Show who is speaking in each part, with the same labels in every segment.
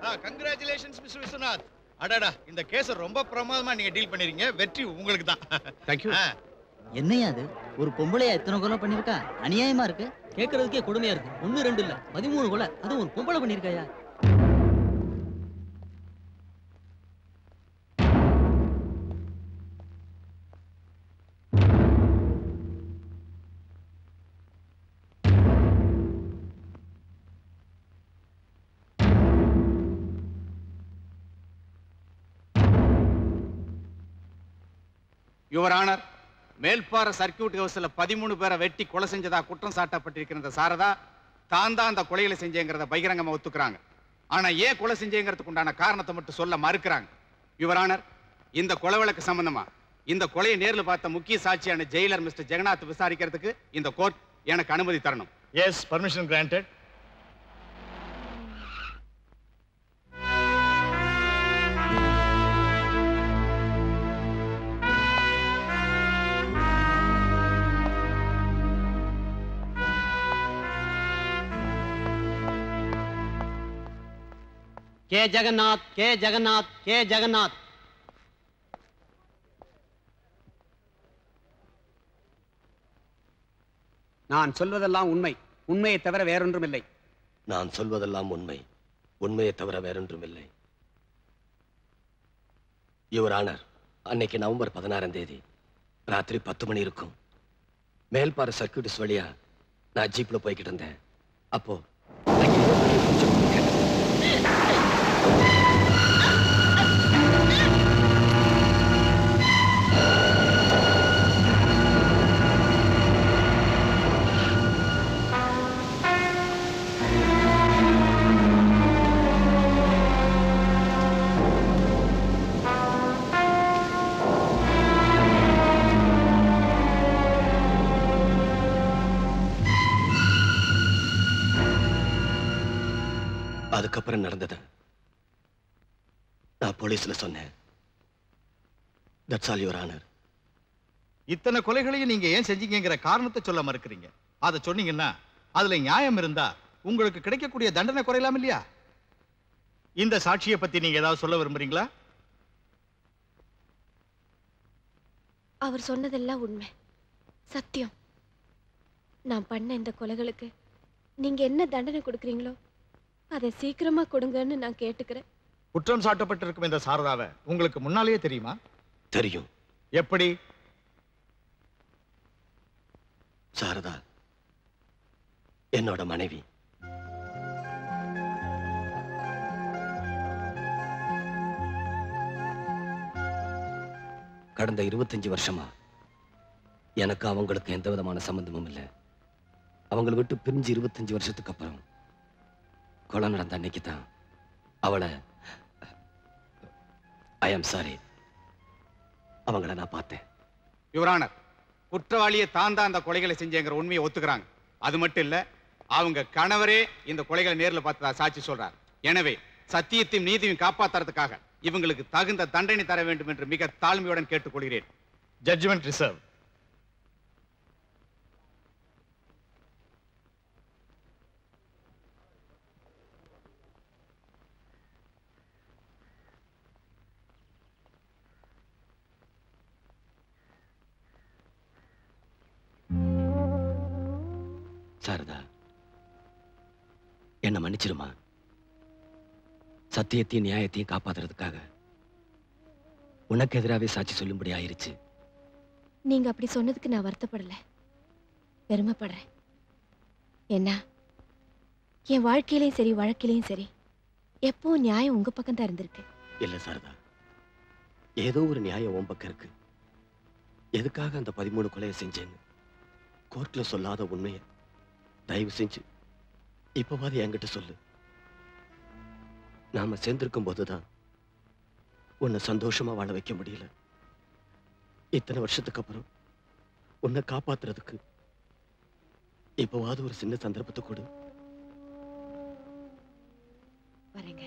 Speaker 1: Congratulations mister Viswanath அடடா இந்த கேஸ ரொம்ப பிரமாதமா நீங்க டீல் பண்ணிருக்கீங்க வெற்றி உங்களுக்கு தான்
Speaker 2: தேங்க்யூ
Speaker 3: என்னையா அது ஒரு பொம்பளையா எத்தனை கொலை பண்ணிருக்கா அநியாயமா இருக்கு
Speaker 4: கேட்கறதுக்கே கொடுமையா இருக்கு ஒண்ணு ரெண்டு இல்ல பதிமூணு கொலை அதுவும் ஒரு பொம்பளை பண்ணிருக்காயா
Speaker 2: யுவர் ஆனர் மேல்பாறை சர்க்கியூட் ஹவுஸ்ல பதிமூணு பேரை வெட்டி கொலை செஞ்சதா குற்றம் சாட்டப்பட்டிருக்கிற இந்த சாரதா தான் தான் அந்த கொலைகளை செஞ்சேங்கிறத பகிரங்கமா ஒத்துக்கிறாங்க ஆனா ஏன் கொலை செஞ்சேங்கிறதுக்கு உண்டான காரணத்தை மட்டும் சொல்ல மறுக்கிறாங்க யுவர் ஆனர் இந்த கொலை வழக்கு சம்பந்தமா இந்த கொலையை நேர்ல பார்த்த முக்கிய சாட்சியான ஜெயிலர் மிஸ்டர் ஜெகநாத் விசாரிக்கிறதுக்கு இந்த கோர்ட் எனக்கு அனுமதி தரணும்
Speaker 1: yes permission granted
Speaker 4: K Jagannath K Jagannath K Jagannath
Speaker 2: நான் சொல்வதெல்லாம் உண்மை உண்மையை தவிர வேறொன்றும் இல்லை
Speaker 5: நான் சொல்வதெல்லாம் உண்மை உண்மையை தவிர வேறொன்றும் இல்லை யுவர் ஆனர் அன்னைக்கு நவம்பர் பதினாறாம் தேதி ராத்திரி பத்து மணி இருக்கும் மேல்பாறை சர்க்கியூட்டிஸ் வழியா நான் ஜீப்ல போய்கிட்டு இருந்தேன் அப்போ அங்கே ஏதோ பெரிய பூச்சி கேட்டது. அதுக்கப்புறம் நடந்தது நான் போலீஸ்ல சொன்னேன் தட்ஸ் ஆல் யுவர் ஆனர்
Speaker 1: இத்தனை கொலைகளையும் நீங்க ஏன் செஞ்சீங்கங்கிற காரணத்தை சொல்ல மறுக்கிறீங்க அதை சொன்னீங்கன்னா அதுல நியாயம் இருந்தா உங்களுக்கு கிடைக்கக்கூடிய தண்டனை குறையலாம் இல்லையா இந்த சாட்சியை பத்தி நீங்க ஏதாவது சொல்ல விரும்புறீங்களா
Speaker 6: அவர் சொன்னதெல்லாம் உண்மை சத்தியம் நான் பண்ண இந்த கொலைகளுக்கு நீங்க என்ன தண்டனை கொடுக்குறீங்களோ அதை சீக்கிரமா கொடுங்கன்னு நான் கேட்டுக்கிறேன்
Speaker 1: குற்றம் சாட்டப்பட்டிருக்கும் இந்த சாரதாவை உங்களுக்கு முன்னாலேயே தெரியுமா
Speaker 5: தெரியும்
Speaker 1: எப்படி
Speaker 5: சாரதா என்னோட மனைவி கடந்த இருபத்தஞ்சு வருஷமா எனக்கு அவங்களுக்கு எந்த விதமான சம்பந்தமும் இல்லை அவங்களை விட்டு பிரிஞ்சு இருபத்தஞ்சு வருஷத்துக்கு அப்புறம் கொலை நடந்த அன்னைக்கு தான் அவளை ஐ எம் சாரி அவங்கள நான் பார்த்தேன்
Speaker 2: யுவர் ஆனர் குற்றவாளியை தான் தான் அந்த கொலைகளை செஞ்சேங்கிற உண்மையை ஒத்துக்கிறாங்க அது மட்டும் இல்ல அவங்க கணவரே இந்த கொலைகளை நேர்ல பார்த்ததா சாட்சி சொல்றார் எனவே சத்தியத்தையும் நீதியும் காப்பாத்துறதுக்காக இவங்களுக்கு தகுந்த தண்டனை தர வேண்டும் என்று மிக தாழ்மையுடன் கேட்டுக்கொள்கிறேன்
Speaker 1: ஜட்ஜ்மெண்ட் ரிசர்வ்
Speaker 5: சாரதா என்ன மன்னிச்சிருமா சத்தியத்தையும் நியாயத்தையும் காப்பாத்துறதுக்காக உனக்கு எதிராவே சாட்சி சொல்லும்படி ஆயிருச்சு
Speaker 6: நீங்க அப்படி சொன்னதுக்கு நான் வருத்தப்படல பெருமைப்படுறேன் என்ன என் வாழ்க்கையிலையும் சரி வழக்கிலையும் சரி எப்பவும் நியாயம் உங்க பக்கம் தான் இருந்திருக்கு
Speaker 5: இல்ல சாரதா ஏதோ ஒரு நியாயம் உன் பக்கம் இருக்கு எதுக்காக அந்த பதிமூணு கொலையை செஞ்சேன்னு கோர்ட்ல சொல்லாத உண்மையை தயவு செஞ்சு இப்பவாது என்கிட்ட சொல்லு நாம சேர்ந்திருக்கும் போதுதான் உன்னை சந்தோஷமா வாழ வைக்க முடியல இத்தனை வருஷத்துக்கு அப்புறம் உன்னை காப்பாத்துறதுக்கு இப்பவாவது ஒரு சின்ன சந்தர்ப்பத்தை கொடு
Speaker 6: வரேங்க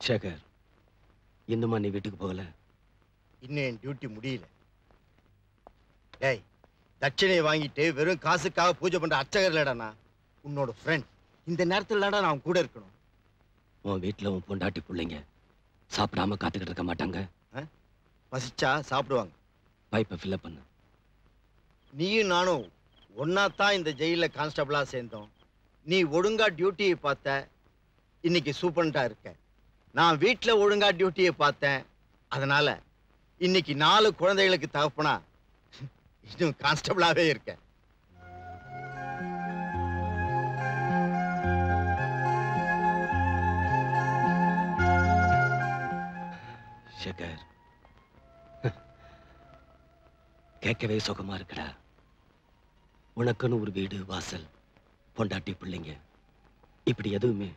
Speaker 5: சேகர் இன்னுமா நீ வீட்டுக்கு போகல
Speaker 7: இன்னும் என் டியூட்டி முடியல டேய் தட்சணையை வாங்கிட்டு வெறும் காசுக்காக பூஜை பண்ற அர்ச்சகர் இல்லடா உன்னோட ஃப்ரெண்ட் இந்த நேரத்துல நான் அவன் கூட இருக்கணும்
Speaker 5: உன் வீட்டுல உன் பொண்டாட்டி பிள்ளைங்க சாப்பிடாம காத்துக்கிட்டு இருக்க மாட்டாங்க
Speaker 7: பசிச்சா சாப்பிடுவாங்க
Speaker 5: பைப்பை ஃபில்அப் பண்ணு
Speaker 7: நீயும் நானும் ஒன்னாத்தான் இந்த ஜெயில கான்ஸ்டபிளா சேர்ந்தோம் நீ ஒழுங்கா டியூட்டியை பார்த்த இன்னைக்கு சூப்பரண்டா இருக்க நான் வீட்ல ஒழுங்கா டியூட்டியை பார்த்தேன் அதனால இன்னைக்கு நாலு குழந்தைகளுக்கு தகப்பனா இன்னும் கான்ஸ்டபிளாவே இருக்கேன்
Speaker 5: சேகர் கேட்கவே சுகமா இருக்குடா உனக்குன்னு ஒரு வீடு வாசல் பொண்டாட்டி பிள்ளைங்க இப்படி எதுவுமே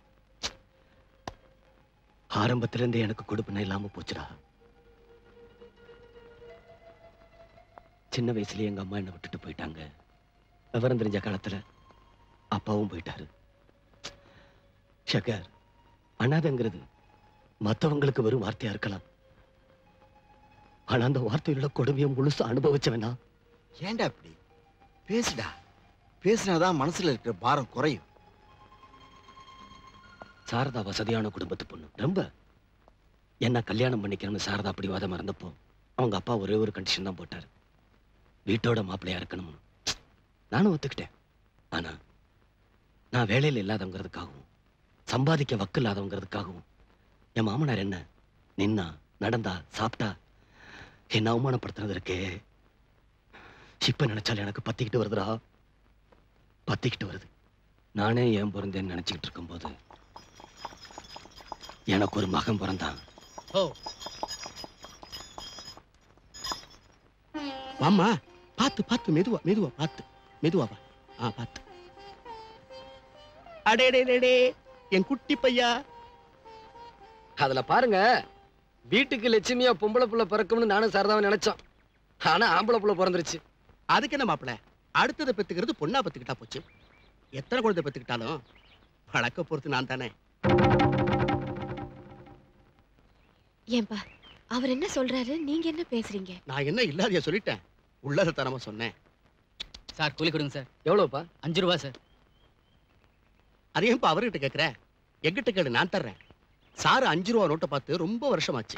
Speaker 5: ஆரம்பத்துல இருந்தே எனக்கு கொடுப்பின இல்லாம போச்சுடா சின்ன வயசுலயே எங்க அம்மா என்னை விட்டுட்டு போயிட்டாங்க விவரம் தெரிஞ்ச காலத்துல அப்பாவும் போயிட்டாரு ஷகர் அனாதைங்கிறது மத்தவங்களுக்கு வெறும் வார்த்தையா இருக்கலாம் ஆனா அந்த வார்த்தையோட கொடுமையை முழுசா அனுபவிச்சவனா
Speaker 7: ஏன்டா இப்படி பேசுடா பேசினாதான் மனசுல இருக்கிற பாரம் குறையும்
Speaker 5: சாரதா வசதியான குடும்பத்து பொண்ணு ரொம்ப என்ன கல்யாணம் பண்ணிக்கணும்னு சாரதா அப்படி வாதம் இருந்தப்போ அவங்க அப்பா ஒரே ஒரு கண்டிஷன் தான் போட்டாரு வீட்டோட மாப்பிள்ளையா இருக்கணும்னு நானும் ஒத்துக்கிட்டேன் ஆனா நான் வேலையில் இல்லாதவங்கிறதுக்காகவும் சம்பாதிக்க வக்கு இல்லாதவங்கிறதுக்காகவும் என் மாமனார் என்ன நின்னா நடந்தா சாப்பிட்டா என்ன அவமானப்படுத்துனது இருக்கே இப்ப நினைச்சாலும் எனக்கு பத்திக்கிட்டு வருதுடா பத்திக்கிட்டு வருது நானே ஏன் பிறந்தேன்னு நினைச்சுக்கிட்டு இருக்கும்போது எனக்கு ஒரு மகன் பிறந்தான்
Speaker 4: ஓ வாம்மா பார்த்து பார்த்து மெதுவா மெதுவா பார்த்து மெதுவா வா ஆ பார்த்து அடே டே டே, டே என் குட்டி பையா
Speaker 5: அதுல பாருங்க வீட்டுக்கு லட்சுமியா பொம்பளை புள்ள பிறக்கும்னு நானும் சாரதாவை நினைச்சோம் ஆனா ஆம்பளை புள்ள பிறந்துருச்சு
Speaker 4: அதுக்கு என்ன மாப்பிள அடுத்ததை பெத்துக்கிறது பொண்ணா பெத்துக்கிட்டா போச்சு எத்தனை குழந்தை பெத்துக்கிட்டாலும் வழக்க பொறுத்து நான் தானே
Speaker 6: ஏன்பா அவர் என்ன சொல்றாரு நீங்க என்ன பேசுறீங்க
Speaker 4: நான் என்ன இல்லாதைய சொல்லிட்டேன் உள்ளத தரமா சொன்னேன்
Speaker 8: சார் கூலி கொடுங்க சார்
Speaker 5: எவ்வளவுப்பா
Speaker 8: அஞ்சு ரூபா சார்
Speaker 4: அது ஏன்பா அவர்கிட்ட கேக்குற எங்கிட்ட கேடு நான் தர்றேன் சாரு அஞ்சு ரூபா நோட்டை பார்த்து ரொம்ப வருஷமாச்சு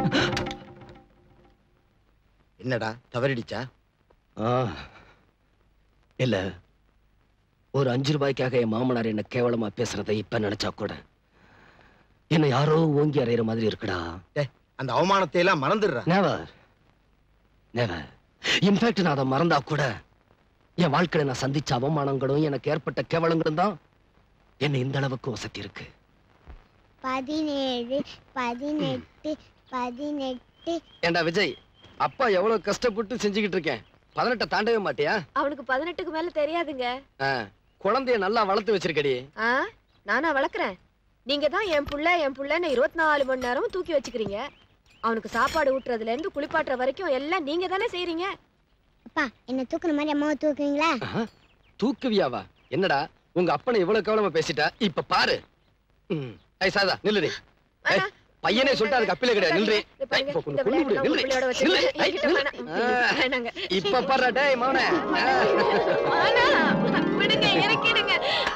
Speaker 7: என்னடா தவறிடுச்சா
Speaker 5: ஆ, இல்ல ஒரு அஞ்சு ரூபாய்க்காக என் மாமனார் என்ன கேவலமா பேசுறதை இப்ப நினைச்சா கூட என்ன யாரோ ஓங்கி அறையிற மாதிரி இருக்குடா
Speaker 7: அந்த அவமானத்தை எல்லாம் மறந்துடுற
Speaker 5: நெவர் நெவர் இன்ஃபேக்ட் நான் அதை மறந்தா கூட என் வாழ்க்கையில நான் சந்திச்ச அவமானங்களும் எனக்கு ஏற்பட்ட கேவலங்களும் தான் என்னை இந்த அளவுக்கு வசதி இருக்கு
Speaker 9: பதினேழு பதினெட்டு பதினெட்டு
Speaker 5: ஏண்டா விஜய் அப்பா எவ்வளவு கஷ்டப்பட்டு செஞ்சுக்கிட்டு இருக்கேன் பதினெட்டை தாண்டவே மாட்டியா
Speaker 6: அவனுக்கு பதினெட்டுக்கு மேல தெரியாதுங்க
Speaker 5: ஆ, குழந்தைய நல்லா வளர்த்து வச்சிருக்கடி
Speaker 6: ஆ நானா வளர்க்குறேன் நீங்க தான் என் புள்ள என் புள்ளன்னு இருபத்தி நாலு மணி நேரமும் தூக்கி வச்சுக்கிறீங்க அவனுக்கு சாப்பாடு ஊட்டுறதுல இருந்து குளிப்பாட்டுற வரைக்கும் எல்லாம் நீங்க தானே செய்றீங்க
Speaker 9: அப்பா என்ன தூக்குற மாதிரி அம்மாவை தூக்குவீங்களா
Speaker 5: ஆஹா, தூக்குவியாவா என்னடா உங்க அப்பனை இவ்வளவு கவனமா பேசிட்டா இப்ப பாரு ம். ஏய் சாதா நில்லுடி ஏய்,
Speaker 6: வேணாம்.
Speaker 5: பையனே சொல்லிட்டு அதுக்கு அப்பீல கிடையாது நில்றி
Speaker 6: இது பாருங்க,
Speaker 5: ஏய், இப்ப
Speaker 6: இந்த
Speaker 5: கொண்டு
Speaker 6: விளையாட்டு
Speaker 5: விடு,
Speaker 6: உங்க
Speaker 5: நில்லு.
Speaker 6: பிள்ளையோட
Speaker 5: நில்லு.
Speaker 6: வச்சுக்கோங்க.
Speaker 5: ஏய்,
Speaker 6: என்கிட்ட
Speaker 5: நில்லு.
Speaker 6: வேணாம்.
Speaker 5: ஆ.
Speaker 6: வேணாங்க.
Speaker 5: இப்ப பாரு டேய் மவனே
Speaker 6: வேணாம். விடுங்க இறக்கிடுங்க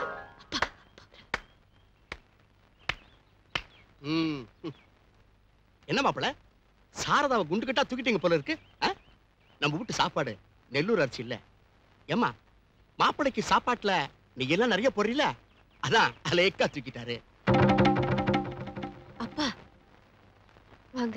Speaker 4: ம். என்ன மாப்பிள சாரதாவை குண்டு கட்டா தூக்கிட்டீங்க போல இருக்கு ஆ? நம்ம வீட்டு சாப்பாடு நெல்லூர் அரிசி இல்ல ஏம்மா மாப்பிளைக்கு சாப்பாட்டுல நீங்க எல்லாம் நிறைய போடுறீல அதான் அலேக்கா தூக்கிட்டாரு
Speaker 6: அப்பா வாங்க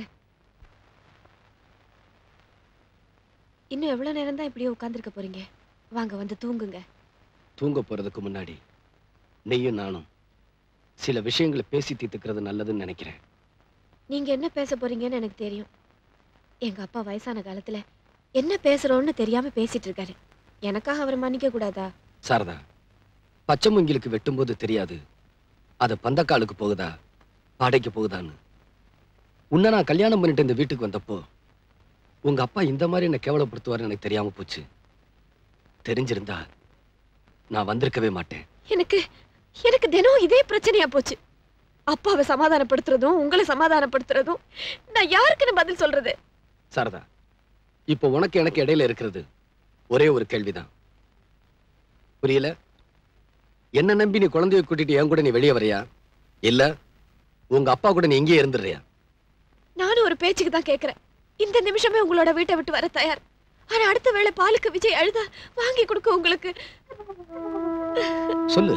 Speaker 6: இன்னும் எவ்வளவு நேரம் தான் இப்படியே உட்கார்ந்திருக்க போறீங்க வாங்க வந்து தூங்குங்க
Speaker 5: தூங்க போறதுக்கு முன்னாடி நீயும் நானும் சில விஷயங்களை பேசி தீர்த்துக்கிறது நல்லதுன்னு நினைக்கிறேன்
Speaker 6: நீங்க என்ன பேச போறீங்கன்னு எனக்கு தெரியும் எங்க அப்பா வயசான காலத்துல என்ன பேசுறோம்னு தெரியாம பேசிட்டு இருக்காரு எனக்காக அவரை மன்னிக்க கூடாதா
Speaker 5: சாரதா பச்சை மூங்கிலுக்கு வெட்டும்போது தெரியாது அது பந்தக்காலுக்கு போகுதா பாடைக்கு போகுதான்னு உன்னை நான் கல்யாணம் பண்ணிட்டு இந்த வீட்டுக்கு வந்தப்போ உங்க அப்பா இந்த மாதிரி என்னை கேவலப்படுத்துவாருன்னு எனக்கு தெரியாம போச்சு தெரிஞ்சிருந்தா நான் வந்திருக்கவே மாட்டேன்
Speaker 6: எனக்கு எனக்கு தினம் இதே பிரச்சனையா போச்சு அப்பாவை சமாதானப்படுத்துறதும் உங்களை சமாதானப்படுத்துறதும் நான் யாருக்குன்னு பதில் சொல்றது
Speaker 5: சாரதா இப்போ உனக்கு எனக்கு இடையில இருக்கிறது ஒரே ஒரு கேள்விதான் புரியல என்ன நம்பி நீ குழந்தைய கூட்டிட்டு என் கூட நீ வெளியே வரியா இல்ல உங்க அப்பா கூட நீ இங்கேயே இருந்துடுறியா
Speaker 6: நானும் ஒரு பேச்சுக்கு தான் கேக்குறேன் இந்த நிமிஷமே உங்களோட வீட்டை விட்டு வர தயார் ஆனா அடுத்த வேளை பாலுக்கு விஜய் அழுதா வாங்கி கொடுக்க உங்களுக்கு
Speaker 5: சொல்லு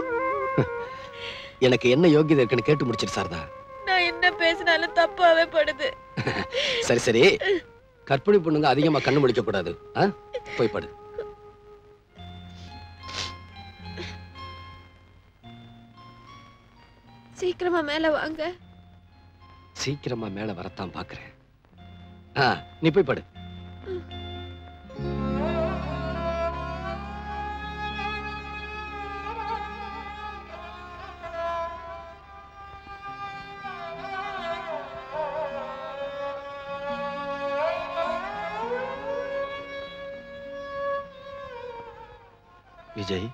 Speaker 5: எனக்கு என்ன யோகியதை இருக்குன்னு கேட்டு முடிச்சிட்டு சாரதா
Speaker 6: நான் என்ன பேசினாலும் தப்பாவே படுது
Speaker 5: சரி சரி கற்பிணி பொண்ணுங்க அதிகமா கண்ணு முடிக்க கூடாது ஆ? போய் படு
Speaker 6: சீக்கிரமா மேல வாங்க
Speaker 5: சீக்கிரமா மேல வரத்தான் பாக்குறேன் ஆ நீ போய் படு விஜய்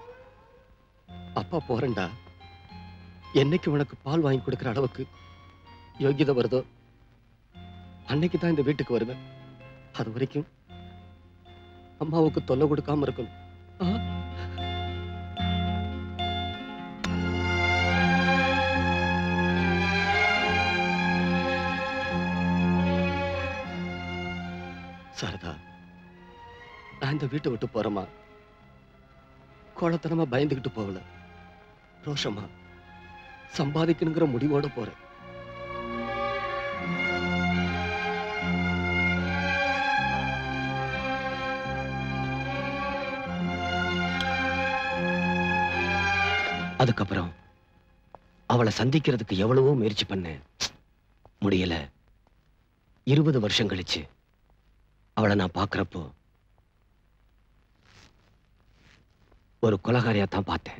Speaker 5: அப்பா போறேன்டா என்னைக்கு உனக்கு பால் வாங்கி கொடுக்கிற அளவுக்கு யோகியதை வருதோ அன்னைக்கு தான் இந்த வீட்டுக்கு வருவேன் அது வரைக்கும் அம்மாவுக்கு தொல்லை கொடுக்காம இருக்கணும் ஆ? சாரதா நான் இந்த வீட்டை விட்டு போறேமா கோலத்தனமா பயந்துகிட்டு போகல ரோஷமா சம்பாதிக்கணுங்கிற முடிவோட போறேன் அதுக்கப்புறம் அவளை சந்திக்கிறதுக்கு எவ்வளவோ முயற்சி பண்ணேன் முடியல இருபது வருஷம் கழிச்சு அவளை நான் பார்க்கறப்போ ஒரு கொலகாரியா தான் பார்த்தேன்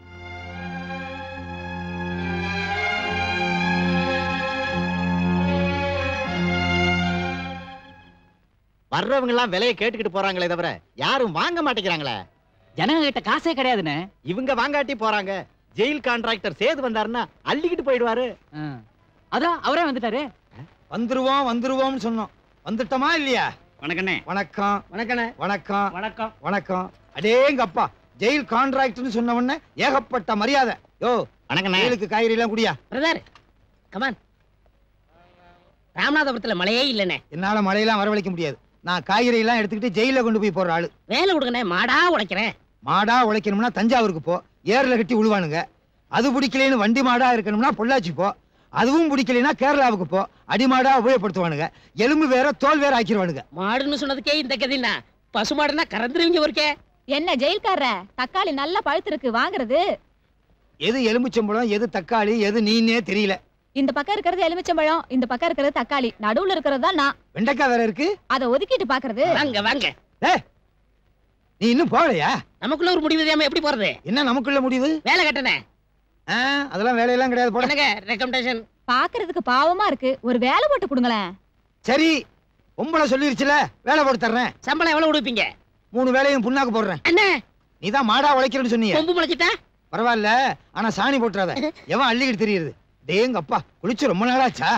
Speaker 3: வர்றவங்க எல்லாம் விலையை கேட்டுக்கிட்டு போறாங்களே தவிர யாரும் வாங்க மாட்டேங்கிறாங்களே
Speaker 8: ஜனங்க கிட்ட காசே கிடையாதுண்ணே
Speaker 3: இவங்க வாங்காட்டி போறாங்க ஜெயில் கான்ட்ராக்டர் சேது வந்தாருன்னா அள்ளிக்கிட்டு போயிடுவாரு
Speaker 8: அதான் அவரே வந்துட்டாரு
Speaker 10: வந்துருவோம் வந்துருவோம்னு சொன்னோம் வந்துட்டோமா இல்லையா
Speaker 8: வணக்கண்ணே
Speaker 10: வணக்கம்
Speaker 3: வணக்கண்ணே
Speaker 10: வணக்கம்
Speaker 8: வணக்கம்
Speaker 10: வணக்கம் அடேங்க அப்பா ஜெயில் கான்ட்ராக்ட்னு சொன்ன உடனே ஏகப்பட்ட மரியாதை யோ
Speaker 3: வணக்கண்ணே
Speaker 10: ஜெயிலுக்கு காய்கறி எல்லாம் குடியா
Speaker 11: பிரதர் கமான் ராமநாதபுரத்துல மழையே இல்லைண்ணே
Speaker 10: என்னால மழையெல்லாம் வரவழைக்க முடியாது நான் காய்கறி எல்லாம் எடுத்துக்கிட்டு ஜெயில கொண்டு போய் போற ஆளு
Speaker 11: வேலை கொடுங்கண்ணே மாடா உழைக்கிறேன்
Speaker 10: மாடா உழைக்கணும்னா தஞ்சாவூருக்கு போ ஏர்ல கட்டி உழுவானுங்க அது பிடிக்கலைன்னு வண்டி மாடா இருக்கணும்னா பொள்ளாச்சி போ அதுவும் பிடிக்கலைன்னா கேரளாவுக்கு போ அடிமாடா உபயோகப்படுத்துவானுங்க எலும்பு வேற தோல் வேற ஆக்கிடுவானுங்க
Speaker 11: மாடுன்னு சொன்னதுக்கே இந்த கதின்னா பசு மாடுன்னா கறந்துருவீங்க ஒருக்கே
Speaker 12: என்ன ஜெயில்காரர தக்காளி நல்லா பழுத்திருக்கு வாங்குறது
Speaker 10: எது எலும்புச்சம்பழம் எது தக்காளி எது நீனே தெரியல
Speaker 12: இந்த பக்கம் இருக்கிறது எலுமிச்சம்பழம் இந்த பக்கம் இருக்கிறது தக்காளி நடுவுல இருக்கிறது தான் நான்
Speaker 10: வெண்டைக்காய் வேற இருக்கு
Speaker 12: அதை ஒதுக்கிட்டு பாக்குறது
Speaker 11: வாங்க வாங்க
Speaker 10: நீ இன்னும் போகலையா
Speaker 11: நமக்குள்ள ஒரு முடிவு தெரியாம எப்படி போறது
Speaker 10: என்ன நமக்குள்ள முடிவு
Speaker 11: வேலை கட்டணே
Speaker 10: ஆ, அதெல்லாம் வேலையெல்லாம் கிடையாது போட
Speaker 11: என்னங்க ரெக்கமெண்டேஷன்
Speaker 12: பாக்குறதுக்கு பாவமா இருக்கு ஒரு வேலை போட்டு கொடுங்களேன்
Speaker 10: சரி பொம்பளை சொல்லிருச்சுல வேலை போட்டு தர்றேன்
Speaker 11: சம்பளம் எவ்வளவு கொடுப்பீங்க
Speaker 10: மூணு வேலையும் புண்ணாக்கு போடுறேன்
Speaker 11: அண்ணே
Speaker 10: நீ தான் மாடா உழைக்கிறேன்னு சொன்னீங்க
Speaker 11: கொம்பு முளைச்சிட்டா
Speaker 10: பரவாயில்ல ஆனா சாணி போட்டுறாத எவன் அள்ளிக்கிட்டு தெரியுது டேங்க அப்பா குளிச்சு ரொம்ப நாளாச்சா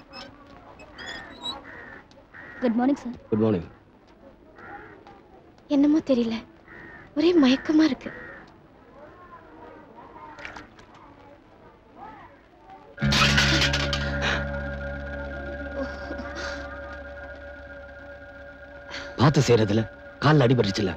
Speaker 12: good morning sir
Speaker 5: good morning
Speaker 6: என்னமோ தெரியல ஒரே மயக்கமா இருக்கு
Speaker 5: பார்த்து செய்யறதுல கால்ல அடிபட்டுச்சுல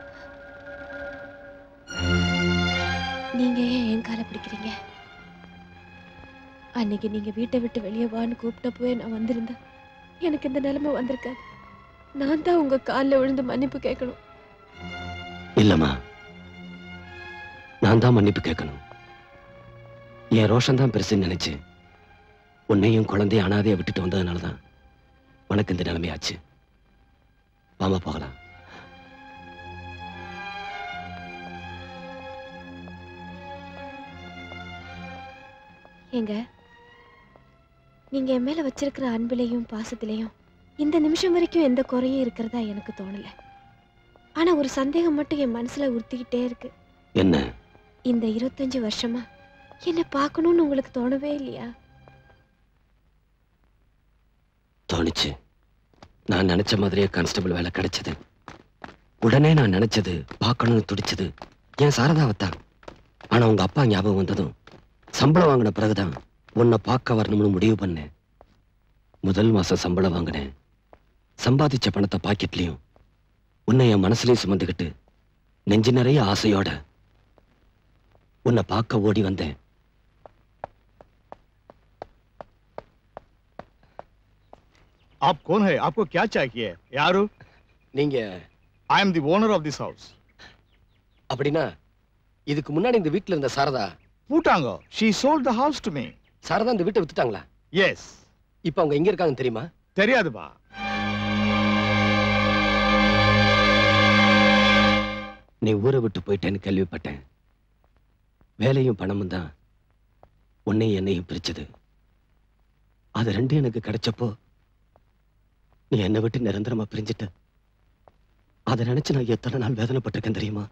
Speaker 6: நீங்க ஏன் என் காலை பிடிக்கிறீங்க அன்னைக்கு நீங்க வீட்டை விட்டு வெளியே வான்னு கூப்பிட்டப்போவே நான் வந்திருந்தேன் எனக்கு இந்த நிலைமை வந்திருக்காது நான் தான் உங்க காலில் விழுந்து மன்னிப்பு கேட்கணும்
Speaker 5: இல்லம்மா நான் தான் மன்னிப்பு கேட்கணும் என் ரோஷன் தான் பெருசுன்னு நினைச்சு உன்னையும் குழந்தைய அனாதைய விட்டுட்டு வந்ததுனால தான் உனக்கு இந்த நிலைமையாச்சு வாமா போகலாம்
Speaker 6: ஏங்க நீங்க என் மேல வச்சிருக்கிற அன்பிலையும் பாசத்திலையும் இந்த நிமிஷம் வரைக்கும் எந்த குறையும் இருக்கிறதா எனக்கு தோணல ஆனா ஒரு சந்தேகம் மட்டும் என் மனசுல உறுத்திக்கிட்டே இருக்கு
Speaker 5: என்ன
Speaker 6: இந்த இருபத்தஞ்சு வருஷமா என்ன பார்க்கணும்னு உங்களுக்கு தோணவே இல்லையா
Speaker 5: தோணுச்சு நான் நினைச்ச மாதிரியே கான்ஸ்டபிள் வேலை கிடைச்சது உடனே நான் நினைச்சது பார்க்கணும்னு துடிச்சது என் சாரதாவைத்தான் ஆனா உங்க அப்பா ஞாபகம் வந்ததும் சம்பளம் வாங்கின பிறகுதான் உன்னை பார்க்க வரணும்னு முடிவு பண்ணேன் முதல் மாசம் சம்பளம் வாங்கினேன் சம்பாதிச்ச பணத்தை பாக்கெட்லயும் உன்னை என் மனசுலயும் சுமந்துக்கிட்டு நெஞ்சு நிறைய ஆசையோட உன்னை பார்க்க ஓடி வந்தேன்
Speaker 1: आप कौन है आपको क्या चाहिए யாரு
Speaker 5: நீங்க
Speaker 1: I am the owner of this house
Speaker 5: அப்படின்னா இதுக்கு முன்னாடி இந்த வீட்ல இருந்த சாரதா
Speaker 1: பூட்டாங்க she sold the house to me
Speaker 5: Sarada இந்த வீட்டை வித்துட்டாங்களா
Speaker 1: எஸ்
Speaker 5: இப்ப அவங்க எங்க இருக்காங்க தெரியுமா
Speaker 1: தெரியாதுப்பா
Speaker 5: நீ ஊரை விட்டு போயிட்டேன்னு கேள்விப்பட்டேன் வேலையும் பணமும் தான் உன்னையும் என்னையும் பிரிச்சது அது ரெண்டும் எனக்கு கிடைச்சப்போ நீ என்னை விட்டு நிரந்தரமா பிரிஞ்சிட்ட அதை நினைச்சு நான் எத்தனை நாள் வேதனைப்பட்டிருக்கேன் தெரியுமா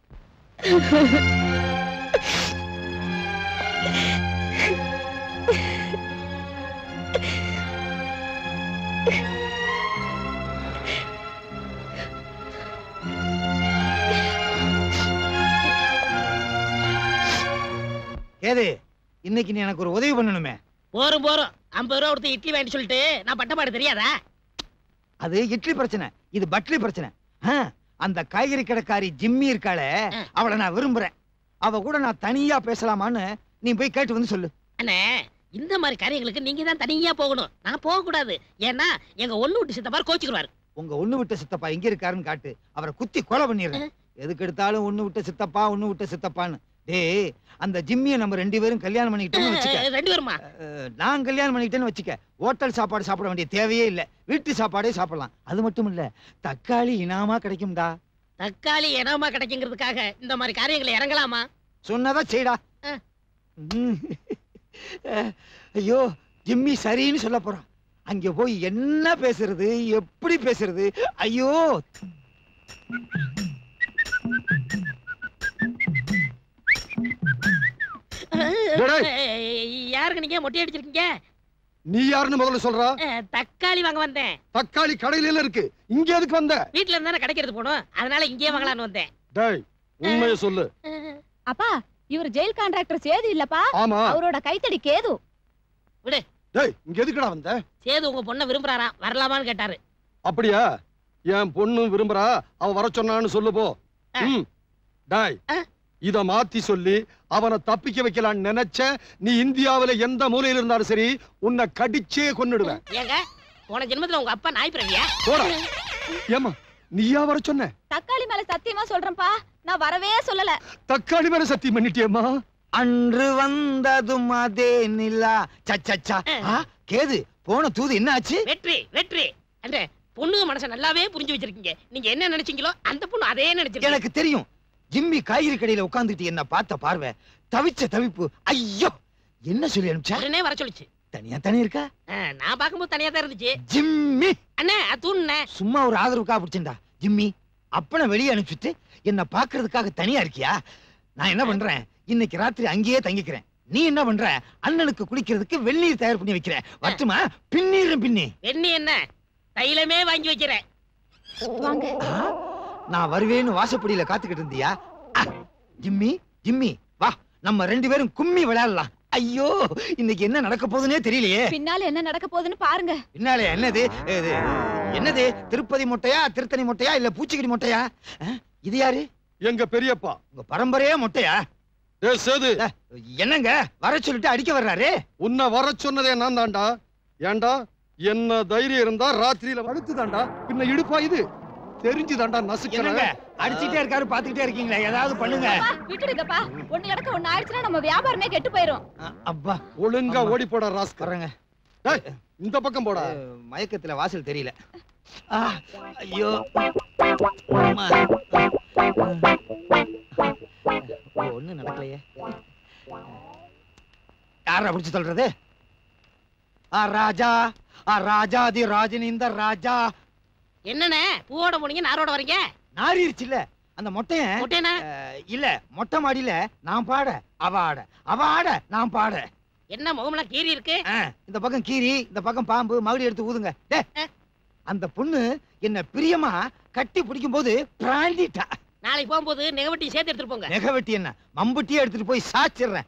Speaker 10: ஏது இன்னைக்கு நீ எனக்கு ஒரு உதவி பண்ணணுமே
Speaker 11: போறோம் போறோம் ஐம்பது ரூபா கொடுத்து இட்லி வாங்கி சொல்லிட்டு நான் பட்டப்பாடு தெரியாதா
Speaker 10: அது இட்லி பிரச்சனை இது பட்லி பிரச்சனை ஆ, அந்த காய்கறி கடைக்காரி ஜிம்மி இருக்காளே அவளை நான் விரும்புறேன் அவ கூட நான் தனியா பேசலாமான்னு நீ போய் கேட்டு வந்து சொல்லு
Speaker 11: அண்ணே இந்த மாதிரி காரியங்களுக்கு நீங்க தான் தனியா போகணும் நான் போக கூடாது ஏன்னா எங்க ஒண்ணு விட்டு சித்தப்பாரு கோச்சுக்குவாரு
Speaker 10: உங்க ஒண்ணு விட்ட சித்தப்பா எங்க இருக்காருன்னு காட்டு அவரை குத்தி கொலை பண்ணிடுறேன் எதுக்கு எடுத்தாலும் ஒண்ணு விட்ட சித்தப்பா ஒண்ணு விட்ட சித்தப்பான்னு டேய் அந்த ஜிம்மியை நம்ம ரெண்டு பேரும் கல்யாணம் பண்ணிக்கிட்டோம்னு வச்சுக்க
Speaker 11: ரெண்டு பேருமா
Speaker 10: அஹ், நான் கல்யாணம் பண்ணிக்கிட்டேன்னு வச்சுக்க ஹோட்டல் சாப்பாடு சாப்பிட வேண்டிய தேவையே இல்ல வீட்டு சாப்பாடே சாப்பிடலாம் அது மட்டும் இல்ல தக்காளி இனாமா கிடைக்கும்டா
Speaker 11: தக்காளி இனமா கிடைக்குங்கிறதுக்காக இந்த மாதிரி காரியங்களை இறங்கலாமா
Speaker 10: சொன்னதா செய்டா ம். அஹ், ஐயோ ஜிம்மி சரின்னு சொல்ல போறான் அங்க போய் என்ன பேசுறது எப்படி பேசுறது ஐயோ
Speaker 11: யாருக்கு நீங்க மொட்டை அடிச்சிருக்கீங்க
Speaker 13: நீ யாருன்னு முதல்ல சொல்றா
Speaker 11: அஹ், தக்காளி வாங்க வந்தேன்
Speaker 13: தக்காளி கடையில எல்லாம் இருக்கு இங்க எதுக்கு வந்த
Speaker 11: வீட்டுல இருந்தானே கிடைக்கிறது போகணும் அதனால இங்கேயே வாங்கலாம்னு வந்தேன்
Speaker 13: டேய் உண்மையை சொல்லு
Speaker 12: அப்பா இவர் ஜெயில் கான்ட்ராக்டர் சேது இல்லப்பா
Speaker 13: ஆமா.
Speaker 12: அவரோட கைத்தடி கேது
Speaker 11: விடு
Speaker 13: டேய் இங்க எதுக்குடா வந்த
Speaker 11: சேது உங்க பொண்ணை விரும்புறாராம் வரலாமான்னு கேட்டாரு
Speaker 13: அப்படியா என் பொண்ணு விரும்புறா அவ வர சொன்னான்னு சொல்லு போ ம். டேய் இத மாத்தி சொல்லி அவனை தப்பிக்க வைக்கலாம்னு நினைச்ச நீ இந்தியாவுல எந்த மூலையில இருந்தாலும் சரி உன்னை கடிச்சே கொன்னுடுவேன்
Speaker 11: ஏங்க போன ஜென்மத்துல உங்க அப்பா நாய் பிறவியா
Speaker 13: போடா ஏமா நீயா வர சொன்ன
Speaker 12: தக்காளி மேல சத்தியமா சொல்றேன்ப்பா நான் வரவே சொல்லல
Speaker 13: தக்காளி மேல சத்தியம் பண்ணிட்டியம்மா
Speaker 10: அன்று வந்ததும் அதே நிலா சச்சச்சா ஆ, கேது போன தூது என்ன ஆச்சு
Speaker 11: வெற்றி வெற்றி அன்றே பொண்ணுங்க மனசை நல்லாவே புரிஞ்சு வச்சிருக்கீங்க நீங்க என்ன நினைச்சீங்களோ அந்த பொண்ணு அதே நினைச்சிருக்கீங்க
Speaker 10: எனக்கு தெரியும் ஜிம்மி காய்கறி கடையில உட்கார்ந்துட்டு என்ன பார்த்த பார்வை தவிச்ச தவிப்பு ஐயோ என்ன சொல்லி அனுப்பிச்சா
Speaker 11: உடனே வர சொல்லுச்சு
Speaker 10: தனியா தனி இருக்கா
Speaker 11: அஹ், நான் பார்க்கும்போது தனியா தான் இருந்துச்சு
Speaker 10: ஜிம்மி
Speaker 11: அண்ணே அது தூண்ணே
Speaker 10: சும்மா ஒரு ஆதரவுக்கா பிடிச்சேன்டா ஜிம்மி அப்பனை வெளியே அனுப்பிச்சுட்டு என்ன பாக்குறதுக்காக தனியா இருக்கியா நான் என்ன பண்றேன் இன்னைக்கு ராத்திரி அங்கேயே தங்கிக்கிறேன் நீ என்ன பண்ற அண்ணனுக்கு குளிக்கிறதுக்கு வெந்நீர் தயார் பண்ணி வைக்கிற வட்டுமா பின்னீரும் பின்னி
Speaker 11: வெண்ணி என்ன தைலமே வாங்கி வைக்கிறேன்
Speaker 12: வாங்க
Speaker 10: நான் வருவேன்னு வாசப்படியில காத்துக்கிட்டு இருந்தியா ஆ, ஜிம்மி ஜிம்மி வா நம்ம ரெண்டு பேரும் கும்மி விளையாடலாம் ஐயோ இன்னைக்கு என்ன நடக்க போகுதுன்னே தெரியலையே
Speaker 12: பின்னால என்ன நடக்க போகுதுன்னு பாருங்க
Speaker 10: பின்னாலே என்னது இது, என்னது திருப்பதி மொட்டையா திருத்தணி மொட்டையா இல்ல பூச்சிக்கடி மொட்டையா ஆ, இது யாரு
Speaker 13: எங்க பெரியப்பா
Speaker 10: உங்க பரம்பரையே மொட்டையா
Speaker 13: ஏ சேது
Speaker 10: என்னங்க வர சொல்லிட்டு அடிக்க வர்றாரு
Speaker 13: உன்னை வர சொன்னதே நான் தான்டா ஏன்டா என்ன தைரியம் இருந்தா ராத்திரியில வடுத்து தான்டா பின்ன இடுப்பா இது தெரிஞ்சு தான்டா
Speaker 10: என்னங்க
Speaker 13: நசுக்கிறேன்
Speaker 10: அடிச்சுட்டே இருக்காரு பாத்துக்கிட்டே இருக்கீங்களா ஏதாவது பண்ணுங்க
Speaker 12: அப்பா, விட்டுடுங்கப்பா ஒண்ணு கிடக்க ஒண்ணு ஆயிடுச்சுன்னா நம்ம வியாபாரமே கெட்டு போயிரும்
Speaker 10: அப்பா
Speaker 13: ஒழுங்கா ஓடி போடா ராஸ்கர்
Speaker 10: வர்றேங்க
Speaker 13: டேய், இந்த பக்கம் போடா
Speaker 10: மயக்கத்துல வாசல் தெரியல ஆ, ஐயோ அம்மா. ஓ, ஒண்ணும் நடக்கலையே யாரா பிடிச்சு சொல்றது ஆ ராஜா ஆ ராஜாதி ராஜனிந்த ராஜா
Speaker 11: என்னண்ணே பூவோட போனீங்க நாரோட வரீங்க
Speaker 10: நாரிருச்சு இல்ல அந்த மொட்டையன்
Speaker 11: மொட்டையனா?
Speaker 10: அஹ், இல்ல மொட்டை மாடியில நான் பாட அவ ஆட அவ ஆட நான் பாட
Speaker 11: என்ன முகமெல்லாம் கீறி இருக்கு
Speaker 10: இந்த பக்கம் கீரி இந்த பக்கம் பாம்பு மகுடி எடுத்து ஊதுங்க டே அந்த பொண்ணு என்ன பிரியமா கட்டி பிடிக்கும் போது பிராண்டிட்டா
Speaker 11: நாளைக்கு போகும்போது நெகவட்டி சேர்த்து எடுத்துட்டு போங்க
Speaker 10: நெக வெட்டி என்ன மம்புட்டியே எடுத்துட்டு போய் சாச்சிடுறேன்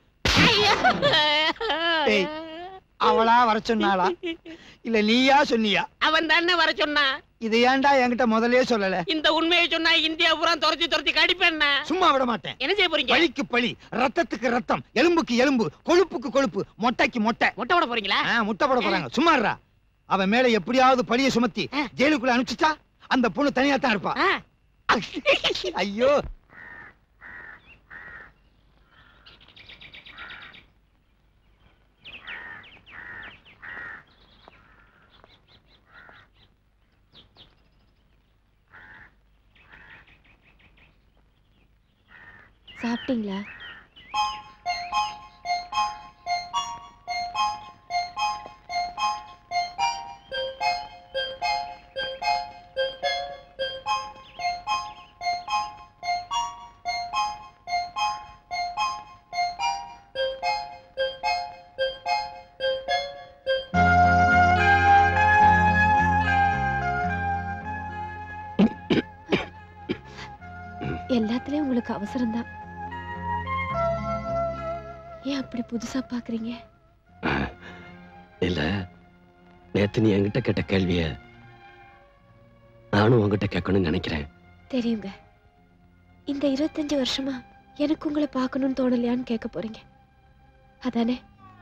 Speaker 10: டேய், அவளா வர சொன்னாளா இல்ல நீயா சொன்னியா
Speaker 11: அவன் தானே வர சொன்னா
Speaker 10: இது ஏன்டா என்கிட்ட முதல்லயே சொல்லல
Speaker 11: இந்த உண்மையை சொன்னா இந்தியா பூரா துரத்தி துரத்தி கடிப்பேன்னா
Speaker 10: சும்மா விட மாட்டேன்
Speaker 11: என்ன செய்ய போறீங்க
Speaker 10: பழிக்கு பழி ரத்தத்துக்கு ரத்தம் எலும்புக்கு எலும்பு கொழுப்புக்கு கொழுப்பு மொட்டைக்கு மொட்டை
Speaker 11: முட்டை போட போறீங்களா
Speaker 10: ஆ, முட்டை போட போறாங்க சும்மாறா அவன் மேல எப்படியாவது பழிய சுமத்தி ஜெயிலுக்குள்ள அனுப்பிச்சுட்டா அந்த பொண்ணு தனியா தான் இருப்பா ஐயோ
Speaker 6: சாப்பிட்டீங்களா எல்லாத்துலயும் உங்களுக்கு அவசரம்தான் ஏன் அப்படி புதுசா பாக்குறீங்க
Speaker 5: இல்ல நேத்து நீ என்கிட்ட கேட்ட கேள்விய நானும் உன்கிட்ட கேட்கணும்னு நினைக்கிறேன்
Speaker 6: தெரியுங்க இந்த இருபத்தஞ்சு வருஷமா எனக்கு உங்களை பார்க்கணும்னு தோணலையான்னு கேட்க போறீங்க அதானே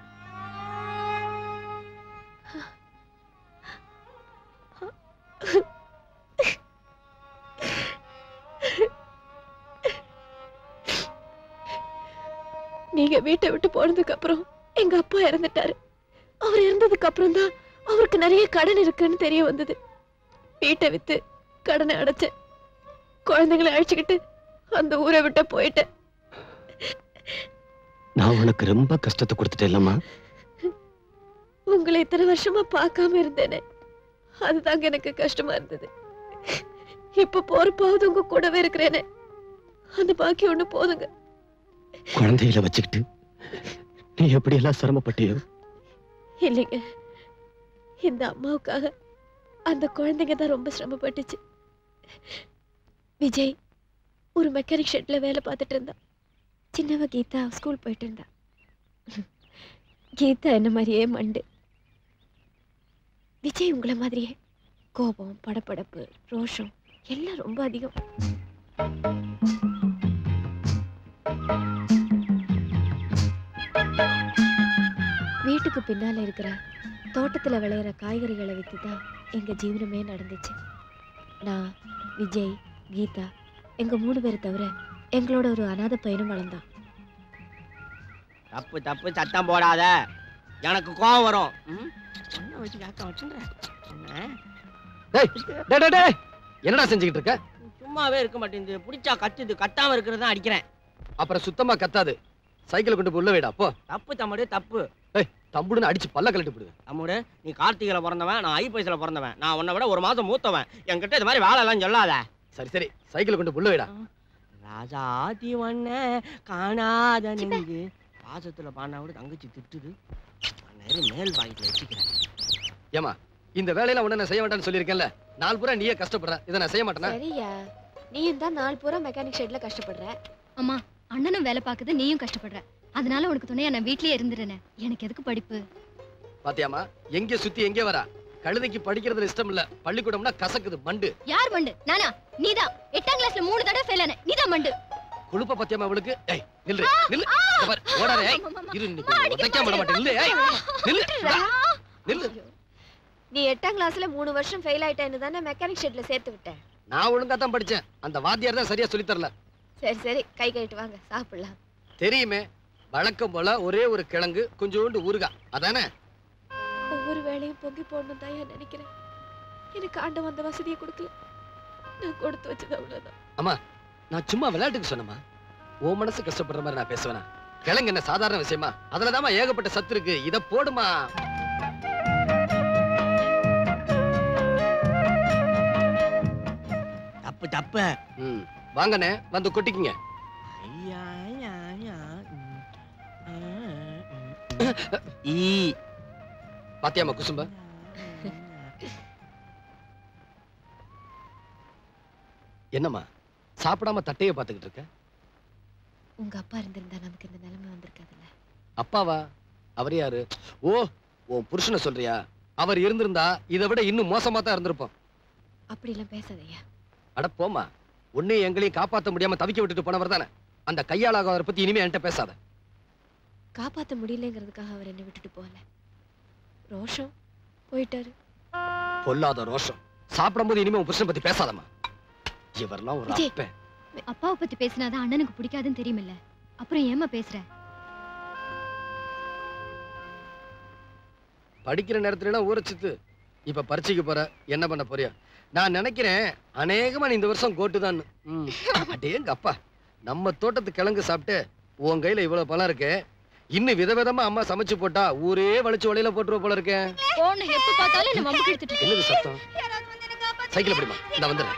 Speaker 6: நீங்க வீட்டை விட்டு போனதுக்கு அப்புறம் எங்க அப்பா இறந்துட்டாரு அவர் இறந்ததுக்கு அப்புறம் தான் அவருக்கு நிறைய கடன் இருக்குன்னு தெரிய வந்தது வீட்டை வித்து கடனை அடைச்சேன் குழந்தைங்களை அழைச்சுக்கிட்டு அந்த ஊரை விட்டு போயிட்டேன்
Speaker 5: நான் உனக்கு ரொம்ப கஷ்டத்தை கொடுத்துட்டேன் இல்லம்மா
Speaker 6: உங்களை இத்தனை வருஷமா பார்க்காம இருந்தேனே அதுதாங்க எனக்கு கஷ்டமா இருந்தது இப்ப போறப்பாவது உங்க கூடவே இருக்கிறேனே அந்த பாக்கி ஒண்ணு போதுங்க
Speaker 5: குழந்தைகளை வச்சுக்கிட்டு நீ எப்படி எல்லாம் சிரமப்பட்டியோ
Speaker 6: இல்லைங்க இந்த அம்மாவுக்காக அந்த குழந்தைங்க தான் ரொம்ப சிரமப்பட்டுச்சு விஜய் ஒரு மெக்கானிக் ஷெட்ல வேலை பார்த்துட்டு இருந்தா சின்னவ கீதா ஸ்கூல் போயிட்டு இருந்தா கீதா என்ன மாதிரியே மண்டு விஜய் உங்களை மாதிரியே கோபம் படபடப்பு ரோஷம் எல்லாம் ரொம்ப அதிகம் வீட்டுக்கு பின்னால இருக்கிற தோட்டத்துல விளையிற காய்கறிகளை வித்து தான் எங்க ஜீவனமே நடந்துச்சு நான் விஜய் கீதா எங்க மூணு பேர் தவிர எங்களோட ஒரு அனாதை பையனும் வளர்ந்தான்
Speaker 14: தப்பு தப்பு சத்தம் போடாத எனக்கு கோவம் வரும் ம்? என்ன வச்சு காக்க வச்சுன்றேன்
Speaker 5: என்னடா செஞ்சுக்கிட்டு இருக்க
Speaker 14: சும்மாவே இருக்க மாட்டேங்குது பிடிச்சா கத்துது கத்தாம இருக்கிறது தான் அடிக்கிறேன்
Speaker 5: அப்புறம் சுத்தமா கத்தாது சைக்கிள் கொண்டு போய் உள்ள வைடா போ
Speaker 14: தப்பு தம்முடு தப்பு
Speaker 5: ஏய் தம்புடுன்னு அடிச்சு பல்ல கழட்டி போடுவேன்
Speaker 14: தம்முடு நீ கார்த்திகையில பிறந்தவன் நான் ஐப்பைசில பிறந்தவன் நான் உன்னை விட ஒரு மாதம் மூத்தவன் என்கிட்ட இது மாதிரி வேலை எல்லாம் சொல்லாத
Speaker 5: சரி சரி சைக்கிள் கொண்டு உள்ள வைடா
Speaker 14: ராஜாதி வண்ண காணாத நெஞ்சு பாசத்துல பாடினா கூட தங்கச்சி திட்டுது நேரம் மேல் வாங்கிட்டு வச்சுக்கிறேன்
Speaker 5: ஏமா இந்த வேலையில உன்ன நான் செய்ய வேண்டாம்னு சொல்லியிருக்கேன்ல நாலு பூரா நீயே கஷ்டப்படுற இதை நான் செய்ய மாட்டேனா
Speaker 6: சரியா நீயும் தான் நாள் பூரா மெக்கானிக் ஷெட்ல கஷ்டப்படுற
Speaker 15: அம்மா அண்ணனும் வேலை பார்க்குது நீயும் கஷ்டப்படுற அதனால உனக்கு துணையா நான் வீட்லயே இருந்துடுறேனே எனக்கு எதுக்கு படிப்பு
Speaker 5: பாத்தியாமா எங்க சுத்தி எங்கே வரா கழுதைக்கு படிக்கிறதுல இஷ்டம் இல்ல பள்ளிக்கூடம்னா கசக்குது மண்டு
Speaker 15: யார் மண்டு நானா நீதான் எட்டாம் கிளாஸ்ல மூணு தடவை ஃபெயில் ஆன நீதான் மண்டு
Speaker 5: கொழுப்ப பத்தியமா அவளுக்கு ஏய் நில்லு நில்லு இங்க பாரு, ஓடாத ஏய் இரு இன்னைக்கு உன்னை உதைக்காம விட மாட்டேன் நில்லு ஏய் நில்லு நில்லு
Speaker 6: நீ எட்டாம் கிளாஸ்ல மூணு வருஷம் ஃபெயில் ஆயிட்டேன்னு தானே மெக்கானிக் ஷெட்ல சேர்த்து விட்டேன்
Speaker 5: நான் ஒழுங்கா தான் படிச்சேன் அந்த வாத்தியார் தான் சரியா சொல்லி தரல
Speaker 6: சரி சரி கை கழிட்டு வாங்க சாப்பிடலாம்
Speaker 5: தெரியுமே வழக்கம் போல ஒரே ஒரு கிழங்கு கொஞ்சோண்டு ஊறுகாய் அதானே
Speaker 6: ஒவ்வொரு வேலையும் பொங்கி போடணும் தான் ஏன் நினைக்கிறேன் எனக்கு ஆண்டவன் அந்த வசதியை கொடுக்கல நான் கொடுத்து வச்சது அவ்வளவுதான்
Speaker 5: அம்மா நான் சும்மா விளையாட்டுக்கு சொன்னமா உன் மனசு கஷ்டப்படுற மாதிரி நான் பேசுவேனா கிழங்கு என்ன சாதாரண விஷயமா அதுலதாம்மா ஏகப்பட்ட சத்து இருக்கு இத போடுமா
Speaker 14: தப்பு தப்பு
Speaker 5: வாங்கண்ணே வந்து கொட்டிக்குங்க
Speaker 14: ஐயா ஐயா ஐயா
Speaker 5: ஈ பாத்தியாமா குசும்ப என்னம்மா சாப்பிடாம தட்டைய பாத்துக்கிட்டு இருக்க
Speaker 6: உங்க அப்பா இருந்திருந்தா நமக்கு இந்த நிலைமை வந்திருக்காதுல்ல
Speaker 5: அப்பாவா அவர் யாரு ஓ உன் புருஷனை சொல்றியா அவர் இருந்திருந்தா இதை விட இன்னும் மோசமா தான் இருந்திருப்போம்
Speaker 6: அப்படிலாம் பேசாதய்யா
Speaker 5: அட போம்மா உன்னையும் எங்களையும் காப்பாத்த முடியாம தவிக்க விட்டுட்டு போனவர் தானே அந்த கையாளாக பத்தி இனிமே என்கிட்ட பேசாத
Speaker 6: காப்பாத்த முடியலங்கிறதுக்காக அவர் என்னை விட்டுட்டு போகல ரோஷம் போயிட்டாரு
Speaker 5: பொல்லாத ரோஷம் சாப்பிடும்போது இனிமே உன் புருஷனை பத்தி பேசாதம்மா இவரெல்லாம் ஒரு
Speaker 15: விஜய்.
Speaker 5: அப்பன்
Speaker 15: அப்பாவை பத்தி பேசினாதான் அண்ணனுக்கு பிடிக்காதுன்னு தெரியுமில்ல அப்புறம் ஏமா பேசுற
Speaker 5: படிக்கிற நேரத்துல எல்லாம் ஊரச்சித்து இப்ப பரீட்சைக்கு போற என்ன பண்ண போறியா நான் நினைக்கிறேன் அநேகமா நீ இந்த வருஷம் கோட்டு தான் அடேங்க அப்பா நம்ம தோட்டத்து கிழங்கு சாப்பிட்டு உன் கையில இவ்வளவு பழம் இருக்கு இன்னும் விதவிதமா அம்மா சமைச்சு போட்டா ஊரே வலிச்சு வழியில போட்டுருவ போல இருக்கேன்
Speaker 15: போன எப்ப பார்த்தாலும் என்ன மம்பு எடுத்துட்டு
Speaker 5: என்னது சத்தம் சைக்கிள் பிடிமா நான் வந்துடுறேன்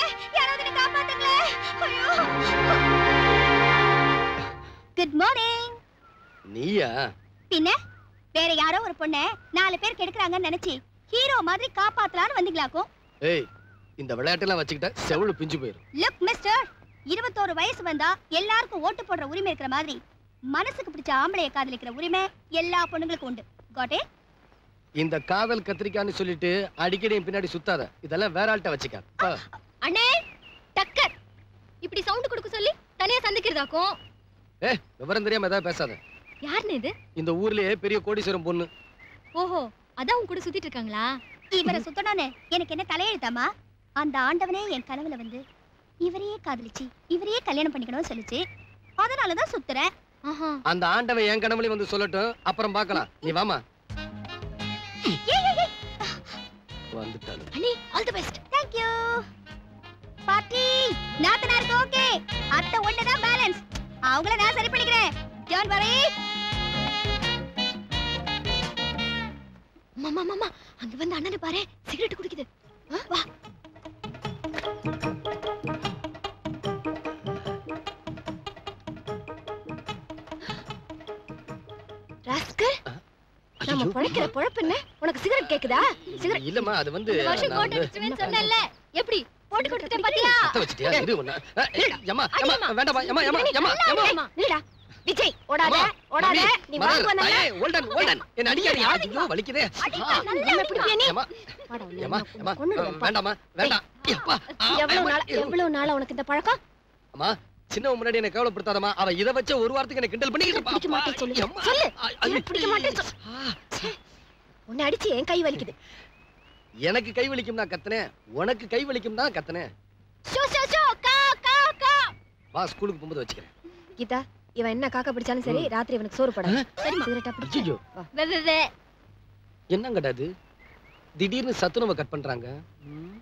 Speaker 16: குட் மார்னிங்
Speaker 5: நீயா
Speaker 16: பின்ன வேற யாரோ ஒரு பொண்ண நாலு பேர் கெடுக்குறாங்கன்னு நினைச்சு ஹீரோ மாதிரி காப்பாத்தலாம்னு வந்தீங்களாக்கும்
Speaker 5: ஏய் இந்த விளையாட்டெல்லாம் வச்சுக்கிட்ட செவிழு பிஞ்சு போயிரும்
Speaker 16: லுக் மிஸ்டர் இருபத்தோரு வயசு வந்தா எல்லாருக்கும் ஓட்டு போடுற உரிமை இருக்கிற மாதிரி மனசுக்கு பிடிச்ச ஆம்பளைய காதலிக்கிற உரிமை எல்லா பொண்ணுங்களுக்கும் உண்டு காட்டே
Speaker 5: இந்த காதல் கத்திரிக்கான்னு சொல்லிட்டு அடிக்கடி என் பின்னாடி சுத்தாத இதெல்லாம் வேற ஆள்கிட்ட வச்சுக்க போ.
Speaker 15: அண்ணே டக்கர் இப்படி சவுண்ட் கொடுக்க சொல்லி தனியா சந்திக்கிறதாக்கும்
Speaker 5: ஏ விவரம் தெரியாம ஏதாவது பேசாத
Speaker 15: யாருன்னு இது
Speaker 5: இந்த ஊர்லயே பெரிய கோடீஸ்வரம் பொண்ணு
Speaker 15: ஓஹோ அதான் உன் கூட சுத்திட்டு இருக்காங்களா
Speaker 16: இவரை சுத்தணும்னு எனக்கு என்ன தலையெழுத்தாமா அந்த ஆண்டவனே என் கனவுல வந்து இவரையே காதலிச்சு இவரையே கல்யாணம் பண்ணிக்கணும்னு சொல்லுச்சு அதனாலதான் சுத்துறேன்
Speaker 5: அந்த ஆண்டவன் என் கனவுலயும் வந்து சொல்லட்டும் அப்புறம் பார்க்கலாம் நீ வாமா வந்துட்டாரு
Speaker 16: அண்ணி all the best thank you பாட்டி நாத்தனாருக்கு ஓகே அத்தை ஒண்ணு தான் பேலன்ஸ் அவங்கள நான் சரி பண்ணிக்கிறேன் ஜான் வரை
Speaker 6: மாமா மாமா அங்க வந்து அண்ணனை பாரு சிகரெட் குடிக்குது ஆ, வா ராஸ்கல் நம்ம
Speaker 5: ஐயோ.
Speaker 6: பழைக்கிற பொழப்பு என்ன உனக்கு சிகரெட் கேக்குதா சிகரெட்
Speaker 5: இல்லம்மா அது வந்து
Speaker 15: இந்த வருஷம்
Speaker 5: நான்
Speaker 15: கோட்டை
Speaker 5: வந்து-
Speaker 15: அடிச்சுவேன்னு சொன்னேன்ல எப்படி போட்டு கொடுத்துட்டேன் பாத்தியா
Speaker 5: சத்த வச்சிட்டியா இரு ஒண்ணு ஏம்மா ஏம்மா வேண்டாம்மா ஏம்மா ஏம்மா ஏம்மா ஏம்மா
Speaker 6: நில்லுடா விஜய் ஓடாத ஓடாத நீ
Speaker 5: மலர்,
Speaker 6: வாங்க வந்தா
Speaker 5: தாயே, hold on, hold on. என்னை அடிக்காதீங்க. ஐயோ, வலிக்குதே. ஆ,
Speaker 6: நல்லா பிடிப்பியா நீ
Speaker 5: ஏம்மா, ஏம்மா, ஏம்மா, வேண்டாம்மா, வேண்டாம். எப்பா, ஆ,
Speaker 6: எவ்வளவு
Speaker 5: ஏம்மா,
Speaker 6: நாள் எவ்வளவு நாளா உனக்கு இந்த பழக்கம்
Speaker 5: அம்மா, சின்னவன் முன்னாடி என்ன கவலைப்படுத்தாதம்மா அவ இத வச்ச ஒரு வாரத்துக்கு என்ன கிண்டல் பண்ணிக்கிட்டு இருப்பா.
Speaker 6: பிடிக்க மாட்டேன்னு சொல்லு
Speaker 5: அம்மா,
Speaker 6: சொல்லு
Speaker 5: ஐயோ.
Speaker 6: ஏன் பிடிக்க மாட்டேன்னு சொல்லு உன்னை அடிச்சு என் கை வலிக்குது
Speaker 5: எனக்கு கை வலிக்கும் நான் கத்துனேன் உனக்கு கை வலிக்கும் தான் கத்துனேன்
Speaker 6: ஷோ ஷோ ஷோ கா கா கா
Speaker 5: வா ஸ்கூலுக்கு போகும்போது வச்சுக்கிறேன்
Speaker 6: கீதா இவன் என்ன காக்கா பிடிச்சாலும் சரி ராத்திரி இவனுக்கு சோறு போடாது சிகரெட்டா பிடிச்சு
Speaker 5: ஐயோ
Speaker 15: வே, வே, வே.
Speaker 5: என்னங்கடா இது திடீர்னு சத்துணவை கட் பண்றாங்க ம்.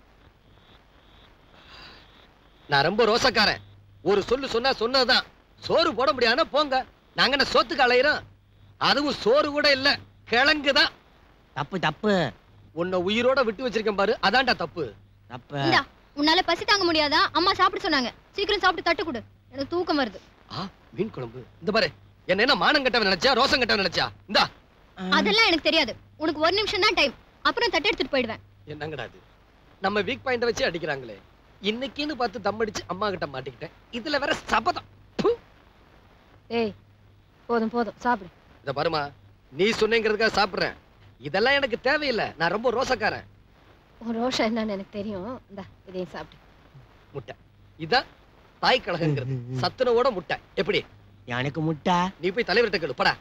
Speaker 5: நான் ரொம்ப ரோசக்காரன் ஒரு சொல்லு சொன்னா சொன்னதுதான் சோறு போட முடியாதுன்னா போங்க நாங்க என்ன சோத்துக்கு அலையிறோம் அதுவும் சோறு கூட இல்ல கிழங்குதான்
Speaker 14: தப்பு தப்பு
Speaker 5: உன்னை உயிரோட விட்டு வச்சிருக்கேன் பாரு அதான்டா தப்பு
Speaker 14: தப்பு
Speaker 15: இந்தா உன்னால பசி தாங்க முடியாதா அம்மா சாப்பிட சொன்னாங்க சீக்கிரம் சாப்பிட்டு தட்டு கொடு எனக்கு தூக்கம் வருது
Speaker 5: ஆ மீன் குழம்பு இந்த பாரு என்ன என்ன மானம் கட்டவன் நினைச்சா ரோசம் கட்டவன் நினைச்சா இந்தா
Speaker 15: அதெல்லாம் எனக்கு தெரியாது உனக்கு ஒரு நிமிஷம் தான் டைம் அப்புறம் தட்டு எடுத்துட்டு போயிடுவேன்
Speaker 5: என்னங்கடா இது நம்ம வீக் பாயிண்ட வச்சு அடிக்கிறாங்களே இன்னைக்குன்னு பார்த்து தம் அடிச்சு அம்மா கிட்ட மாட்டிக்கிட்டேன் இதுல வேற சபதம்
Speaker 6: ஏய் போதும் போதும் சாப்பிடு
Speaker 5: இத பாருமா நீ சொன்னேங்கிறதுக்காக சாப்பிடுறேன் இதெல்லாம் எனக்கு தேவையில்லை நான் ரொம்ப ரோசக்காரன்
Speaker 6: உன் ரோஷம் என்னன்னு எனக்கு தெரியும் இந்தா இதையும் சாப்பிடு
Speaker 5: முட்டை இதான் தாய் கழகங்கிறது சத்துணவோட முட்டை எப்படி
Speaker 14: எனக்கு முட்டை
Speaker 5: நீ போய் தலைவர்கிட்ட கேளு படா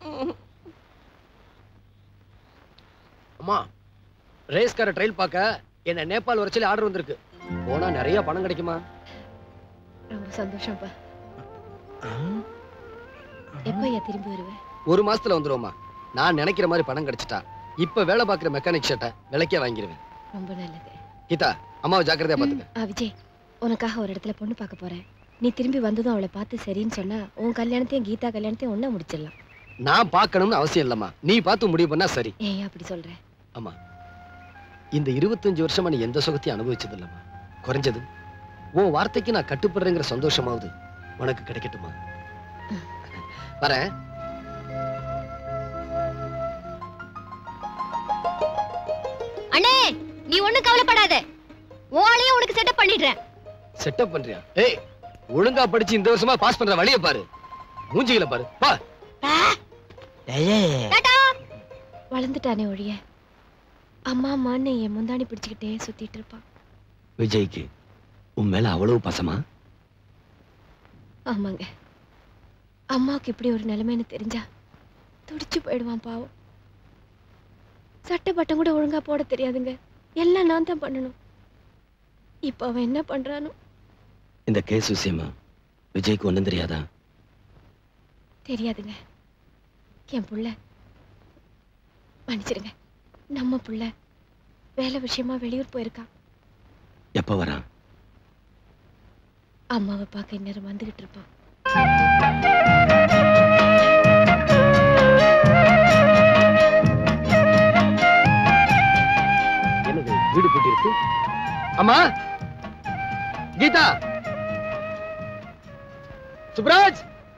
Speaker 5: அம்மா ரேஸ்கார ட்ரையல் பார்க்க என்ன நேபாள் வர சொல்லி ஆர்டர் வந்திருக்கு போனா நிறைய பணம் கிடைக்குமா
Speaker 6: ரொம்ப சந்தோஷம்ப்பா எப்பயா திரும்பி வருவேன்
Speaker 5: ஒரு மாசத்துல வந்துருவோமா நான் நினைக்கிற மாதிரி பணம் கிடைச்சிட்டா இப்ப வேலை பார்க்குற மெக்கானிக் ஷர்ட்டை விலைக்கே வாங்கிடுவேன்
Speaker 6: ரொம்ப நல்லது
Speaker 5: கீதா அம்மாவை ஜாக்கிரதையா பாத்துக்க
Speaker 6: ஆ விஜய் உனக்காக ஒரு இடத்துல பொண்ணு பார்க்க போறேன் நீ திரும்பி வந்ததும் அவளை பார்த்து சரின்னு சொன்னா உன் கல்யாணத்தையும் கீதா கல்யாணத்தையும் ஒண்ணா முடிச்சிடலாம்
Speaker 5: நான் பார்க்கணும்னு அவசியம் இல்லம்மா நீ பார்த்து முடிவு பண்ணா சரி
Speaker 6: ஏன் அப்படி சொல்ற
Speaker 5: ஆமா இந்த இருபத்தஞ்சு வருஷமா நீ எந்த சுகத்தையும் அனுபவிச்சது இல்லம்மா குறைஞ்சது உன் வார்த்தைக்கு நான் கட்டுப்படுறேங்கிற சந்தோஷமாவது உனக்கு கிடைக்கட்டுமா வரேன்
Speaker 15: அண்ணே நீ ஒண்ணும் கவலைப்படாத ஓலையும் உனக்கு செட்டப் பண்ணிடுறேன்
Speaker 5: செட்டப் பண்றியா ஏய் ஒழுங்கா படிச்சு இந்த வருஷமா பாஸ் பண்ற வழிய பாரு மூஞ்சிகளை பாரு பா
Speaker 6: வளர்ந்துட்டானே ஒழிய அம்மா அம்மான்னு என் முந்தாணி பிடிச்சுக்கிட்டே சுத்திட்டு இருப்பான்
Speaker 5: விஜய்க்கு உன் மேல அவ்வளவு பசமா
Speaker 6: ஆமாங்க அம்மாவுக்கு இப்படி ஒரு நிலைமைன்னு தெரிஞ்சா துடிச்சு போயிடுவான் பாவம் சட்டை பட்டம் கூட ஒழுங்கா போட தெரியாதுங்க எல்லாம் நான் தான் பண்ணணும் இப்ப அவன் என்ன பண்றானோ
Speaker 5: இந்த கேஸ் விஷயமா விஜய்க்கு ஒண்ணும் தெரியாதா
Speaker 6: தெரியாதுங்க என் புள்ள மன்னிச்சிடுங்க நம்ம புள்ள வேலை விஷயமா வெளியூர் போயிருக்கான்
Speaker 5: எப்ப வரான்
Speaker 6: அம்மாவை பார்க்க இந்நேரம் வந்துகிட்டு இருப்பான்
Speaker 5: என்னது வீடு பூட்டி இருக்கு அம்மா கீதா சுப்ராஜ்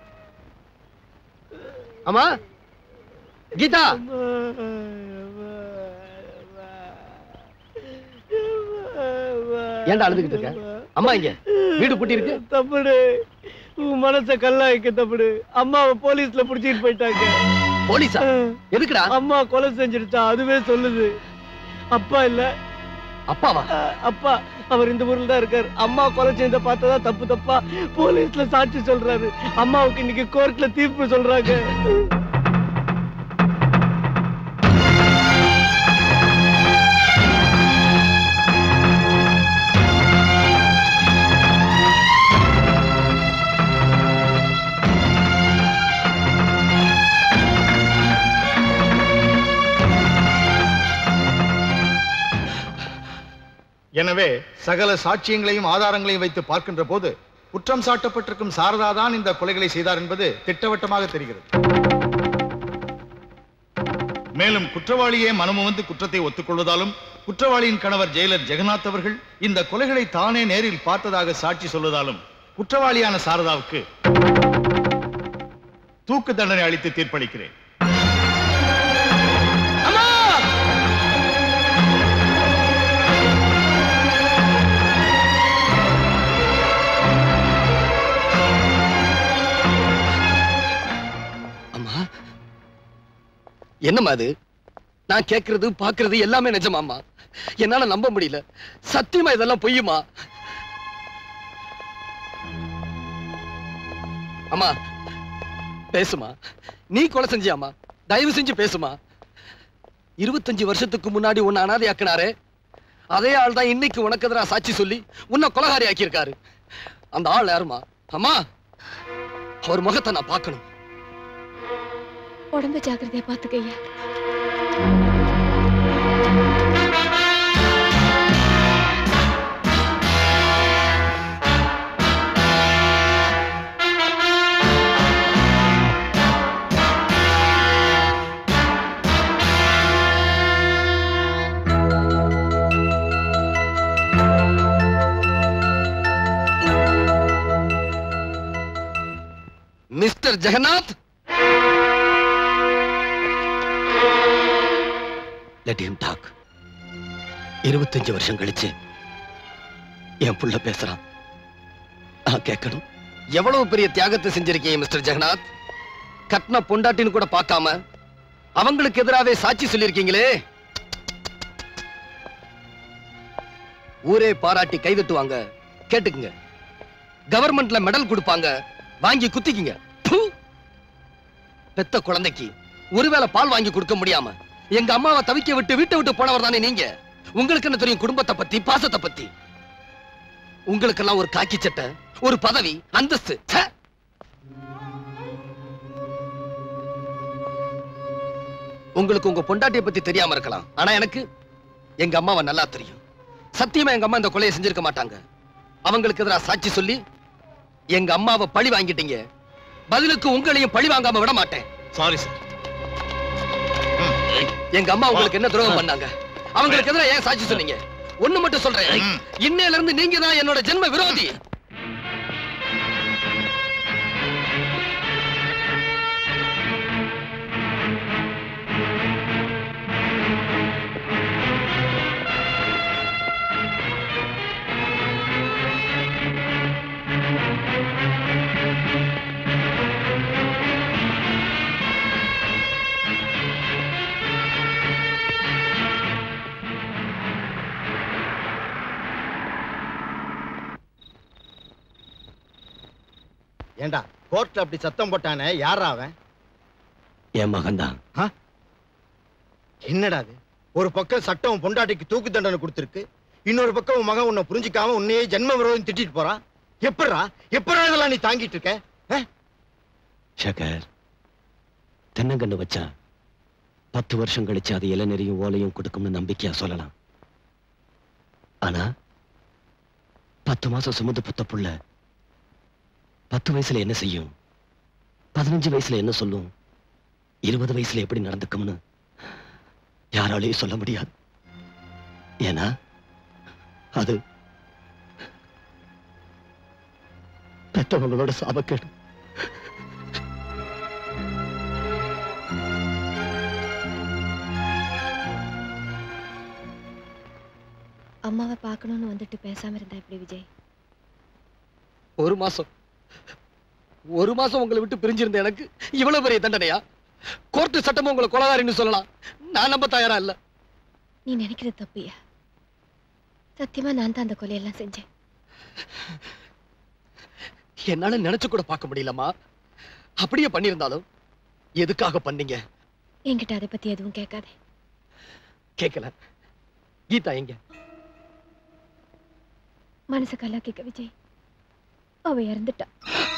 Speaker 5: அம்மா கீதா ஏன்டா அழுதுகிட்டு இருக்க அம்மா இங்க வீடு பூட்டி இருக்கு
Speaker 14: தப்புடு உன் மனச கல்லாய்க்க தப்புடு அம்மாவை போலீஸ்ல புடிச்சிட்டு போயிட்டாங்க
Speaker 5: போலீஸா எதுக்குடா
Speaker 14: அம்மா கொலை செஞ்சிருச்சா அதுவே சொல்லுது அப்பா இல்ல
Speaker 5: அப்பாவா
Speaker 14: அப்பா அவர் இந்த ஊர்ல தான் இருக்காரு அம்மா கொலை செஞ்சத பார்த்ததா தப்பு தப்பா போலீஸ்ல சாட்சி சொல்றாரு அம்மாவுக்கு இன்னைக்கு கோர்ட்ல தீர்ப்பு சொல்றாங்க
Speaker 1: எனவே சகல சாட்சியங்களையும் ஆதாரங்களையும் வைத்து பார்க்கின்ற போது குற்றம் சாட்டப்பட்டிருக்கும் சாரதா தான் இந்த கொலைகளை செய்தார் என்பது திட்டவட்டமாக தெரிகிறது மேலும் குற்றவாளியே மனமுவந்து குற்றத்தை ஒத்துக்கொள்வதாலும் குற்றவாளியின் கணவர் ஜெயலர் ஜெகநாத் அவர்கள் இந்த கொலைகளை தானே நேரில் பார்த்ததாக சாட்சி சொல்வதாலும் குற்றவாளியான சாரதாவுக்கு தூக்கு தண்டனை அளித்து தீர்ப்பளிக்கிறேன்
Speaker 5: அம்மா என்னம்மா அது நான் கேக்குறது பாக்குறது எல்லாமே நிஜமாம்மா என்னால நம்ப முடியல சத்தியமா இதெல்லாம் பொய்யுமா அம்மா பேசுமா நீ கொலை செஞ்சியாமா தயவு செஞ்சு பேசுமா இருபத்தஞ்சு வருஷத்துக்கு முன்னாடி உன்னை அனாதையாக்குனாரே அதே ஆள் தான் இன்னைக்கு உனக்கு எதிராக சாட்சி சொல்லி உன்னை கொலகாரி ஆக்கியிருக்காரு அந்த ஆள் யாருமா அம்மா அவர் முகத்தை நான் பார்க்கணும்
Speaker 6: உடம்ப ஜாக்கிரதையா பாத்துக்கையா
Speaker 5: mister Jagannath let him talk இருபத்தஞ்சு வருஷம் கழிச்சு என் புள்ள பேசுறான் நான் கேட்கணும் எவ்வளவு பெரிய தியாகத்தை செஞ்சிருக்கீங்க மிஸ்டர் ஜெகநாத் கட்ன பொண்டாட்டின்னு கூட பார்க்காம அவங்களுக்கு எதிராவே சாட்சி சொல்லியிருக்கீங்களே ஊரே பாராட்டி கைதட்டுவாங்க கேட்டுக்குங்க கவர்மெண்ட்ல மெடல் கொடுப்பாங்க வாங்கி குத்திக்குங்க ப்பு! பெத்த குழந்தைக்கு ஒருவேளை பால் வாங்கி கொடுக்க முடியாம எங்க அம்மாவை தவிக்க விட்டு வீட்டை விட்டு போனவர் தானே நீங்க உங்களுக்கு என்ன தெரியும் குடும்பத்தை பத்தி பாசத்தை பத்தி உங்களுக்கெல்லாம் ஒரு காக்கி சட்டை ஒரு பதவி அந்தஸ்து ச்சே! உங்களுக்கு உங்க பொண்டாட்டிய பத்தி தெரியாம இருக்கலாம் ஆனா எனக்கு எங்க அம்மாவை நல்லா தெரியும் சத்தியமா எங்க அம்மா இந்த கொலையை செஞ்சிருக்க மாட்டாங்க அவங்களுக்கு எதிராக சாட்சி சொல்லி எங்க அம்மாவை பழி வாங்கிட்டீங்க பதிலுக்கு உங்களையும் பழி வாங்காம விட மாட்டேன்
Speaker 1: சாரி சார்
Speaker 5: எங்க அம்மா உங்களுக்கு என்ன துரோகம் பண்ணாங்க அவங்களுக்கு எதிராக ஏன் சாட்சி சொன்னீங்க ஒண்ணு மட்டும் சொல்றேன் இன்னையில இருந்து நீங்க தான் என்னோட ஜென்ம விரோதி
Speaker 7: ஏண்டா கோர்ட்ல அப்படி சத்தம் போட்டானே யாரா அவன்
Speaker 5: என் மகன்தான்
Speaker 7: என்னடா அது ஒரு பக்கம் சட்டம் உன் பொண்டாட்டிக்கு தூக்கு தண்டனை கொடுத்துருக்கு இன்னொரு பக்கம் உன் மகன் உன்னை புரிஞ்சுக்காம உன்னையே ஜென்ம விரோதம் திட்டிட்டு போறான் எப்படா எப்படா இதெல்லாம் நீ தாங்கிட்டு இருக்க
Speaker 5: சேகர் தென்னங்கன்னு வச்சா பத்து வருஷம் கழிச்சு அது இளநெறியும் ஓலையும் கொடுக்கும்னு நம்பிக்கையா சொல்லலாம் ஆனா பத்து மாசம் சுமந்து புத்த புள்ள பத்து வயசுல என்ன செய்யும் பதினஞ்சு வயசுல என்ன சொல்லும் இருபது வயசுல எப்படி நடந்துக்கும்னு யாராலையும் சொல்ல முடியாது ஏன்னா அது பெத்தவங்களோட சாபக்கேடு
Speaker 6: அம்மாவை பார்க்கணும்னு வந்துட்டு பேசாம இருந்தா எப்படி விஜய்
Speaker 5: ஒரு மாசம் ஒரு மாசம் உங்களை விட்டு பிரிஞ்சிருந்த எனக்கு இவ்வளவு பெரிய தண்டனையா கோர்ட்டு சட்டமும் உங்களை கொலகாரின்னு சொல்லலாம் நான் நம்ப தயாரா இல்ல
Speaker 6: நீ நினைக்கிறது தப்பியா சத்தியமா நான் தான் அந்த கொலையெல்லாம் செஞ்சேன்
Speaker 5: என்னால நினைச்சு கூட பார்க்க முடியலம்மா அப்படியே பண்ணியிருந்தாலும் எதுக்காக பண்ணீங்க
Speaker 6: என்கிட்ட அதை பத்தி எதுவும் கேட்காதே
Speaker 5: கேட்கல கீதா எங்க
Speaker 6: மனசை கல்லாக்கிக்க விஜய் அவ இறந்துட்டா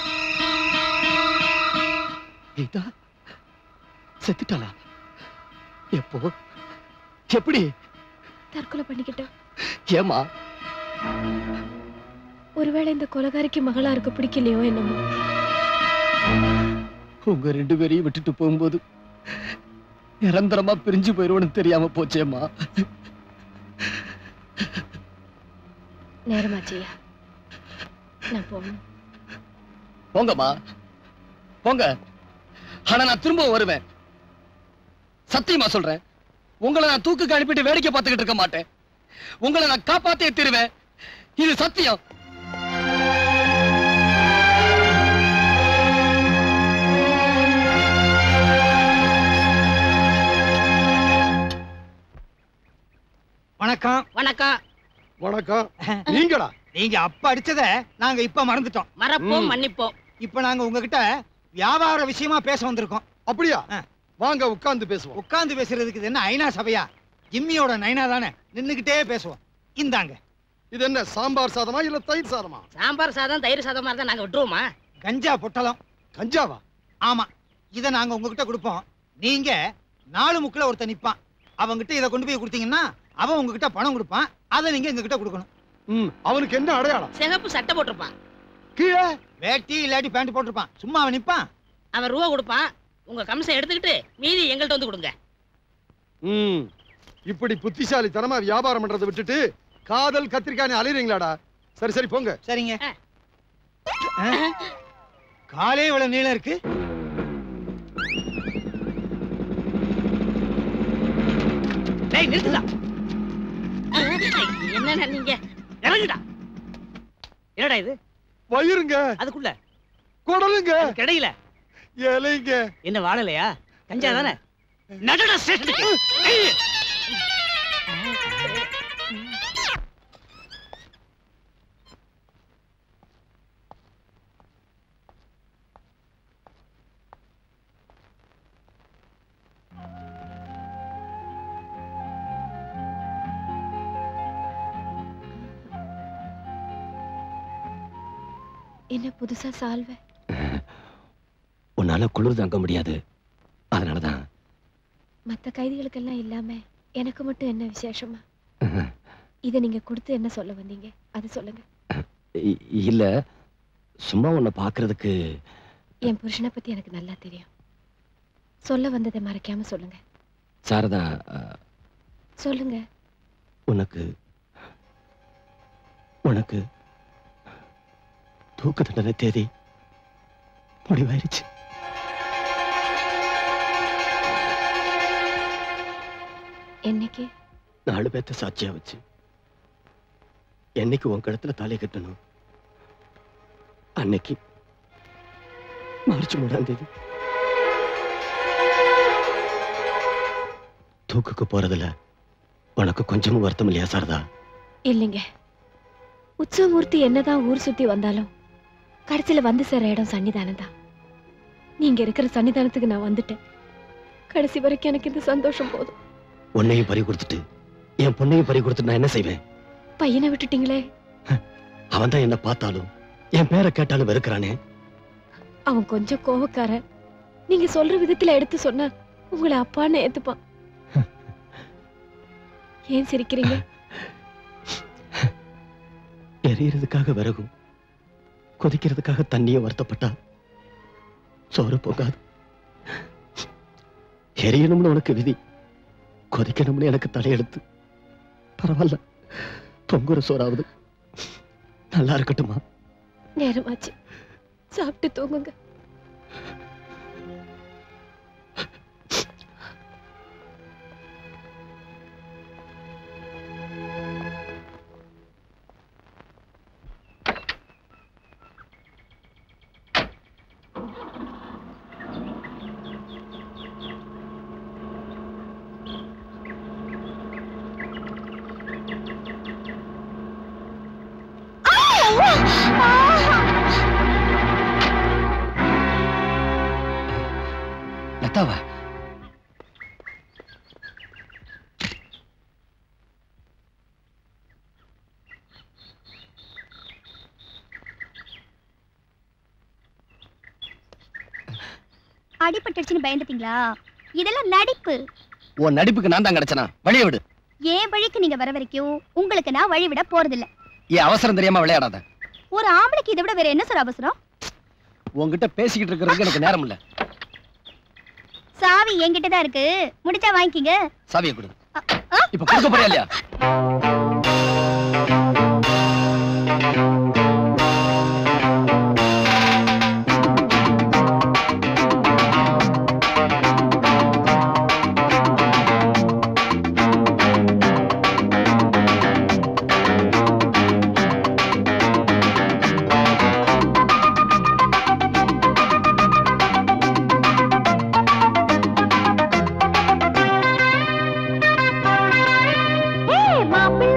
Speaker 5: கீதா செத்துட்டாளா எப்போ எப்படி
Speaker 6: தற்கொலை பண்ணிக்கிட்டா
Speaker 5: ஏமா
Speaker 6: ஒருவேளை இந்த கொலகாரிக்கு மகளா இருக்க பிடிக்கலையோ என்னமோ
Speaker 5: உங்க ரெண்டு பேரையும் விட்டுட்டு போகும்போது நிரந்தரமா பிரிஞ்சு போயிருவோன்னு தெரியாம போச்சேம்மா
Speaker 6: நேரமாச்சியா நான் போகணும்
Speaker 5: போங்கம்மா போங்க ஆனா நான் திரும்ப வருவேன் சத்தியமா சொல்றேன் உங்களை நான் தூக்குக்கு அனுப்பிட்டு வேடிக்கை பார்த்துக்கிட்டு இருக்க மாட்டேன் உங்களை நான் காப்பாத்தே தருவேன் இது சத்தியம்
Speaker 10: வணக்கம்
Speaker 11: வணக்கம்
Speaker 13: வணக்கம் நீங்களா
Speaker 10: நீங்க அப்ப அடிச்சத நாங்க இப்ப மறந்துட்டோம்
Speaker 11: மறப்போம் மன்னிப்போம்
Speaker 10: இப்ப நாங்க உங்ககிட்ட வியாபார விஷயமா பேச வந்திருக்கோம்
Speaker 13: அப்படியா வாங்க உட்கார்ந்து பேசுவோம்
Speaker 10: உட்கார்ந்து பேசுறதுக்கு இது என்ன ஐநா சபையா ஜிம்மியோட நைனா தானே நின்னுகிட்டே பேசுவோம் இந்தாங்க
Speaker 13: இது என்ன சாம்பார் சாதமா இல்ல தயிர் சாதமா
Speaker 11: சாம்பார் சாதம் தயிர் சாதமா இருந்தா நாங்க விட்டுருவோமா
Speaker 10: கஞ்சா பொட்டலம்
Speaker 13: கஞ்சாவா
Speaker 10: ஆமா இத நாங்க உங்ககிட்ட கொடுப்போம் நீங்க நாலு முக்குல ஒருத்தன் நிப்பான் அவங்கிட்ட இத கொண்டு போய் கொடுத்தீங்கன்னா அவன் உங்ககிட்ட பணம் கொடுப்பான் அதை நீங்க எங்ககிட்ட கொடுக்கணும்
Speaker 13: ம் அவனுக்கு என்ன அடையாளம்
Speaker 11: சிகப்பு சட்டை போட்டிருப்பான்
Speaker 10: கீழே வேட்டி இல்லாட்டி பேண்ட் போட்டிருப்பான் சும்மா அவன் நிப்பான்
Speaker 11: அவன் ரூபா கொடுப்பான் உங்க கமிஷன் எடுத்துக்கிட்டு மீதி எங்கள்கிட்ட வந்து கொடுங்க
Speaker 13: ம் இப்படி புத்திசாலித்தனமா வியாபாரம் பண்றதை விட்டுட்டு காதல் கத்திரிக்காய் அலையறீங்களாடா சரி சரி போங்க
Speaker 10: சரிங்க காலே இவ்வளவு நீளம் இருக்கு
Speaker 11: டேய் நிறுத்துடா என்னண்ணா நீங்க இறங்குடா என்னடா இது
Speaker 13: வயிறுங்க
Speaker 11: அதுக்குள்ள
Speaker 13: குடலுங்க
Speaker 11: கிடையில
Speaker 13: இலைங்க
Speaker 11: என்ன வாழலையா கஞ்சா தானே நடடா ஸ்டேஷனுக்கு
Speaker 6: என்ன புதுசா சால்வை
Speaker 5: உன்னால குளிர் தாங்க முடியாது அதனாலதான்
Speaker 6: மத்த கைதிகளுக்கெல்லாம் இல்லாம எனக்கு மட்டும் என்ன விசேஷமா இத நீங்க கொடுத்து என்ன சொல்ல வந்தீங்க அது சொல்லுங்க
Speaker 5: இ- இல்ல சும்மா உன்னை பாக்குறதுக்கு
Speaker 6: என் புருஷனை பத்தி எனக்கு நல்லா தெரியும் சொல்ல வந்ததை மறைக்காம சொல்லுங்க
Speaker 5: சாரதா அஹ்,
Speaker 6: சொல்லுங்க
Speaker 5: உனக்கு உனக்கு தூக்கு தண்டனை தேதி முடிவாயிருச்சு
Speaker 6: என்னைக்கு
Speaker 5: நாலு பேர்த்த சாட்சியா வச்சு என்னைக்கு உன் கழுத்துல தாலி கட்டணும் அன்னைக்கு மார்ச் மூணாம் தேதி தூக்குக்கு போறதுல உனக்கு கொஞ்சமும் வருத்தம் இல்லையா சாரதா
Speaker 6: இல்லைங்க உற்சவமூர்த்தி என்னதான் ஊர் சுத்தி வந்தாலும் கடைசியில வந்து சேர இடம் சன்னிதானம் தான் நீங்க இருக்கிற சன்னிதானத்துக்கு நான் வந்துட்டேன் கடைசி வரைக்கும் எனக்கு இந்த சந்தோஷம் போதும்
Speaker 5: உன்னையும் பறி கொடுத்துட்டு என் பொண்ணையும் பறி கொடுத்துட்டு நான் என்ன செய்வேன்
Speaker 6: பையனை விட்டுட்டீங்களே
Speaker 5: அவன் தான் என்ன பார்த்தாலும் என் பேரை கேட்டாலும் வெறுக்கிறானே
Speaker 6: அவன் கொஞ்சம் கோவக்காரன் நீங்க சொல்ற விதத்துல எடுத்து சொன்னா உங்களை அப்பான்னு ஏத்துப்பான் ஏன் சிரிக்கிறீங்க
Speaker 5: எரியறதுக்காக விறகும் கொதிக்கிறதுக்காக தண்ணியும் வருத்தப்பட்டா சோறு பொங்காது எரியணும்னு உனக்கு விதி கொதிக்கணும்னு எனக்கு தலையெடுத்து பரவாயில்ல பொங்குற சோறாவது நல்லா இருக்கட்டுமா
Speaker 6: நேரமாச்சு சாப்பிட்டு தூங்குங்க
Speaker 5: லதாவா
Speaker 16: அடிபட்டுடுச்சுன்னு பயந்துட்டீங்களா இதெல்லாம் நடிப்பு
Speaker 5: உன் நடிப்புக்கு நான் தான் கிடைச்சனா வழிய விடு
Speaker 16: என் வழிக்கு நீங்க வர வரைக்கும் உங்களுக்கு நான் வழி விட போறதில்ல
Speaker 5: ஏன் அவசரம் தெரியாம விளையாடாத
Speaker 16: ஒரு ஆம்பளைக்கு இதை விட வேற என்ன சார் அவசரம்
Speaker 5: உன்கிட்ட பேசிக்கிட்டு இருக்கிறதுக்கு எனக்கு நேரம் இல்ல
Speaker 16: சாவி என்கிட்ட தான் இருக்கு முடிச்சா வாங்கிக்கிங்க
Speaker 5: சாவியை கொடு இப்ப கொடுக்க போறியா இல்லையா
Speaker 9: ஏய் மாப்பிள்ள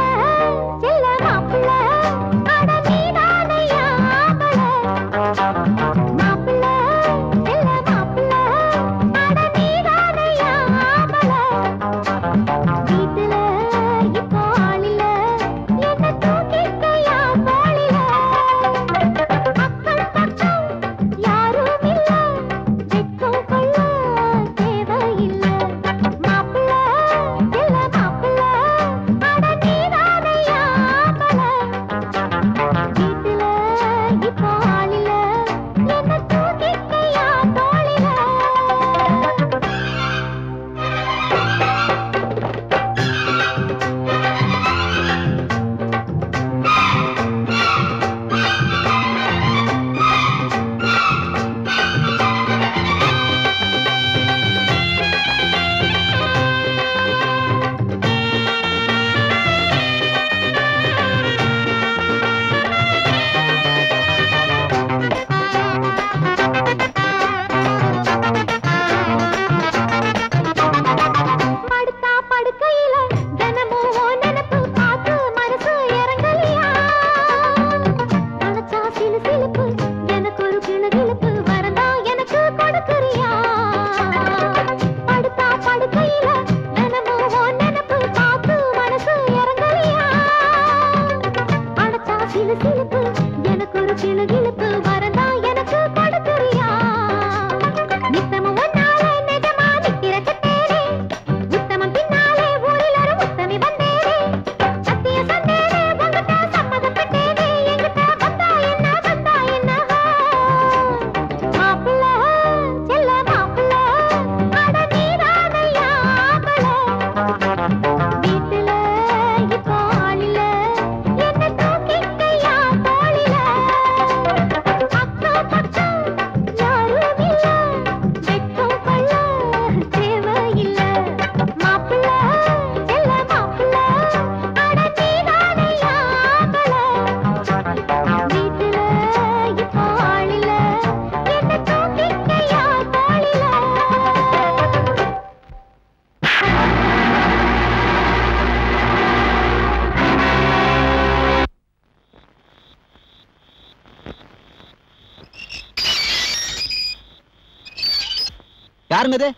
Speaker 17: யாருங்க இது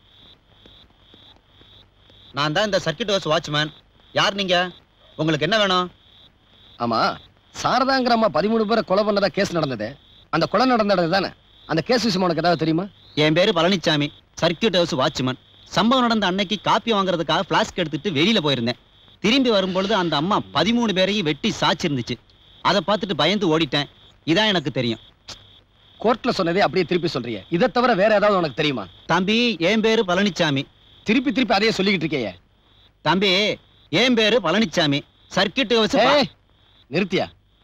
Speaker 17: நான் தான் இந்த சர்க்கிட் ஹவுஸ் வாட்ச்மேன் யார் நீங்க உங்களுக்கு என்ன வேணும்
Speaker 5: ஆமா சாரதாங்கிற அம்மா பதிமூணு பேரை கொலை பண்ணதா கேஸ் நடந்தது அந்த கொலை நடந்த இடம் தானே அந்த கேஸ் விஷயம் உனக்கு ஏதாவது தெரியுமா
Speaker 17: என் பேரு பழனிச்சாமி சர்க்கியூட் ஹவுஸ் வாட்ச்மேன் சம்பவம் நடந்த அன்னைக்கு காப்பி வாங்குறதுக்காக பிளாஸ்க் எடுத்துட்டு வெளியில போயிருந்தேன் திரும்பி வரும்பொழுது அந்த அம்மா பதிமூணு பேரையும் வெட்டி சாச்சிருந்துச்சு அதை பார்த்துட்டு பயந்து ஓடிட்டேன் இதான் எனக்கு தெரியும்
Speaker 5: கோர்ட்ல சொன்னதே அப்படியே திருப்பி சொல்றியே இதை தவிர வேற ஏதாவது உனக்கு தெரியுமா
Speaker 17: தம்பி என் பேரு பழனிச்சாமி
Speaker 5: திருப்பி திருப்பி அதையே சொல்லிக்கிட்டு இருக்கியே
Speaker 17: தம்பி என் பேரு பழனிச்சாமி சர்க்கியூட் ஹவுஸ்
Speaker 5: ஏய், நிறுத்தியா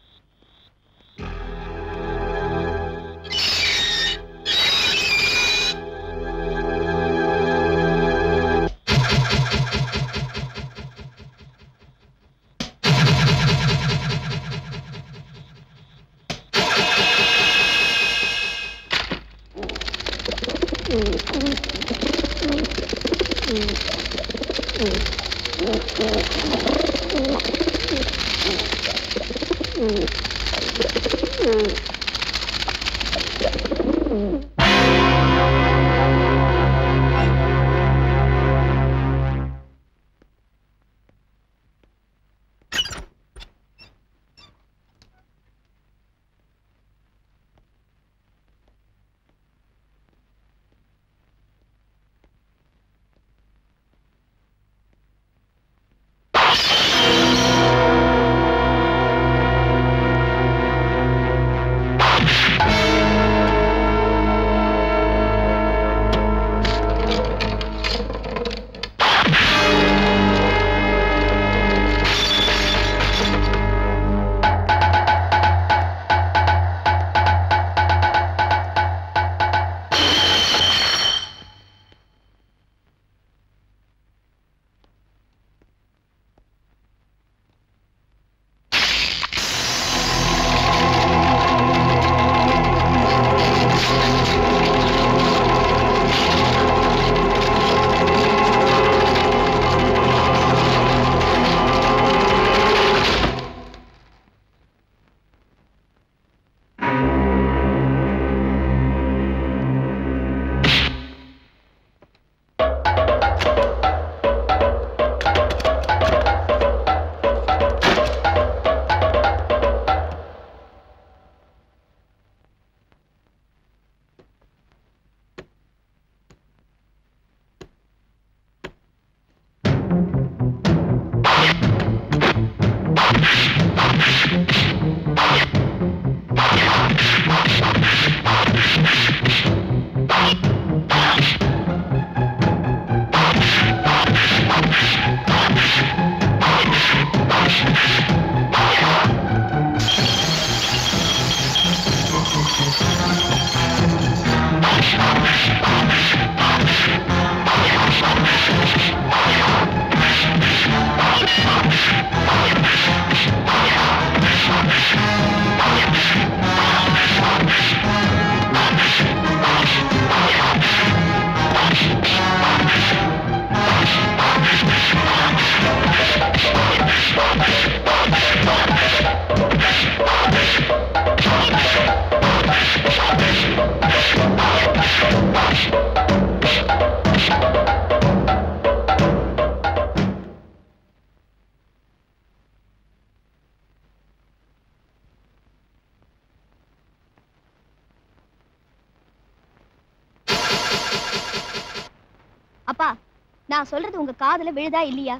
Speaker 16: அப்பா நான் சொல்றது உங்க காதுல விழுதா இல்லையா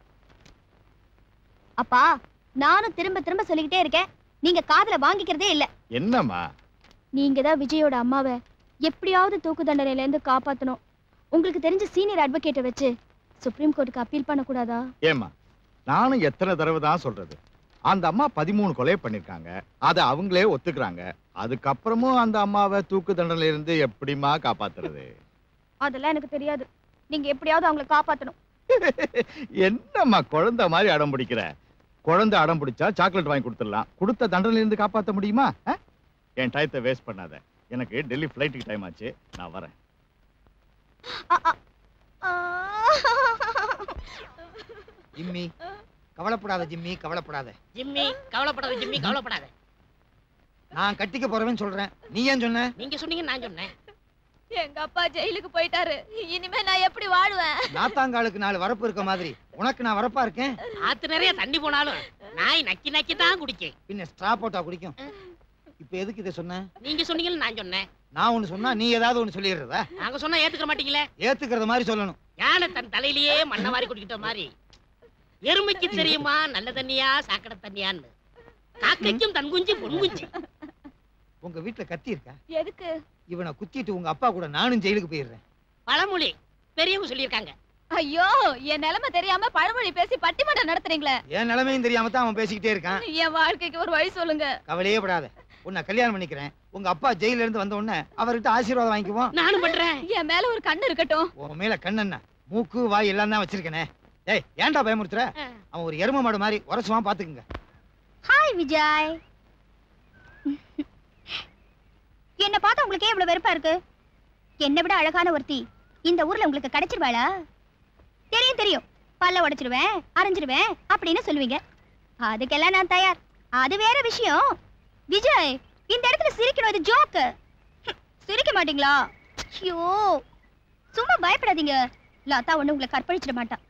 Speaker 16: அப்பா நானும் திரும்ப திரும்ப சொல்லிக்கிட்டே இருக்கேன் நீங்க காதுல வாங்கிக்கிறதே இல்ல
Speaker 1: என்னம்மா
Speaker 16: நீங்க தான் விஜயோட அம்மாவை எப்படியாவது தூக்கு தண்டனையில இருந்து காப்பாத்தணும் உங்களுக்கு தெரிஞ்ச சீனியர் அட்வொகேட்டை வச்சு சுப்ரீம் கோர்ட்டுக்கு அப்பீல் பண்ணக்கூடாதா
Speaker 1: ஏம்மா நானும் எத்தனை தடவை தான் சொல்றது அந்த அம்மா பதிமூணு கொலை பண்ணிருக்காங்க அதை அவங்களே ஒத்துக்கிறாங்க அதுக்கப்புறமும் அந்த அம்மாவை தூக்கு தண்டனையில இருந்து எப்படிம்மா காப்பாத்துறது
Speaker 16: அதெல்லாம் எனக்கு தெரியாது நீங்க எப்படியாவது அவங்கள காப்பாத்தணும்
Speaker 1: என்னம்மா குழந்தை மாதிரி அடம் பிடிக்கிற குழந்தை அடம் பிடிச்சா சாக்லேட் வாங்கி கொடுத்துடலாம் கொடுத்த தண்டனையில இருந்து காப்பாத்த முடியுமா ஆ? என் டயத்தை வேஸ்ட் பண்ணாத எனக்கு டெல்லி ஃப்ளைட்டுக்கு டைம் ஆச்சு நான் வரேன்
Speaker 10: ஜிம்மி கவலைப்படாத ஜிம்மி கவலைப்படாத
Speaker 11: ஜிம்மி கவலைப்படாத ஜிம்மி கவலைப்படாத
Speaker 10: நான் கட்டிக்க போறவன் சொல்றேன் நீ ஏன் சொன்ன
Speaker 11: நீங்க சொன்னீங்க நான் சொன்னேன்
Speaker 12: எங்க அப்பா ஜெயிலுக்கு போயிட்டாரு இனிமே நான் எப்படி வாழ்வேன்
Speaker 10: நாத்தாங்காலுக்கு நாலு வரப்பு இருக்க மாதிரி உனக்கு நான் வரப்பா இருக்கேன்
Speaker 11: ஆத்து நிறைய தண்ணி போனாலும் நாய் நக்கி நக்கி தான் குடிக்கும்
Speaker 10: பின்ன ஸ்ட்ரா போட்டா குடிக்கும் இப்ப எதுக்கு இதை சொன்ன
Speaker 11: நீங்க சொன்னீங்கன்னு நான் சொன்னேன்
Speaker 10: நான் ஒண்ணு சொன்னா நீ ஏதாவது ஒண்ணு சொல்லிடுறதா
Speaker 11: நாங்க சொன்னா ஏத்துக்க மாட்டீங்களே
Speaker 10: ஏத்துக்கிறத மாதிரி சொல்லணும்
Speaker 11: யானை தன் தலையிலேயே மண்ணை வாரி குடிக்கிட்ட மாதிரி எருமைக்கு தெரியுமா நல்ல தண்ணியா சாக்கடை தண்ணியான்னு காக்கைக்கும் தன் குஞ்சு பொன் குஞ்சு
Speaker 10: உங்க வீட்டுல கத்தி இருக்கா
Speaker 12: எதுக்கு
Speaker 10: இவனை குத்திட்டு உங்க அப்பா கூட நானும் ஜெயிலுக்கு போயிடுறேன்
Speaker 11: பழமொழி பெரியவங்க சொல்லியிருக்காங்க
Speaker 12: ஐயோ என் நிலைமை தெரியாம பழமொழி பேசி பட்டிமன்றம் நடத்துறீங்களே
Speaker 10: என் நிலைமையும் தெரியாம தான் அவன் பேசிக்கிட்டே இருக்கான்
Speaker 12: என் வாழ்க்கைக்கு ஒரு வழி சொல்லுங்க
Speaker 10: கவலையே படாத உன்னை கல்யாணம் பண்ணிக்கிறேன் உங்க அப்பா ஜெயில இருந்து வந்த உடனே அவர்கிட்ட ஆசீர்வாதம் வாங்கிக்குவோம்
Speaker 11: நானும் பண்றேன்
Speaker 12: என் மேல ஒரு கண்ணு இருக்கட்டும்
Speaker 10: உன் மேல கண்ணென்ன மூக்கு வாய் எல்லாம் தான் வச்சிருக்கனே ஏய் ஏன்டா பயமுறுத்துற அவன் ஒரு எரும மாடு மாதிரி உரசுவான் பாத்துக்குங்க
Speaker 16: ஹாய் விஜய் என்ன பார்த்தா உங்களுக்கு ஏன் இவ்வளவு வெறுப்பா இருக்கு என்னை விட அழகான ஒருத்தி இந்த ஊர்ல உங்களுக்கு கிடைச்சிருவாளா தெரியும் தெரியும் பல்ல உடைச்சிருவேன் அரைஞ்சிருவேன் அப்படின்னு சொல்லுவீங்க அதுக்கெல்லாம் நான் தயார் அது வேற விஷயம் விஜய் இந்த இடத்துல சிரிக்கணும் இது ஜோக்கு சிரிக்க மாட்டீங்களா ஐயோ சும்மா பயப்படாதீங்க லதா ஒண்ணு உங்களை கற்பழிச்சிட மாட்டா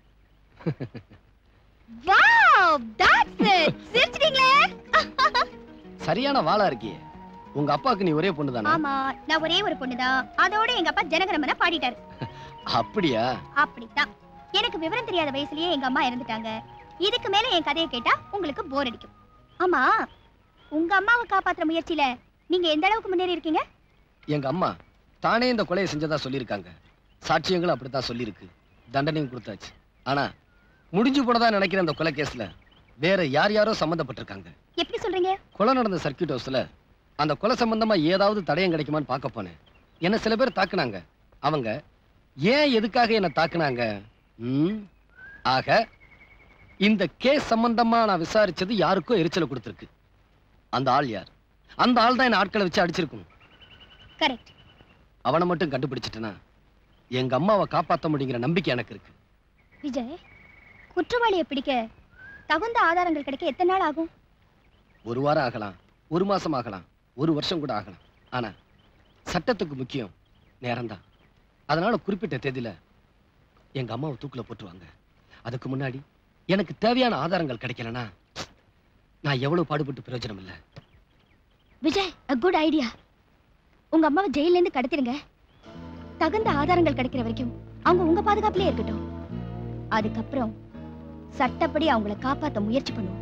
Speaker 16: வாவ் தட்ஸ் இட் சிரிச்சிட்டீங்களே
Speaker 5: சரியான வாளா இருக்கியே உங்க அப்பாவுக்கு நீ ஒரே பொண்ணு தானே
Speaker 16: ஆமா நான் ஒரே ஒரு பொண்ணுதான் அதோட எங்க அப்பா ஜனகணமன பாடிட்டாரு
Speaker 5: அப்படியா
Speaker 16: அப்படித்தான் எனக்கு விவரம் தெரியாத வயசுலயே எங்க அம்மா இறந்துட்டாங்க இதுக்கு மேல என் கதையை கேட்டா உங்களுக்கு போர் அடிக்கும் ஆமா உங்க அம்மாவை காப்பாத்துற முயற்சியில நீங்க எந்த அளவுக்கு முன்னேறி இருக்கீங்க
Speaker 5: எங்க அம்மா தானே இந்த கொலையை செஞ்சதா சொல்லியிருக்காங்க சாட்சியங்களும் அப்படித்தான் சொல்லியிருக்கு தண்டனையும் கொடுத்தாச்சு ஆனா முடிஞ்சு போனதா நினைக்கிற அந்த கொலை கேஸ்ல வேற யார் யாரோ சம்மந்தப்பட்டிருக்காங்க
Speaker 16: எப்படி சொல்றீங்க
Speaker 5: கொலை நடந்த சர்க்கியூட் ஹவுஸ்ல அந்த கொலை சம்பந்தமா ஏதாவது தடயம் கிடைக்குமான்னு பார்க்க போனேன் என்ன சில பேர் தாக்குனாங்க அவங்க ஏன் எதுக்காக என்ன தாக்குனாங்க ம், ஆக இந்த கேஸ் சம்பந்தமா நான் விசாரிச்சது யாருக்கோ எரிச்சலை கொடுத்துருக்கு அந்த ஆள் யார் அந்த ஆள் தான் என்ன ஆட்களை வச்சு அடிச்சிருக்கும்
Speaker 16: கரெக்ட்
Speaker 5: அவனை மட்டும் கண்டுபிடிச்சிட்டேனா எங்க அம்மாவை காப்பாத்த முடியுங்கிற நம்பிக்கை எனக்கு இருக்கு
Speaker 16: விஜய் குற்றவாளியை பிடிக்க தகுந்த ஆதாரங்கள் கிடைக்க எத்தனை நாள் ஆகும்
Speaker 5: ஒரு வாரம் ஆகலாம் ஒரு மாசம் ஆகலாம் ஒரு வருஷம் கூட ஆகலாம் ஆனா சட்டத்துக்கு முக்கியம் நேரம்தான் அதனால குறிப்பிட்ட தேதியில எங்க அம்மாவை தூக்குல போட்டுருவாங்க அதுக்கு முன்னாடி எனக்கு தேவையான ஆதாரங்கள் கிடைக்கலனா நான் எவ்வளவு பாடுபட்டு பிரயோஜனம் இல்லை
Speaker 16: விஜய் a குட் ஐடியா உங்க அம்மாவை ஜெயில இருந்து கடத்திடுங்க தகுந்த ஆதாரங்கள் கிடைக்கிற வரைக்கும் அவங்க உங்க பாதுகாப்புலயே இருக்கட்டும் அதுக்கப்புறம் சட்டப்படி அவங்கள காப்பாத்த முயற்சி பண்ணுவோம்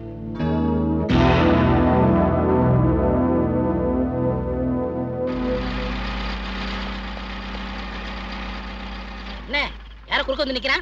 Speaker 11: என்ன யார குறுக்க வந்து நிக்கிறான்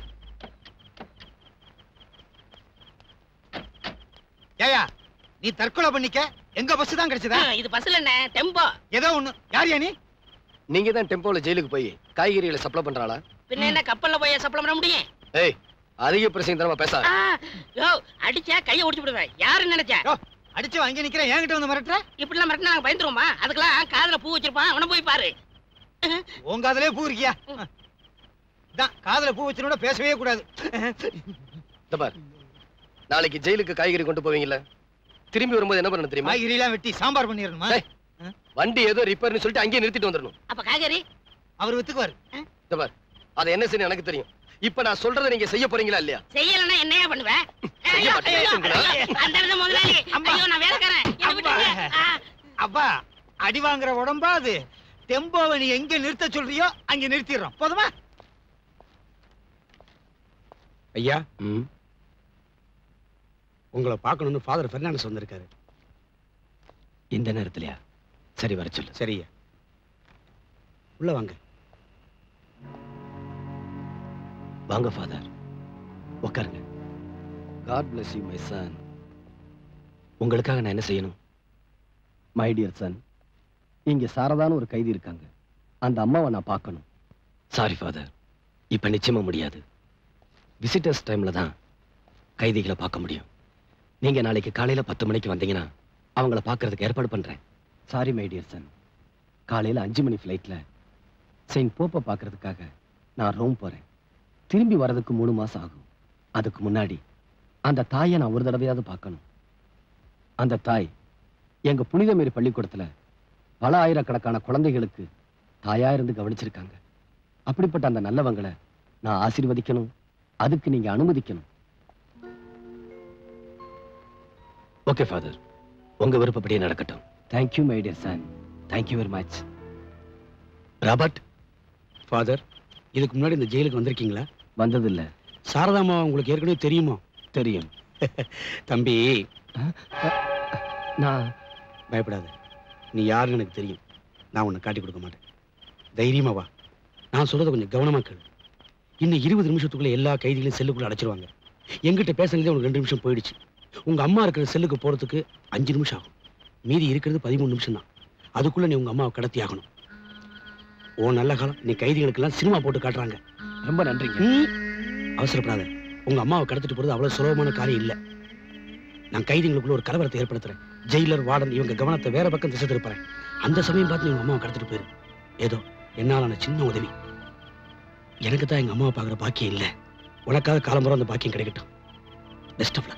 Speaker 10: ஏயா நீ தற்கொலை பண்ணிக்க எங்க பஸ் தான் கிடைச்சதா
Speaker 11: இது பஸ்ல என்ன டெம்போ
Speaker 10: ஏதோ ஒண்ணு யார் நீ
Speaker 5: நீங்க தான் டெம்போல ஜெயிலுக்கு போய் காய்கறிகளை சப்ளை பண்றாளா
Speaker 11: பின்ன என்ன கப்பல்ல போய் சப்ளை பண்ண முடியும்
Speaker 5: ஏய் அதிக பிரச்சனை தரமா பேச
Speaker 11: ஆ, யோ அடிச்சா கைய ஒடிச்சு விடுவேன் யாரு நினைச்சா
Speaker 10: அடிச்சு அங்க நிக்கிறேன் என்கிட்ட வந்து மிரட்டுற
Speaker 11: இப்படி எல்லாம் மிரட்டினா நாங்க பயந்துருவோமா அதுக்கெல்லாம் காதுல பூ வச்சிருப்பான் அவன போய் பாரு
Speaker 10: உங்க அதுலயே பூ இருக்கியா தான் காதுல பூ வச்சிருந்தா பேசவே கூடாது
Speaker 5: இந்த பார் நாளைக்கு ஜெயிலுக்கு காய்கறி கொண்டு போவீங்கல்ல திரும்பி வரும்போது என்ன பண்ணணும் தெரியுமா
Speaker 10: காய்கறி எல்லாம் வெட்டி சாம்பார் பண்ணிடணுமா
Speaker 5: வண்டி ஏதோ ரிப்பேர்னு சொல்லிட்டு அங்கேயே நிறுத்திட்டு வந்துடணும்
Speaker 11: அப்ப காய்கறி
Speaker 10: அவர் வித்துக்குவாரு
Speaker 5: இந்த பார் அதை என்ன செய்யணும் எனக்கு தெரியும் இப்ப நான் சொல்றதை நீங்க செய்ய போறீங்களா இல்லையா
Speaker 11: செய்யலன்னா என்னையா பண்ணுவேன்
Speaker 5: செய்ய மாட்டீங்களா?
Speaker 11: அந்த இடத்துல முதலாளி ஐயோ நான் வேலைக்காரன் என்னை விட்டுருங்க. ஆ,
Speaker 10: அப்பா அடி வாங்குற உடம்பா அது டெம்போவை நீ எங்க நிறுத்த சொல்றியோ அங்க நிறுத்திடுறோம் போதுமா
Speaker 4: ஐயா உங்களை பார்க்கணும்னு ஃபாதர் பெர்னாண்டஸ் வந்திருக்காரு
Speaker 5: இந்த நேரத்துலயா சரி வர சொல்லு
Speaker 4: சரியா உள்ள வாங்க
Speaker 5: வாங்க ஃபாதர் உட்காருங்க God bless you my son உங்களுக்காக நான் என்ன செய்யணும் மை டியர் சன் இங்க சாரதான்னு ஒரு கைதி இருக்காங்க அந்த அம்மாவை நான் பார்க்கணும் சாரி ஃபாதர் இப்ப நிச்சயமா முடியாது விசிட்டர்ஸ் டைம்ல தான் கைதிகளை பார்க்க முடியும் நீங்க நாளைக்கு காலையில பத்து மணிக்கு வந்தீங்கன்னா அவங்கள பார்க்கறதுக்கு ஏற்பாடு பண்றேன் சாரி மை டியர் சன் காலையில அஞ்சு மணி ஃப்ளைட்ல செயின்ட் போப்பை பார்க்கறதுக்காக நான் ரோம் போறேன் திரும்பி வர்றதுக்கு மூணு மாசம் ஆகும் அதுக்கு முன்னாடி அந்த தாயை நான் ஒரு தடவையாவது பார்க்கணும் அந்த தாய் எங்க புனிதமேரி பள்ளிக்கூடத்துல பல ஆயிரக்கணக்கான குழந்தைகளுக்கு தாயா இருந்து கவனிச்சிருக்காங்க அப்படிப்பட்ட அந்த நல்லவங்களை நான் ஆசீர்வதிக்கணும் அதுக்கு நீங்க அனுமதிக்கணும் ஓகே ஃபாதர் உங்க விருப்பப்படியே நடக்கட்டும் thank you my dear son thank you very much
Speaker 4: Robert father இதுக்கு முன்னாடி இந்த ஜெயிலுக்கு வந்திருக்கீங்களா
Speaker 5: வந்ததில்ல
Speaker 4: சாரதாமா உங்களுக்கு ஏற்கனவே தெரியுமா
Speaker 5: தெரியும்
Speaker 4: தம்பி
Speaker 5: நான்
Speaker 4: பயப்படாத நீ யாருன்னு எனக்கு தெரியும் நான் உன்னை காட்டி கொடுக்க மாட்டேன் தைரியமா வா நான் சொல்றதை கொஞ்சம் கவனமா கேளு இன்னும் இருபது நிமிஷத்துக்குள்ள எல்லா கைதிகளையும் செல்லுக்குள்ள அடைச்சிருவாங்க எங்கிட்ட பேசுனதே உனக்கு ரெண்டு நிமிஷம் போயிடுச்சு உங்க அம்மா இருக்கிற செல்லுக்கு போறதுக்கு அஞ்சு நிமிஷம் ஆகும் மீதி இருக்கிறது பதிமூணு நிமிஷம் தான் அதுக்குள்ள நீ உங்க அம்மாவை கடத்தி ஆகணும் ஓ நல்ல காலம் நீ கைதிகளுக்கெல்லாம் சினிமா போட்டு காட்டுறாங்க
Speaker 5: ரொம்ப நன்றிங்க
Speaker 4: ம், அவசரப்படாத உங்க அம்மாவை கடத்திட்டு போறது அவ்வளவு சுலபமான காரியம் இல்ல நான் கைதிகளுக்குள்ள ஒரு கலவரத்தை ஏற்படுத்துறேன் ஜெயிலர் வார்டன் இவங்க கவனத்தை வேற பக்கம் திசை திருப்புறேன் அந்த சமயம் பார்த்து நீ உங்க அம்மாவை கடத்திட்டு போயிரு ஏதோ என்னாலான சின்ன உதவி எனக்கு தான் எங்க அம்மாவை பார்க்குற பாக்கியம் இல்ல உனக்காக காலம்பரம் அந்த பாக்கியம் கிடைக்கட்டும் பெஸ்ட் ஆஃப்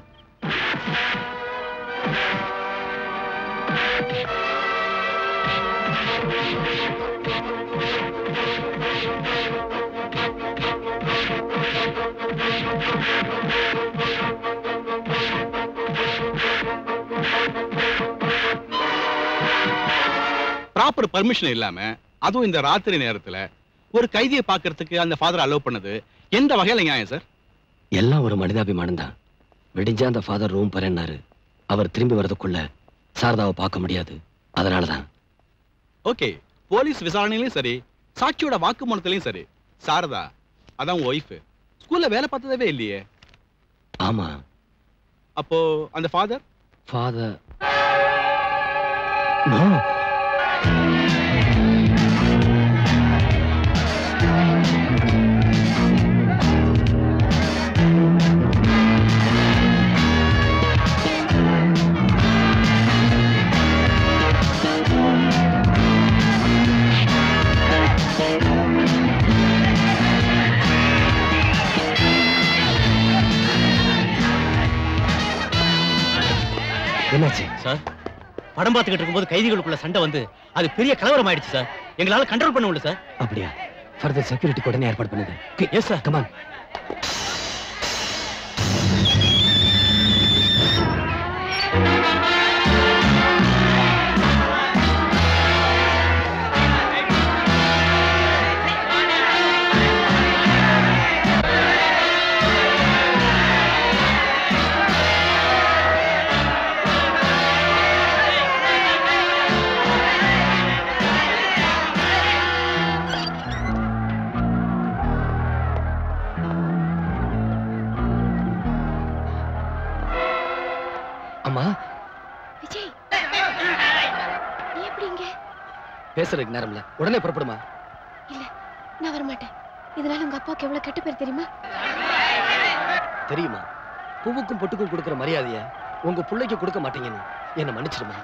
Speaker 2: ப்ராப்பர் பர்மிஷன் இல்லாம அதுவும் இந்த ராத்திரி நேரத்துல ஒரு கைதியை பார்க்கிறதுக்கு அந்த ஃபாதர் அலோவ் பண்ணது எந்த வகையில நியாயம் சார்
Speaker 5: எல்லாம் ஒரு மனிதாபிமானம் தான் விடிஞ்சா அந்த ஃபாதர் ரூம் பரன்னாரு அவர் திரும்பி வரதுக்குள்ள சாரதாவை பார்க்க முடியாது அதனாலதான்
Speaker 2: ஓகே போலீஸ் விசாரணையிலும் சரி சாட்சியோட வாக்குமூலத்திலையும் சரி சாரதா அதான் ஒய்ஃப் ஸ்கூல்ல வேலை பார்த்ததவே இல்லையே
Speaker 5: ஆமா
Speaker 2: அப்போ அந்த ஃபாதர்
Speaker 5: ஃபாதர்
Speaker 17: என்னாச்சு சார் படம் பார்த்துக்கிட்டு இருக்கும்போது கைதிகளுக்குள்ள சண்டை வந்து அது பெரிய கலவரம் ஆயிடுச்சு சார் எங்களால கண்ட்ரோல் பண்ண முடியல சார்
Speaker 5: அப்படியா ஃபர்தர் செக்யூரிட்டி உடனே ஏற்பாடு பண்ணுங்க
Speaker 17: எஸ் சார்
Speaker 5: கமான் அம்மா
Speaker 6: விஜய் நீ எப்படி இங்க
Speaker 5: பேசுறதுக்கு நேரம் இல்ல உடனே புறப்படுமா
Speaker 6: இல்ல நான் வரமாட்டேன் இதனால உங்க அப்பாவுக்கு எவ்வளவு கெட்ட பேர் தெரியுமா
Speaker 5: தெரியுமா பூவுக்கும் பொட்டுக்கும் கொடுக்கிற மரியாதைய உங்க பிள்ளைக்கு கொடுக்க மாட்டீங்கன்னு என்ன மன்னிச்சிடுமா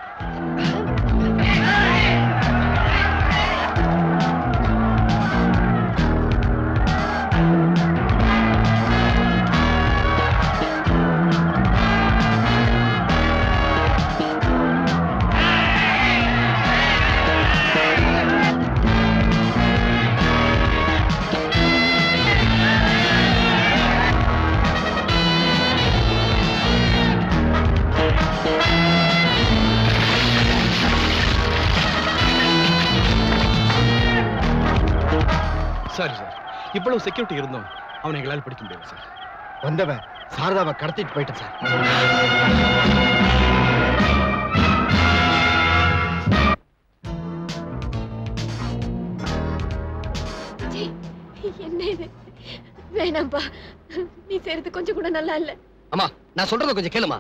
Speaker 2: சாரி சார் இவ்வளவு செக்யூரிட்டி இருந்தோம் அவனை எங்களால் பிடிக்க முடியாது சார்
Speaker 7: வந்தவன் சாரதாவை கடத்திட்டு போயிட்டான் சார்
Speaker 6: விஜய் என்ன இது வேணாம்பா நீ செய்யறது கொஞ்சம் கூட நல்லா இல்ல
Speaker 5: அம்மா நான் சொல்றத கொஞ்சம் கேளுமா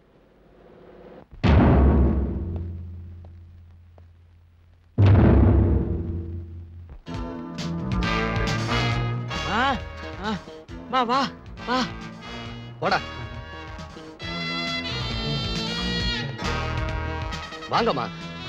Speaker 14: ஆ ஆ வா வா வா
Speaker 5: போடா வாங்கம்மா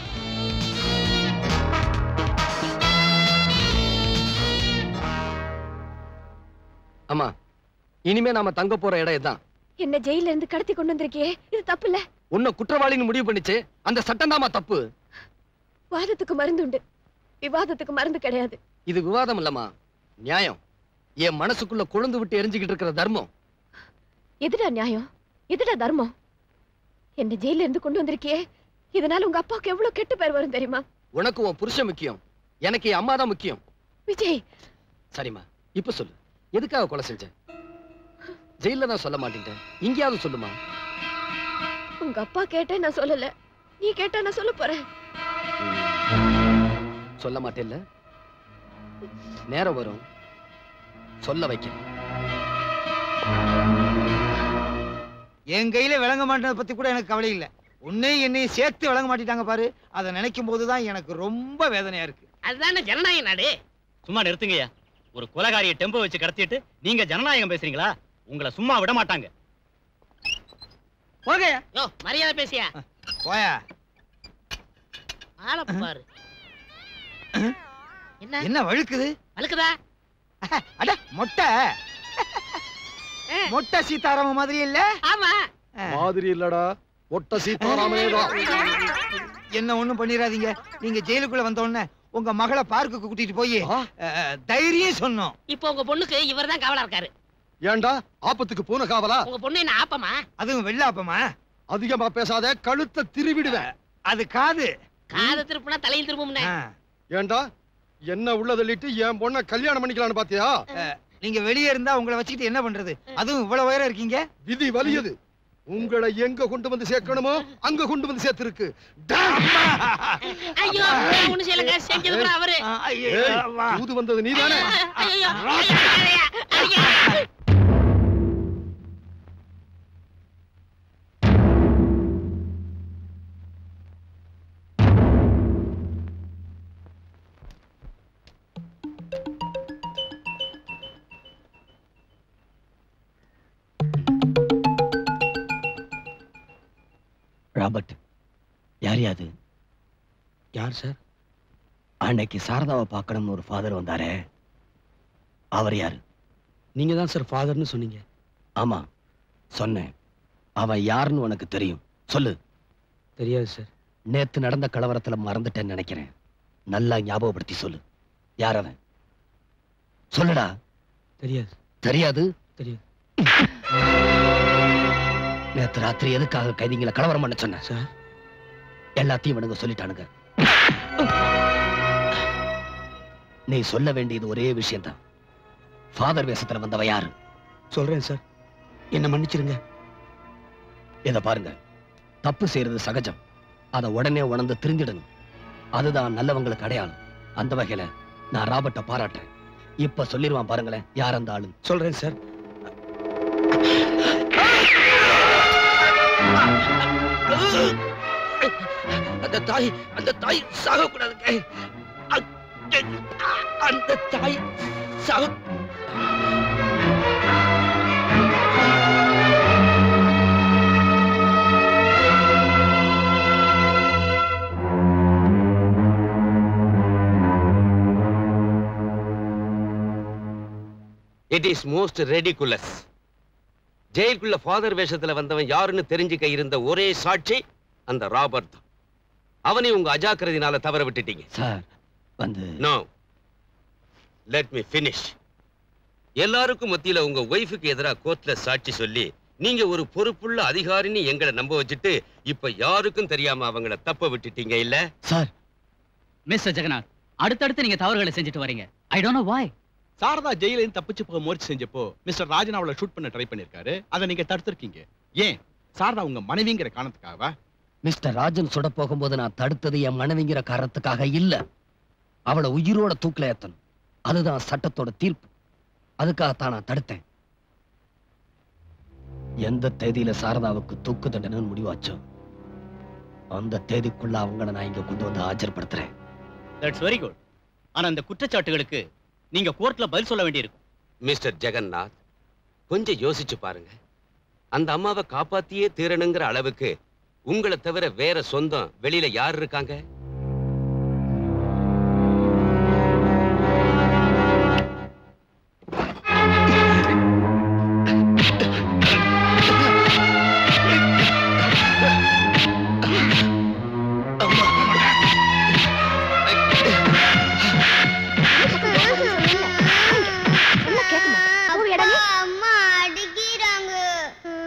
Speaker 5: அம்மா இனிமே நாம தங்க போற இடம் இதான்
Speaker 6: என்ன ஜெயில இருந்து கடத்தி கொண்டு வந்திருக்கியே இது தப்பு இல்ல
Speaker 5: உன்னை குற்றவாளின்னு முடிவு பண்ணிச்சு அந்த சட்டம் தப்பு
Speaker 6: வாதத்துக்கு மருந்து உண்டு விவாதத்துக்கு மருந்து கிடையாது
Speaker 5: இது விவாதம் இல்லம்மா நியாயம் என் மனசுக்குள்ள கொழுந்து விட்டு எரிஞ்சுக்கிட்டு இருக்கிற தர்மம்
Speaker 6: எதுடா நியாயம் எதுடா தர்மம் என்ன ஜெயில இருந்து கொண்டு வந்திருக்கியே இதனால உங்க அப்பாவுக்கு எவ்வளவு கெட்ட பேர் வரும் தெரியுமா
Speaker 5: உனக்கு உன் புருஷன் முக்கியம் எனக்கு என் அம்மா தான் முக்கியம்
Speaker 6: விஜய்
Speaker 5: சரிம்மா இப்ப சொல்லு எதுக்காக கொலை செஞ்ச ஜெயில தான் சொல்ல மாட்டேன் இங்கேயாவது சொல்லுமா
Speaker 6: உங்க அப்பா கேட்டேன் நான் சொல்லல நீ கேட்டா நான் சொல்ல போறேன்
Speaker 5: சொல்ல மாட்டேல்ல நேரம் வரும் சொல்ல வைக்கிறேன்
Speaker 10: என் கையில விளங்க மாட்டதை பத்தி கூட எனக்கு கவலை இல்ல உன்னையும் என்னையும் சேர்த்து விளங்க மாட்டிட்டாங்க பாரு அதை நினைக்கும் போதுதான் எனக்கு ரொம்ப வேதனையா இருக்கு
Speaker 11: அதுதானே ஜனநாயக நாடு
Speaker 18: சும்மா நிறுத்துங்கய்யா ஒரு கொலகாரிய டெம்போ வச்சு கடத்திட்டு நீங்க ஜனநாயகம் பேசுறீங்களா உங்களை சும்மா விட மாட்டாங்க
Speaker 10: போங்க
Speaker 11: யோ மரியாதை பேசியா
Speaker 10: போயா
Speaker 11: ஆள பாரு என்ன
Speaker 10: என்ன வழுக்குது
Speaker 11: வழுக்குதா
Speaker 10: அட மொட்டை மொட்டை சீதாராம மாதிரி இல்ல
Speaker 11: ஆமா
Speaker 13: மாதிரி இல்லடா ஒட்ட சீதாராமனே தான்
Speaker 10: என்ன ஒண்ணும் பண்ணிராதீங்க நீங்க ஜெயிலுக்குள்ள வந்த உடனே உங்க மகளை பார்க்குக்கு கூட்டிட்டு போய் அஹ், தைரியம் சொன்னோம்
Speaker 11: இப்போ உங்க பொண்ணுக்கு இவர்தான் காவலா இருக்காரு
Speaker 13: ஏன்டா ஆபத்துக்கு பூன காவலா
Speaker 11: உங்க பொண்ணு என்ன ஆப்பமா
Speaker 10: அதுவும் வெள்ளாப்பமா
Speaker 13: அதிகமா பேசாத கழுத்தை திருவிடுவேன்
Speaker 10: அது காது
Speaker 11: காதை திருப்புனா தலையும் திரும்பும்னே
Speaker 13: ஏன்டா என்ன உள்ள தள்ளிட்டு என் பொண்ண கல்யாணம் பண்ணிக்கலாம்னு பாத்தியா
Speaker 10: நீங்க வெளியே இருந்தா உங்களை வச்சுக்கிட்டு என்ன பண்றது அதுவும் இவ்வளவு உயரம் இருக்கீங்க
Speaker 13: விதி வலியது உங்களை எங்க கொண்டு வந்து சேர்க்கணுமோ அங்க கொண்டு வந்து சேர்த்திருக்கு
Speaker 11: ஐயோ நான் ஒண்ணு செய்யலங்க செஞ்சது பூரா அவரு
Speaker 13: தூது வந்தது நீதானே
Speaker 11: ஐயோ ஐயோ, ஐயோ, ஐயோ.
Speaker 5: ராபர்ட் யார் யாது
Speaker 4: யார் சார்
Speaker 5: அன்னைக்கு சாரதாவை பார்க்கணும்னு ஒரு ஃபாதர் வந்தாரே அவர் யாரு
Speaker 4: நீங்க தான் சார் ஃபாதர்னு சொன்னீங்க
Speaker 5: ஆமா சொன்னேன் அவன் யாருன்னு உனக்கு தெரியும் சொல்லு
Speaker 4: தெரியாது சார்
Speaker 5: நேத்து நடந்த கலவரத்துல மறந்துட்டேன்னு நினைக்கிறேன் நல்லா ஞாபகப்படுத்தி சொல்லு யார் அவன் சொல்லுடா
Speaker 4: தெரியாது
Speaker 5: தெரியாது
Speaker 4: தெரியாது
Speaker 5: நேத்து ராத்திரி எதுக்காக கைதிங்களை கலவரம் பண்ண சொன்ன
Speaker 4: சார்
Speaker 5: எல்லாத்தையும் இவனுங்க சொல்லிட்டானுங்க நீ சொல்ல வேண்டியது ஒரே விஷயம்தான் ஃபாதர் வேஷத்துல வந்தவ யாரு
Speaker 4: சொல்றேன் சார் என்ன மன்னிச்சிருங்க
Speaker 5: இத பாருங்க தப்பு செய்யறது சகஜம் அதை உடனே உணர்ந்து திருந்திடணும் அதுதான் நல்லவங்களுக்கு அடையாளம் அந்த வகையில நான் ராபர்ட்ட பாராட்டுறேன் இப்ப சொல்லிருவான் பாருங்களேன் யார் அந்த ஆளு
Speaker 4: சொல்றேன் சார்
Speaker 5: அந்த தாய் அந்த தாய் சாகக்கூடாதுங்க அந்த தாய் சாக
Speaker 19: இட் இஸ் மோஸ்ட் ரெடிகுலஸ் ஜெயிலுக்குள்ள ஃபாதர் வேஷத்துல வந்தவன் யாருன்னு தெரிஞ்சுக்க இருந்த ஒரே சாட்சி அந்த ராபர்ட் தான் அவனை உங்க அஜாக்கிரதினால தவற விட்டுட்டீங்க
Speaker 5: சார் வந்து
Speaker 19: நோ லெட் மீ finish எல்லாருக்கும் மத்தியில உங்க ஒய்ஃபுக்கு எதிராக கோர்ட்ல சாட்சி சொல்லி நீங்க ஒரு பொறுப்புள்ள அதிகாரின்னு எங்களை நம்ப வச்சுட்டு இப்ப யாருக்கும் தெரியாம அவங்கள தப்ப விட்டுட்டீங்க இல்ல
Speaker 5: சார்
Speaker 20: மிஸ்டர் ஜெகநாத் அடுத்தடுத்து நீங்க தவறுகளை செஞ்சுட்டு வரீங்க I don't know why
Speaker 4: Sharada ஜெயில இருந்து தப்பிச்சு போக முயற்சி செஞ்சப்போ மிஸ்டர் ராஜன் அவளை ஷூட் பண்ண ட்ரை பண்ணிருக்காரு அதை நீங்க தடுத்திருக்கீங்க ஏன் சாரதா உங்க மனைவிங்கிற காரணத்துக்காகவா
Speaker 5: மிஸ்டர் ராஜன் சுட போகும்போது நான் தடுத்தது என் மனைவிங்கிற காரணத்துக்காக இல்ல அவளை உயிரோட தூக்கில ஏத்தணும் அதுதான் சட்டத்தோட தீர்ப்பு அதுக்காகத்தான் நான் தடுத்தேன் எந்த தேதியில சாரதாவுக்கு தூக்கு தண்டனைன்னு முடிவாச்சோ அந்த தேதிக்குள்ள அவங்கள நான் இங்க கொண்டு வந்து ஆஜர்படுத்துறேன்
Speaker 18: தட்ஸ் வெரி குட் ஆனா இந்த குற்றச்சாட்டுகளுக்கு நீங்க கோர்ட்ல பதில் சொல்ல வேண்டியிருக்கும்
Speaker 19: மிஸ்டர் ஜெகநாத் கொஞ்சம் யோசிச்சு பாருங்க அந்த அம்மாவை காப்பாத்தியே தீரணுங்கிற அளவுக்கு உங்களை தவிர வேற சொந்தம் வெளியில யார் இருக்காங்க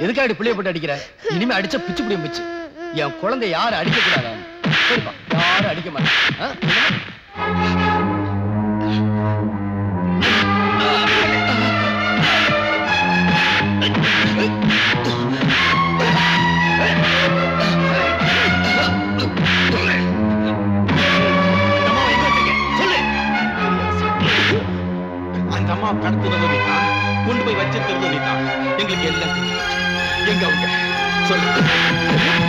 Speaker 5: எதுக்காக பிள்ளைய போட்டு அடிக்கிற இனிமே அடிச்ச பிச்சு பிடியும் பிச்சு என் குழந்தை யாரும் அடிக்க கூடாது சரிப்பா யாரும் அடிக்க மாட்டேன் ஆ? என்னம்மா?
Speaker 4: அந்த அம்மா கடத்துறது நீதான் கொண்டு போய் வச்சிருக்கிறது நீதான் எங்களுக்கு எல்லாம் தெரியும். எங்க அவங்க சொல்லு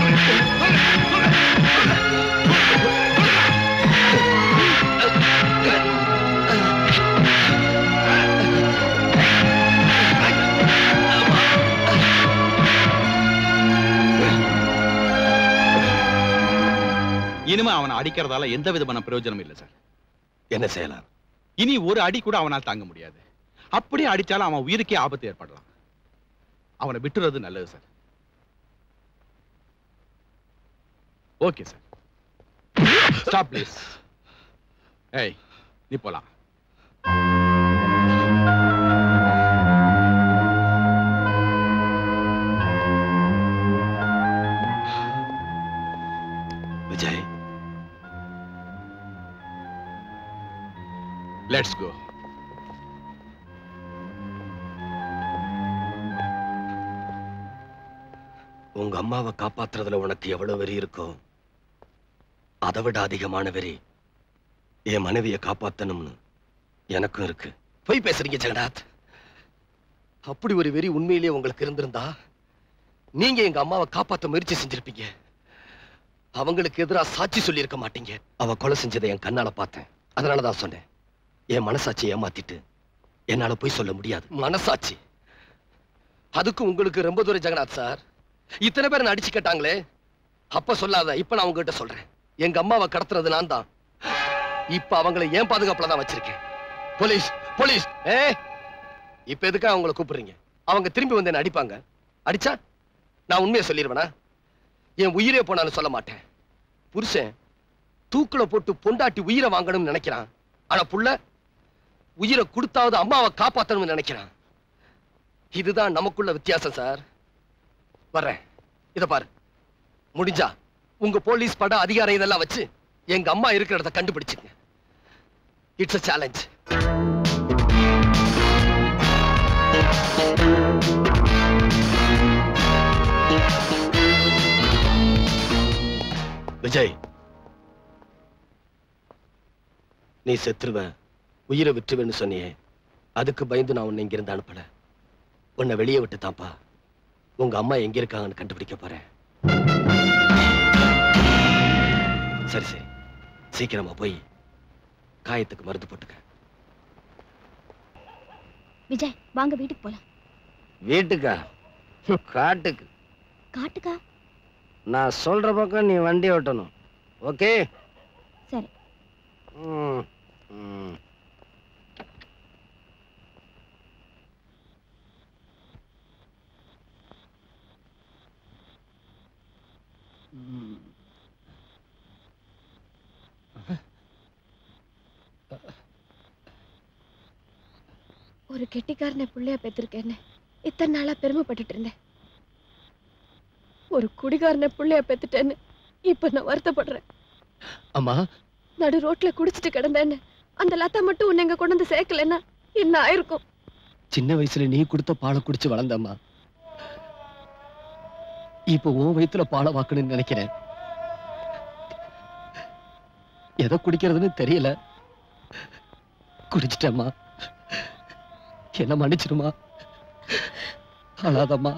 Speaker 4: இனிமே அவனை அடிக்கிறதால எந்த விதமான பிரயோஜனமும் இல்லை சார்
Speaker 5: என்ன செய்யலாம்
Speaker 4: இனி ஒரு அடி கூட அவனால் தாங்க முடியாது அப்படியே அடிச்சாலும் அவன் உயிருக்கே ஆபத்து ஏற்படலாம் அவனை விட்டுறது நல்லது sir okay sir stop please ஏய் நீ போலாம்
Speaker 5: விஜய்
Speaker 4: லெட்ஸ் கோ
Speaker 5: உங்க அம்மாவை காப்பாத்துறதுல உனக்கு எவ்வளவு வெறி இருக்கோ அதை விட அதிகமான வெறி என் மனைவியை காப்பாத்தணும்னு எனக்கும் இருக்கு போய் பேசுறீங்க ஜெகநாத் அப்படி ஒரு வெறி உண்மையிலேயே உங்களுக்கு இருந்திருந்தா நீங்க எங்க அம்மாவை காப்பாத்த முயற்சி செஞ்சிருப்பீங்க அவங்களுக்கு எதிராக சாட்சி சொல்லியிருக்க மாட்டீங்க அவ கொலை செஞ்சதை என் கண்ணால பார்த்தேன் அதனாலதான் சொன்னேன் என் மனசாட்சி ஏமாத்திட்டு என்னால போய் சொல்ல முடியாது மனசாட்சி அதுக்கு உங்களுக்கு ரொம்ப தூரம் ஜெகநாத் சார் இத்தனை பேர் அடிச்சு கேட்டாங்களே அப்ப சொல்லாத இப்ப நான் உங்ககிட்ட சொல்றேன் எங்க அம்மாவை கடத்துறது நான் தான் இப்ப அவங்களை ஏன் பாதுகாப்புல தான் வச்சிருக்கேன் போலீஸ் போலீஸ் ஏ இப்ப எதுக்கா அவங்கள கூப்பிடுறீங்க அவங்க திரும்பி வந்து என்ன அடிப்பாங்க அடிச்சா நான் உண்மையை சொல்லிடுவேனா என் உயிரே போனாலும் சொல்ல மாட்டேன் புருஷன் தூக்குல போட்டு பொண்டாட்டி உயிரை வாங்கணும்னு நினைக்கிறான் ஆனா புள்ள உயிரை கொடுத்தாவது அம்மாவை காப்பாத்தணும்னு நினைக்கிறான் இதுதான் நமக்குள்ள வித்தியாசம் சார் வர்றேன் இத பாரு முடிஞ்சா உங்க போலீஸ் பட அதிகாரம் இதெல்லாம் வச்சு எங்க அம்மா இருக்கிற இடத்த கண்டுபிடிச்சுங்க இட்ஸ் a சேலஞ்ச் விஜய் நீ செத்துருவ உயிரை விட்டுருவேன்னு சொன்னியே அதுக்கு பயந்து நான் உன்னை இங்கிருந்து அனுப்பல உன்னை வெளியே விட்டு தாப்பா உங்க அம்மா எங்க இருக்காங்கன்னு கண்டுபிடிக்க போறேன் சரி சரி சீக்கிரமா போய் காயத்துக்கு மருந்து போட்டுக்க
Speaker 16: விஜய் வாங்க வீட்டுக்கு போலாம்
Speaker 14: வீட்டுக்கா காட்டுக்கு
Speaker 16: காட்டுக்கா
Speaker 14: நான் சொல்ற பக்கம் நீ வண்டி ஓட்டணும் ஓகே
Speaker 16: சரி
Speaker 14: ம் ம்
Speaker 6: ஒரு கெட்டிக்காரனை புள்ளைய பெற்றிருக்கேன்னு இத்தனை நாளா பெருமைப்பட்டுட்டு இருந்தேன் ஒரு குடிகாரனை புள்ளைய பெத்துட்டேன்னு இப்ப நான் வருத்தப்படுறேன்
Speaker 5: அம்மா
Speaker 6: நடு ரோட்ல குடிச்சிட்டு கிடந்தேன்னு அந்த லதா மட்டும் உன்னை இங்க கொண்டு வந்து சேர்க்கலன்னா என்ன ஆயிருக்கும்
Speaker 5: சின்ன வயசுல நீ கொடுத்த பாலை குடிச்சு வளர்ந்தம்மா இப்ப உன் வயித்துல பாலை வாக்கணும்னு நினைக்கிறேன் எதை குடிக்கிறதுன்னு தெரியல குடிச்சிட்டேம்மா என்ன மன்னிச்சிருமா அழாதம்மா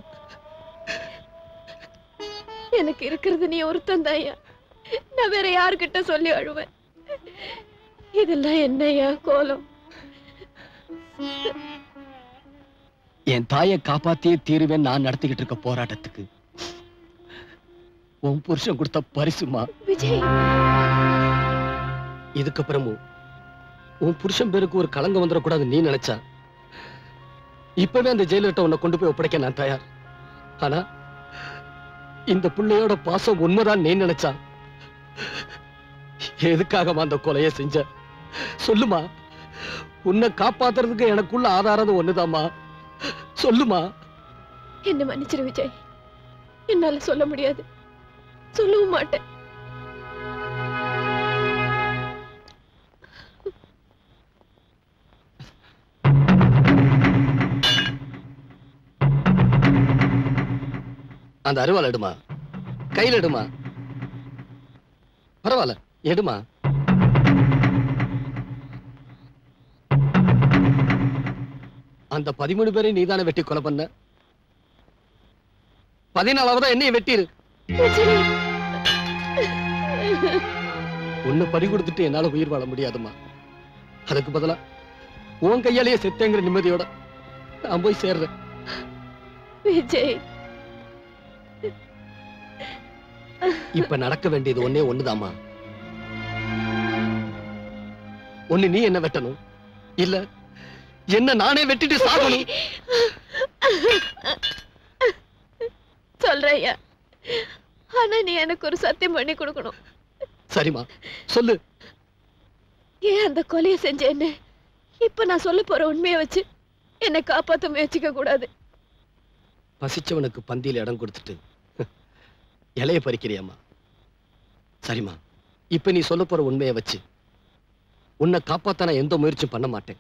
Speaker 6: எனக்கு இருக்கிறது நீ ஒருத்தன் நான் வேற யாருக்கிட்ட சொல்லி அழுவேன் இதெல்லாம் என்னையா கோலம்
Speaker 5: என் தாயை காப்பாத்தியே தீருவேன் நான் நடத்திக்கிட்டு இருக்க போராட்டத்துக்கு உன் புருஷன் கொடுத்த பரிசுமா
Speaker 6: விஜய்
Speaker 5: இதுக்கப்புறமும் உன் புருஷன் பேருக்கு ஒரு களங்கம் வந்துடக்கூடாது நீ நினைச்சா இப்பவே அந்த ஜெயிலர்ட்ட உன்னை கொண்டு போய் ஒப்படைக்க நான் தயார் ஆனா இந்த பிள்ளையோட பாசம் உண்மைதான் நீ நினைச்சா எதுக்காகமா அந்த கொலையை செஞ்ச சொல்லுமா உன்னை காப்பாத்துறதுக்கு எனக்குள்ள ஆதாரம் ஒண்ணுதாம்மா சொல்லுமா
Speaker 6: என்ன மன்னிச்சிரு விஜய் என்னால சொல்ல முடியாது சொல்லவும் மாட்டேன்
Speaker 5: அந்த அருவாள் எடுமா கையில் எடுமா பரவாயில்ல எடுமா அந்த பதிமூணு பேரை நீதானே வெட்டி கொலை பண்ண பதினாலாவதா என்னைய வெட்டிரு உன்னை பறி கொடுத்துட்டு என்னால உயிர் வாழ முடியாதுமா அதுக்கு பதிலா உன் கையாலேயே செத்தேங்கிற நிம்மதியோட நான் போய் சேர்றேன்
Speaker 6: விஜய்
Speaker 5: இப்ப நடக்க வேண்டியது ஒண்ணே ஒண்ணுதாம்மா ஒண்ணு நீ என்ன வெட்டணும் இல்ல என்ன நானே வெட்டிட்டு சாகணும்
Speaker 6: சொல்றையா ஆனா நீ எனக்கு ஒரு சத்தியம் பண்ணி கொடுக்கணும்
Speaker 5: சரிம்மா சொல்லு
Speaker 6: ஏன் அந்த கொலையை செஞ்சேன்னு இப்ப நான் சொல்ல போற உண்மையை வச்சு என்னை காப்பாத்த முயற்சிக்க கூடாது
Speaker 5: பசிச்சவனுக்கு பந்தியில இடம் கொடுத்துட்டு இலைய பறிக்கிறியம்மா சரிம்மா இப்ப நீ சொல்ல போற உண்மையை வச்சு உன்னை காப்பாத்த நான் எந்த முயற்சியும் பண்ண மாட்டேன்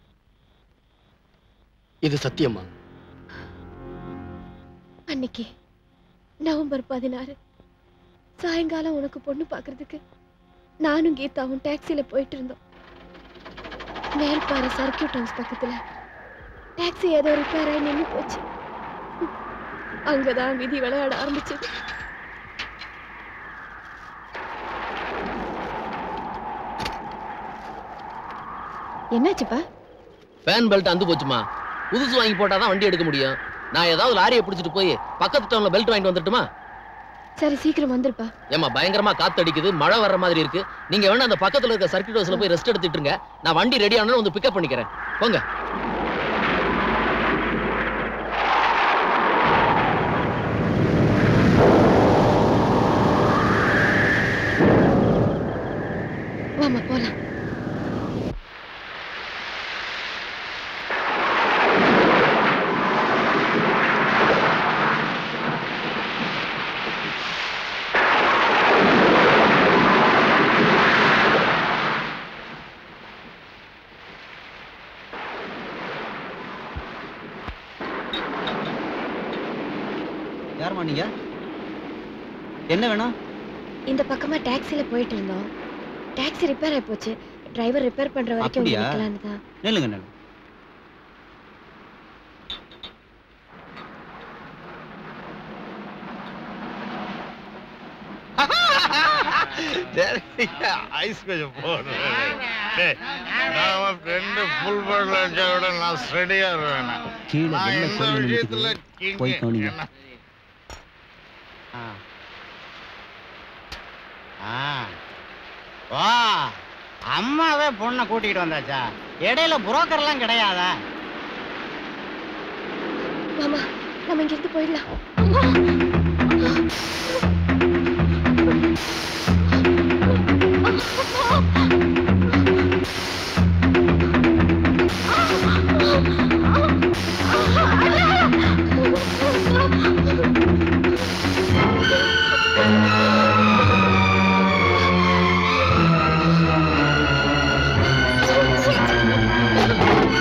Speaker 5: இது சத்தியம்மா
Speaker 6: அன்னைக்கு நவம்பர் பதினாறு சாயங்காலம் உனக்கு பொண்ணு பார்க்கறதுக்கு நானும் கீதாவும் டாக்ஸில போயிட்டு இருந்தோம் மேல்பாறை சர்க்கியூட் ஹவுஸ் பக்கத்துல டாக்ஸி ஏதோ ரிப்பேர் ஆகி நின்று போச்சு அங்கதான் விதி விளையாட ஆரம்பிச்சது என்னாச்சுப்பா
Speaker 21: ஃபேன் பெல்ட் அந்து போச்சுமா புதுசு வாங்கி போட்டாதான் வண்டி எடுக்க முடியும் நான் ஏதாவது லாரியை பிடிச்சிட்டு போய் பக்கத்து டவுன்ல பெல்ட் வாங்கிட்டு வந்துட்டுமா
Speaker 6: சரி சீக்கிரம் வந்துருப்பா
Speaker 21: ஏமா பயங்கரமா காத்து அடிக்குது மழை வர்ற மாதிரி இருக்கு நீங்க வேணா அந்த பக்கத்துல இருக்க சர்க்கிட் ஹவுஸ்ல போய் ரெஸ்ட் எடுத்துட்டு இருங்க நான் வண்டி ரெடி ஆனதும் வந்து பிக்கப் பண்ணிக்கிறேன் போங்க
Speaker 6: வாமா போலாம்
Speaker 17: யாரும்மா நீங்க என்ன வேணும்
Speaker 6: இந்த பக்கமா டாக்ஸில போயிட்டு இருந்தோம் டாக்ஸி ரிப்பேர் ஆயி போச்சு டிரைவர் ரிப்பேர் பண்ற வரைக்கும்
Speaker 17: அப்படியா?
Speaker 6: நிக்கலான்னு தான்
Speaker 17: நில்லுங்க நில்லுங்க
Speaker 1: ஐஸ் கொஞ்சம் போடுறேன் டேய், நான் உன் friend full bird ல வச்சா விட நான் steady ஆ இருவேன்.
Speaker 17: கீழே
Speaker 1: நான்
Speaker 17: வெள்ளை
Speaker 1: இந்த
Speaker 17: கோயில்
Speaker 1: விஷயத்துல
Speaker 17: இருக்குது.
Speaker 1: king.
Speaker 17: போய் கவனிங்க.
Speaker 1: என்ன?
Speaker 22: ஆ. வா அம்மாவே பொண்ணை கூட்டிகிட்டு வந்தாச்சா இடையில புரோக்கர்லாம் கிடையாதா
Speaker 6: மாமா நம்ம இங்க இருந்து போயிடலாம்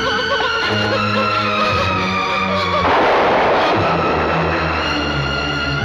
Speaker 22: ஆ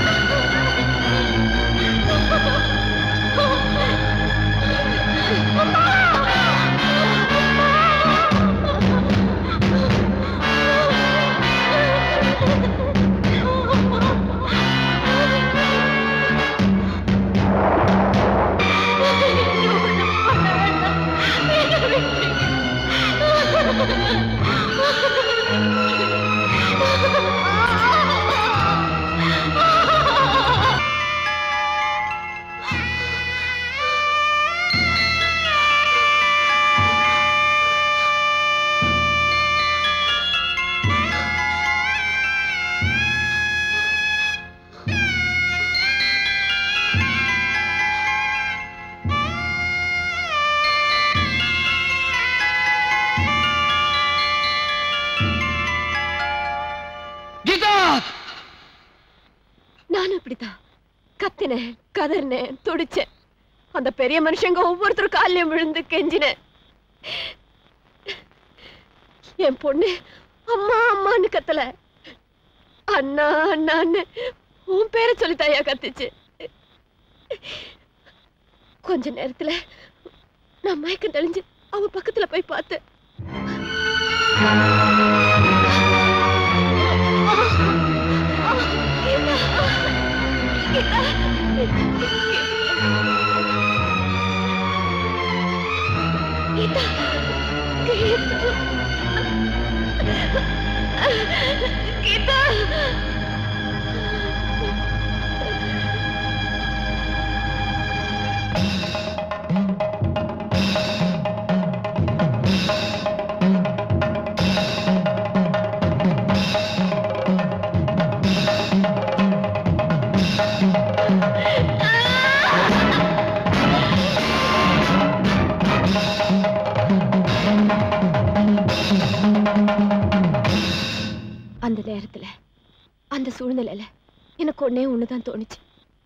Speaker 3: நானும் இப்படித்தான் கத்தினேன் கதறினேன் துடிச்சேன் அந்த பெரிய மனுஷங்க ஒவ்வொருத்தரும் காலையும் விழுந்து கெஞ்சினேன் என் பொண்ணு அம்மா அம்மான்னு கத்தல அண்ணா அண்ணான்னு உன் பேரை சொல்லி தாயா கத்துச்சு கொஞ்ச நேரத்துல நான் மயக்கம் தெளிஞ்சு அவ பக்கத்துல போய் பார்த்தேன் கீதா கீதா அந்த நேரத்துல அந்த சூழ்நிலையில எனக்கு ஒண்ணே ஒண்ணுதான் தோணுச்சு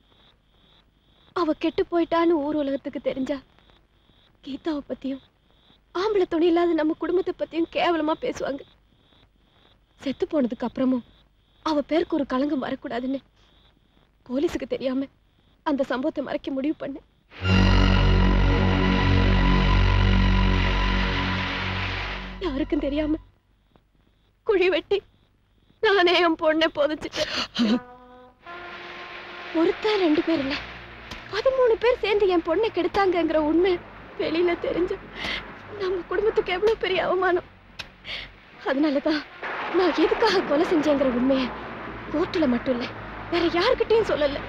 Speaker 3: அவ கெட்டு போயிட்டான்னு ஊர் உலகத்துக்கு தெரிஞ்சா கீதாவை பத்தியும் ஆம்பளை துணை இல்லாத நம்ம குடும்பத்தை பத்தியும் கேவலமா பேசுவாங்க செத்து போனதுக்கு அப்புறமும் அவ பேருக்கு ஒரு களங்கம் வரக்கூடாதுன்னு போலீஸுக்கு தெரியாம அந்த சம்பவத்தை மறைக்க முடிவு பண்ணேன் யாருக்கும் தெரியாம குழி வெட்டி நானே என் பொண்ணை புதைச்சிட்டேன் ஒருத்தன் ரெண்டு பேர் இல்ல பதிமூணு பேர் சேர்ந்து என் பொண்ணை கெடுத்தாங்கங்கிற உண்மை வெளியில தெரிஞ்சு நம்ம குடும்பத்துக்கு எவ்வளவு பெரிய அவமானம் அதனாலதான் நான் எதுக்காக கொலை செஞ்சேங்கிற உண்மைய கோர்ட்டுல மட்டும் இல்ல வேற யாருக்கிட்டையும் சொல்லல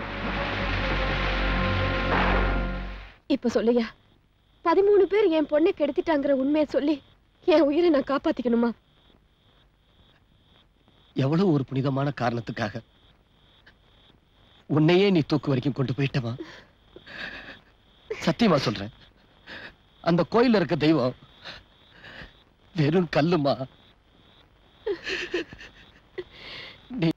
Speaker 3: இப்ப சொல்லுயா பதிமூணு பேர் என் பொண்ணை கெடுத்துட்டாங்கிற உண்மையை சொல்லி என் உயிரை நான் காப்பாத்திக்கணுமா
Speaker 5: எவ்வளவு ஒரு புனிதமான காரணத்துக்காக உன்னையே நீ தூக்கு வரைக்கும் கொண்டு போயிட்டமா சத்தியமா சொல்றேன் அந்த கோயில்ல இருக்க தெய்வம் வெறும் கல்லுமா நீ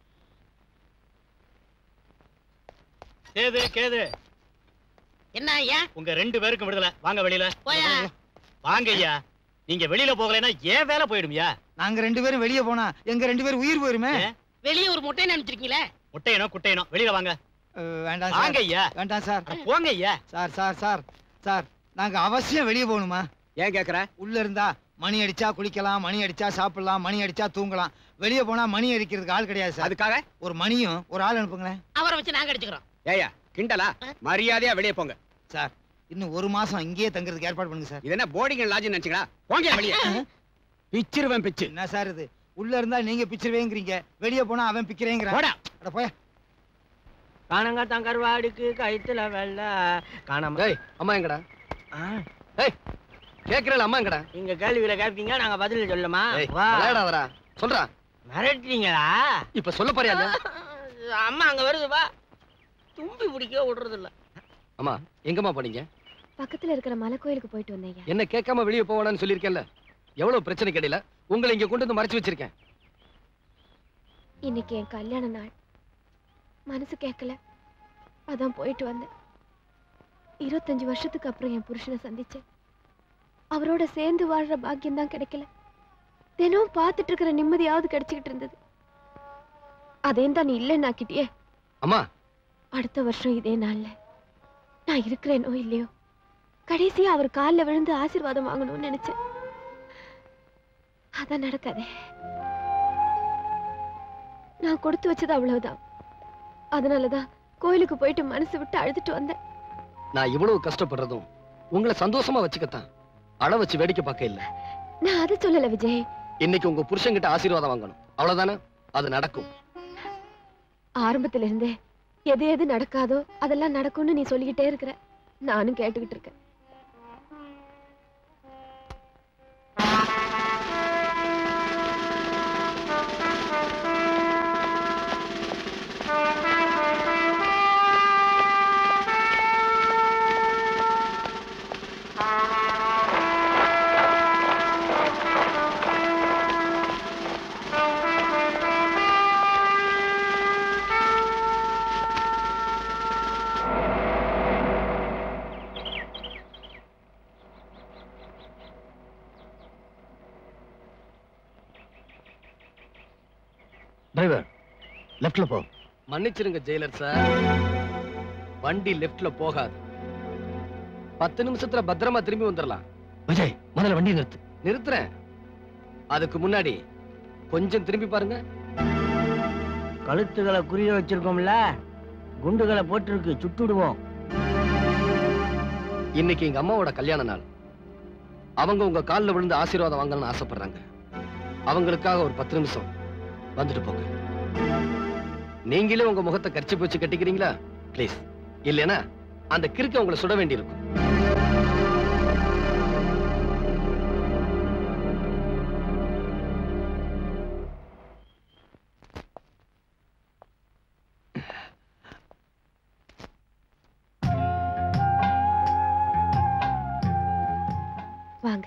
Speaker 18: கேது கேது
Speaker 11: என்ன ஐயா
Speaker 18: உங்க ரெண்டு பேருக்கும் விடுதலை வாங்க வெளியில
Speaker 11: போயா
Speaker 18: வாங்க ஐயா நீங்க வெளியில போகலைன்னா ஏன் வேலை போயிடும்யா
Speaker 10: நாங்க ரெண்டு பேரும் வெளியே போனா எங்க ரெண்டு பேரும் உயிர் போயிருமே
Speaker 11: வெளியே ஒரு முட்டை நினைச்சிருக்கீங்களே
Speaker 18: முட்டையனோ குட்டையனோ வெளியில வாங்க
Speaker 10: அஹ், வேண்டாம்
Speaker 18: வாங்க
Speaker 10: சார்
Speaker 18: ஐயா.
Speaker 10: வேண்டாம் சார்
Speaker 18: போங்க ஐயா
Speaker 10: சார் சார் சார் சார் நாங்க அவசியம் வெளியே போகணுமா
Speaker 2: ஏன் கேக்குற
Speaker 10: உள்ள இருந்தா மணி அடிச்சா குளிக்கலாம் மணி அடிச்சா சாப்பிடலாம் மணி அடிச்சா தூங்கலாம் வெளியே போனா மணி அடிக்கிறதுக்கு ஆள் கிடையாது சார்
Speaker 2: அதுக்காக
Speaker 10: ஒரு மணியும் ஒரு ஆள் அனுப்புங்களேன்
Speaker 11: அவரை வச்சு நாங்க அடிச்சுக்கிறோம்
Speaker 2: ஏயா கிண்டலா மரியாதையா வெளியே போங்க
Speaker 10: சார் இன்னும் ஒரு மாசம் இங்கேயே தங்குறதுக்கு ஏற்பாடு பண்ணுங்க சார்
Speaker 2: இது என்ன போர்டிங் லாட்ஜ் நினைச்சீங்களா போங்க வெளியே பிச்சிருவேன் பிச்சு
Speaker 10: என்ன சார் இது உள்ள இருந்தா நீங்க பிச்சிருவேங்கிறீங்க வெளியே போனா அவன் பிக்கிறேங்கிறான்
Speaker 2: போடா.
Speaker 10: அட போயா
Speaker 14: காணங்காத்தான் கருவாடுக்கு கயித்துல வெள்ள காணாம
Speaker 5: ஏய் அம்மா எங்கடா ஏய் கேக்குறல அம்மா எங்கடா
Speaker 14: நீங்க கேள்வியில கேட்பீங்க நாங்க பதில் சொல்லுமா
Speaker 5: ஏய்
Speaker 14: வா
Speaker 5: விளையாடாதடா சொல்றா
Speaker 14: மிரட்டுறீங்களா
Speaker 5: இப்ப சொல்ல போறியா இல்லையா?
Speaker 14: அம்மா அங்க வருது வா தும்பி பிடிக்க விடுறது இல்ல
Speaker 5: அம்மா எங்கம்மா போனீங்க
Speaker 3: பக்கத்துல இருக்கிற மலை கோயிலுக்கு போயிட்டு வந்தேன் ஐயா
Speaker 5: என்ன கேட்காம வெளியே போவானு சொல்லியிருக்கேன்ல எவ்வளவு பிரச்சனை கிடையில உங்களை இங்க கொண்டு வந்து மறைச்சு வச்சிருக்கேன்
Speaker 3: இன்னைக்கு என் கல்யாண நாள் மனசு கேட்கல அதான் போயிட்டு வந்தேன் இருபத்தஞ்சு வருஷத்துக்கு அப்புறம் என் புருஷனை சந்திச்சேன் அவரோட சேர்ந்து வாழ்ற பாக்கியம் தான் கிடைக்கல தினம் பார்த்துட்டு இருக்கிற நிம்மதியாவது கிடைச்சிக்கிட்டு இருந்தது அதையும் தான் நீ இல்லைன்னாக்கிட்டியே
Speaker 5: அம்மா
Speaker 3: அடுத்த வருஷம் இதே நாள்ல நான் இருக்கிறேனோ இல்லையோ கடைசியா அவர் காலில் விழுந்து ஆசீர்வாதம் வாங்கணும்னு நினைச்சேன் அதான் நடக்காதே நான் கொடுத்து வச்சது அவ்வளவுதான் அதனாலதான் கோயிலுக்கு போயிட்டு மனசு விட்டு அழுதுட்டு வந்தேன்
Speaker 5: நான் இவ்வளவு கஷ்டப்படுறதும் உங்களை சந்தோஷமா வச்சுக்கத்தான் அழ வச்சு வேடிக்கை பார்க்க இல்ல
Speaker 3: நான் அதை சொல்லல விஜய்
Speaker 5: இன்னைக்கு உங்க புருஷன்கிட்ட ஆசீர்வாதம் வாங்கணும் அவ்வளவுதானே அது நடக்கும்
Speaker 3: ஆரம்பத்துல இருந்தே எது எது நடக்காதோ அதெல்லாம் நடக்கும்னு நீ சொல்லிக்கிட்டே இருக்கிற நானும் கேட்டுக்கிட்டு இருக்கேன்
Speaker 5: லெஃப்ட்ல போ மன்னிச்சிருங்க ஜெயிலர் சார் வண்டி லெஃப்ட்ல போகாது பத்து நிமிஷத்துல பத்திரமா திரும்பி வந்துடலாம் விஜய் முதல்ல வண்டி நிறுத்து நிறுத்துறேன் அதுக்கு முன்னாடி கொஞ்சம் திரும்பி பாருங்க
Speaker 14: கழுத்துகளை குறிய வச்சிருக்கோம்ல குண்டுகளை போட்டிருக்கு சுட்டுடுவோம்
Speaker 5: இன்னைக்கு எங்க அம்மாவோட கல்யாண நாள் அவங்க உங்க கால்ல விழுந்து ஆசீர்வாதம் வாங்கணும்னு ஆசைப்படுறாங்க அவங்களுக்காக ஒரு பத்து நிமிஷம் வந்துட்டு போங்க நீங்களே உங்க முகத்தை கரிச்சு போச்சு கட்டிக்கிறீங்களா ப்ளீஸ் இல்லைன்னா அந்த கிறுக்க உங்களை சுட வேண்டியிருக்கும்
Speaker 6: வாங்க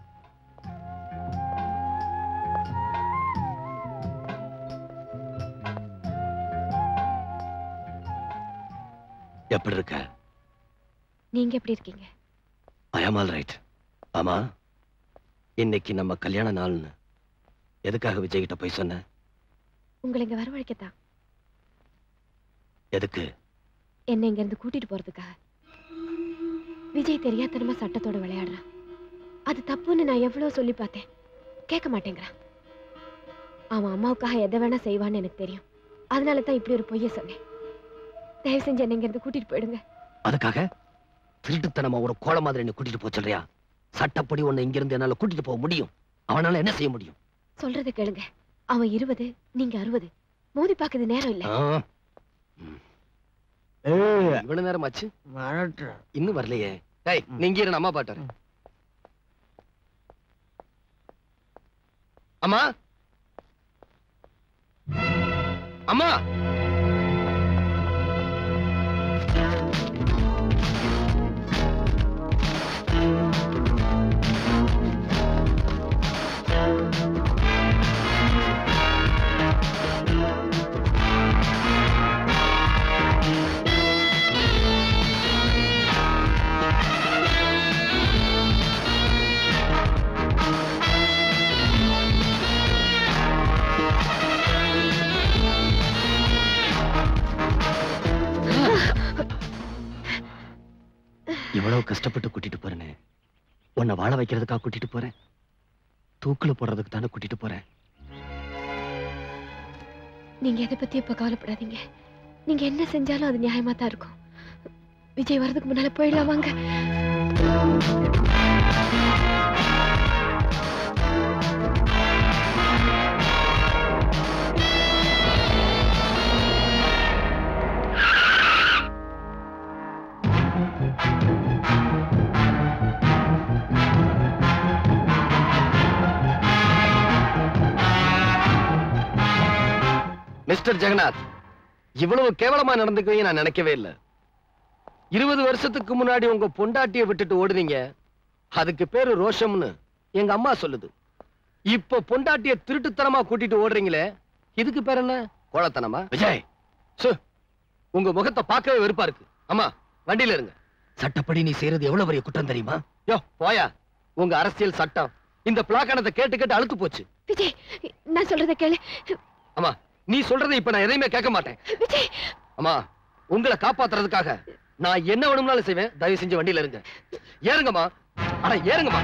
Speaker 5: எப்படி இருக்க
Speaker 6: நீங்க எப்படி இருக்கீங்க
Speaker 5: ஐ ஆம் ஆல் ரைட் ஆமா இன்னைக்கு நம்ம கல்யாண நாள்னு எதுக்காக விஜய் கிட்ட போய் சொன்ன
Speaker 6: உங்களை இங்க வரவழைக்கத்தான்
Speaker 5: எதுக்கு
Speaker 6: என்னை இங்க இருந்து கூட்டிட்டு போறதுக்காக விஜய் தெரியாத்தனமா சட்டத்தோட விளையாடுறான் அது தப்புன்னு நான் எவ்வளவு சொல்லி பார்த்தேன் கேட்க மாட்டேங்கிறான் அவன் அம்மாவுக்காக எதை வேணா செய்வான்னு எனக்கு தெரியும் அதனால தான் இப்படி ஒரு பொய்ய சொன்னேன் தயவு செஞ்சு என்னை இங்க இருந்து கூட்டிட்டு போயிடுங்க
Speaker 5: அதுக்காக திருட்டுத்தனமா ஒரு கோல மாதிரி என்ன கூட்டிட்டு போக சொல்றியா சட்டப்படி உன்னை இங்க இருந்து என்னால கூட்டிட்டு போக முடியும் அவனால என்ன செய்ய முடியும்
Speaker 6: சொல்றதை கேளுங்க அவன் இருபது நீங்க அறுபது மோதி பாக்குது நேரம் இல்ல
Speaker 5: ஆ. ம். இவ்வளவு நேரம் ஆச்சு இன்னும் வரலையே டேய் நீங்க இரு நான் அம்மா பாட்டு அம்மா அம்மா இவ்வளவு கஷ்டப்பட்டு கூட்டிட்டு போறேனே உன்னை வாழ வைக்கிறதுக்காக கூட்டிட்டு போறேன் தூக்குல போடுறதுக்கு தானே கூட்டிட்டு போறேன்
Speaker 6: நீங்க எதை பத்தி இப்ப கவலைப்படாதீங்க நீங்க என்ன செஞ்சாலும் அது நியாயமா தான் இருக்கும் விஜய் வர்றதுக்கு முன்னால போயிடலாம் வாங்க
Speaker 5: மிஸ்டர் ஜெகநாத் இவ்வளவு கேவலமா நடந்துக்குவீங்க நான் நினைக்கவே இல்லை இருபது வருஷத்துக்கு முன்னாடி உங்க பொண்டாட்டியை விட்டுட்டு ஓடுனீங்க அதுக்கு பேரு ரோஷம்னு எங்க அம்மா சொல்லுது இப்ப பொண்டாட்டிய திருட்டுத்தனமா கூட்டிட்டு ஓடுறீங்களே இதுக்கு பேர் என்ன கோழத்தனமா விஜய் சு, உங்க முகத்தை பார்க்கவே வெறுப்பா இருக்கு அம்மா வண்டியில இருங்க சட்டப்படி நீ செய்யறது எவ்வளவு பெரிய குற்றம் தெரியுமா யோ போயா உங்க அரசியல் சட்டம் இந்த பிளாக்கானத்தை கேட்டு கேட்டு அழுத்து போச்சு
Speaker 6: விஜய் நான் சொல்றதை கேளு
Speaker 5: அம்மா நீ சொல்றதை இப்ப நான் எதையுமே கேட்க மாட்டேன்
Speaker 6: விஜய்
Speaker 5: அம்மா உங்களை காப்பாத்துறதுக்காக நான் என்ன வேணும்னாலும் செய்வேன் தயவு செஞ்சு வண்டியில இருங்க ஏறுங்கம்மா அட ஏறுங்கம்மா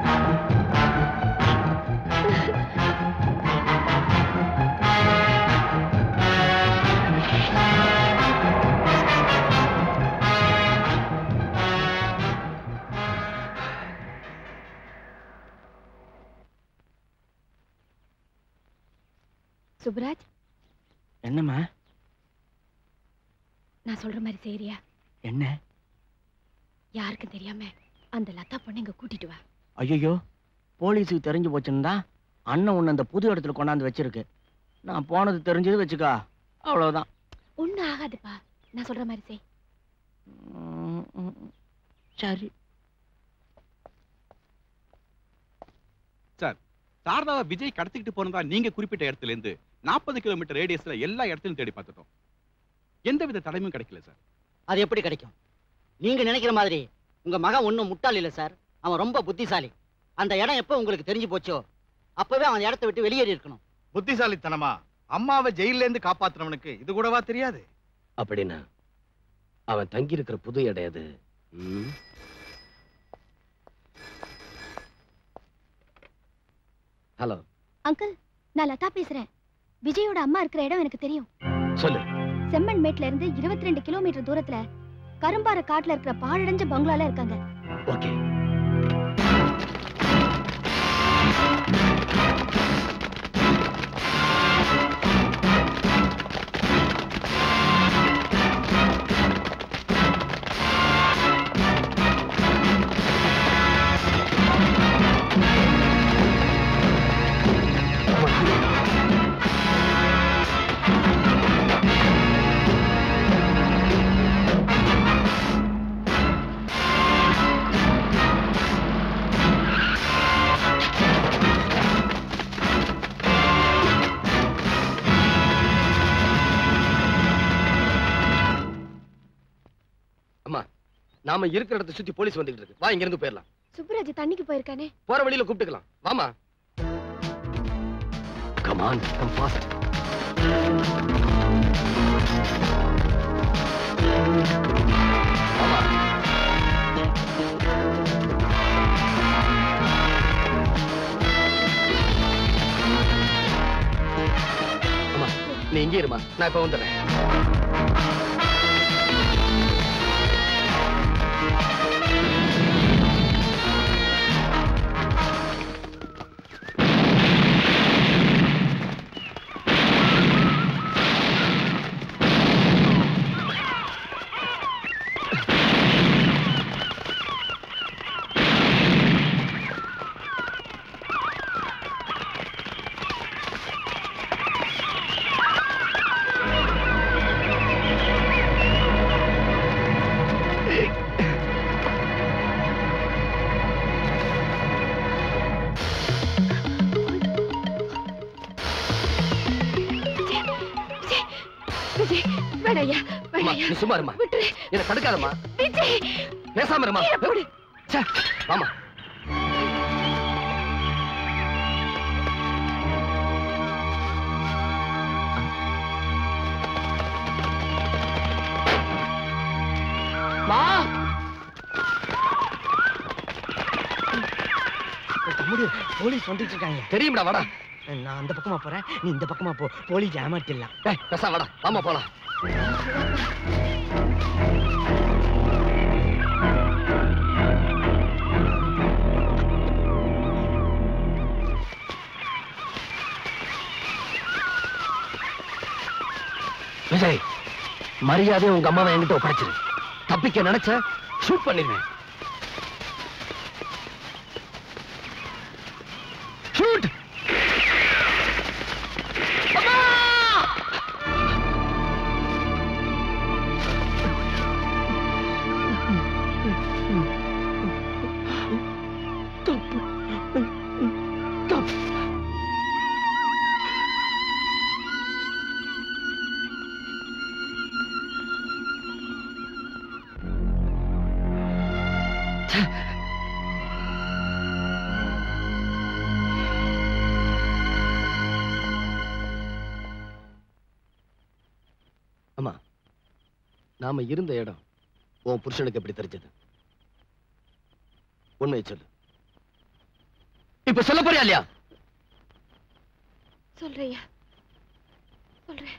Speaker 6: சுப்ராஜ்
Speaker 14: என்னம்மா
Speaker 6: நான் சொல்ற மாதிரி செய்யறியா
Speaker 14: என்ன
Speaker 6: யாருக்கும் தெரியாம அந்த லதா பொண்ணை இங்க கூட்டிட்டு வா
Speaker 14: ஐயோ போலீஸுக்கு தெரிஞ்சு போச்சுன்னா அண்ணன் உன்னை அந்த புது இடத்துல கொண்டாந்து வச்சிருக்கு நான் போனது தெரிஞ்சது வச்சுக்கா அவ்வளவுதான்
Speaker 6: ஒண்ணும் ஆகாதுப்பா நான் சொல்ற மாதிரி செய்
Speaker 14: ம், ம், ம். சரி
Speaker 2: சார் சாரதாவை விஜய் கடத்திக்கிட்டு போனதா நீங்க குறிப்பிட்ட இடத்துல இருந்து நாற்பது கிலோமீட்டர் ரேடியஸ்ல எல்லா இடத்துலயும் தேடி பார்த்துட்டோம் எந்தவித தடவையும் கிடைக்கல சார்
Speaker 8: அது எப்படி கிடைக்கும் நீங்க நினைக்கிற மாதிரி உங்க மகன் ஒண்ணும் முட்டாள் இல்ல சார் அவன் ரொம்ப புத்திசாலி அந்த இடம் எப்போ உங்களுக்கு தெரிஞ்சு போச்சோ அப்பவே அவன் இடத்தை விட்டு வெளியேறி இருக்கணும்
Speaker 1: புத்திசாலித்தனமா அம்மாவை ஜெயில இருந்து காப்பாத்துனவனுக்கு இது கூடவா தெரியாது
Speaker 5: அப்படின்னா அவன் தங்கி இருக்கிற புது இடம் அது ம்? ஹலோ
Speaker 16: அங்கிள் நான் லதா பேசுறேன் விஜயோட அம்மா இருக்கிற இடம் எனக்கு தெரியும்
Speaker 5: சொல்லு
Speaker 16: செம்மண் மேட்ல இருந்து 22 ரெண்டு கிலோமீட்டர் தூரத்துல கரும்பாறை காட்டுல இருக்கிற பாழடைஞ்ச பங்களால இருக்காங்க
Speaker 5: ஓகே அம்மா நாம இருக்கிற இடத்தை சுத்தி போலீஸ் வந்துகிட்டு இருக்கு வா இங்க இருந்து போயிடலாம்
Speaker 3: சுப்புராஜ் தண்ணிக்கு போயிருக்கானே
Speaker 5: போற வழியில கூப்பிட்டுக்கலாம் வாமா கமான் கம் ஃபாஸ்ட் அம்மா நீ இங்கே இருமா நான் இப்ப வந்துடுறேன்
Speaker 3: விஜய் வேடையா
Speaker 5: அம்மா நீ சும்மா இருமா
Speaker 3: விட்டுரு
Speaker 5: என்ன தடுக்காதம்மா
Speaker 3: விஜய்
Speaker 5: பேசாம இருமா
Speaker 3: கீழே போடு.
Speaker 5: ச்சே, வாமா
Speaker 14: மா தம்பி போலீஸ் வந்துட்டு இருக்காங்க
Speaker 5: தெரியும்டா வாடா
Speaker 14: நான் அந்த பக்கமா போறேன் நீ இந்த பக்கமா போ போலீஸ் ஏமாத்திடலாம்
Speaker 5: டேய் பேசா வாடா வாமா போலாம் விஜய் மரியாதை உங்க அம்மாவை என்கிட்ட ஒப்படைச்சிரு தப்பிக்க நினைச்ச ஷூட் பண்ணிருவேன் ஷூட் அம்மா நாம இருந்த இடம் உன் புருஷனுக்கு எப்படி தெரிஞ்சது உண்மையை சொல்லு இப்ப சொல்ல போறியா இல்லையா
Speaker 3: சொல்றையா சொல்றேன்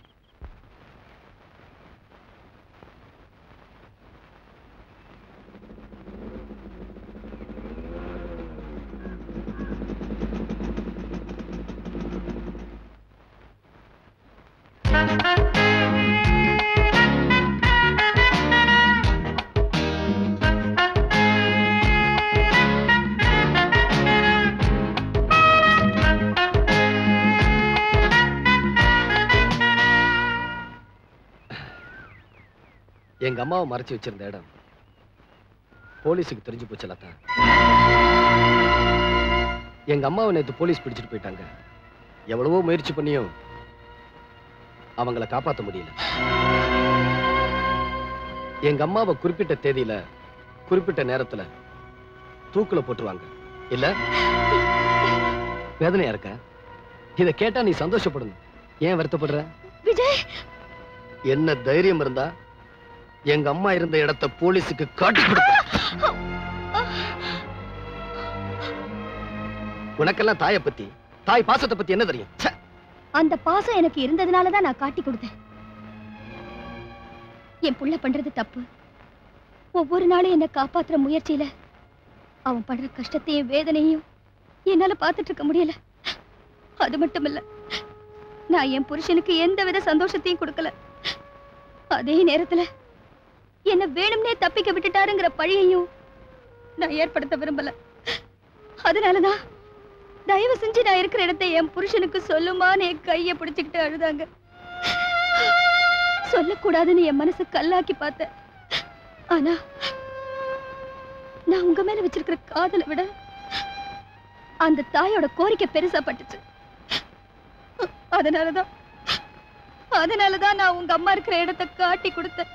Speaker 5: எங்க அம்மாவை மறைச்சு வச்சிருந்த இடம் போலீஸுக்கு தெரிஞ்சு போச்சு லதா எங்க அம்மாவை நேத்து போலீஸ் பிடிச்சிட்டு போயிட்டாங்க எவ்வளவோ முயற்சி பண்ணியும் அவங்கள காப்பாத்த முடியல எங்க அம்மாவை குறிப்பிட்ட தேதியில குறிப்பிட்ட நேரத்துல தூக்குல போட்டுருவாங்க இல்ல வேதனையா இருக்க இத கேட்டா நீ சந்தோஷப்படணும் ஏன் வருத்தப்படுற
Speaker 16: விஜய்
Speaker 5: என்ன தைரியம் இருந்தா எங்க அம்மா இருந்த இடத்த போலீஸுக்கு காட்டி கொடுப்ப உனக்கெல்லாம் தாயை பத்தி தாய் பாசத்தை பத்தி என்ன தெரியும் ச்சே.
Speaker 16: அந்த பாசம் எனக்கு இருந்ததுனால தான் நான் காட்டி கொடுத்தேன் என் புள்ள பண்றது தப்பு ஒவ்வொரு நாளும் என்னை காப்பாத்துற முயற்சியில அவன் படுற கஷ்டத்தையும் வேதனையும் என்னால பார்த்துட்டு இருக்க முடியல அது மட்டும் இல்ல நான் என் புருஷனுக்கு எந்த வித சந்தோஷத்தையும் கொடுக்கல அதே நேரத்துல என்ன வேணும்னே தப்பிக்க விட்டுட்டாருங்கிற பழியையும் நான் ஏற்படுத்த விரும்பல அதனாலதான் தயவு செஞ்சு நான் இருக்கிற இடத்தை என் புருஷனுக்கு சொல்லுமான்னு என் கைய பிடிச்சுக்கிட்டு அழுதாங்க சொல்லக்கூடாதுன்னு என் மனசு கல்லாக்கி பார்த்தேன் ஆனா நான் உங்க மேல வச்சிருக்கிற காதலை விட அந்த தாயோட கோரிக்கை பெருசா பட்டுச்சு அதனாலதான் அதனாலதான் நான் உங்க அம்மா இருக்கிற இடத்தை காட்டி கொடுத்தேன்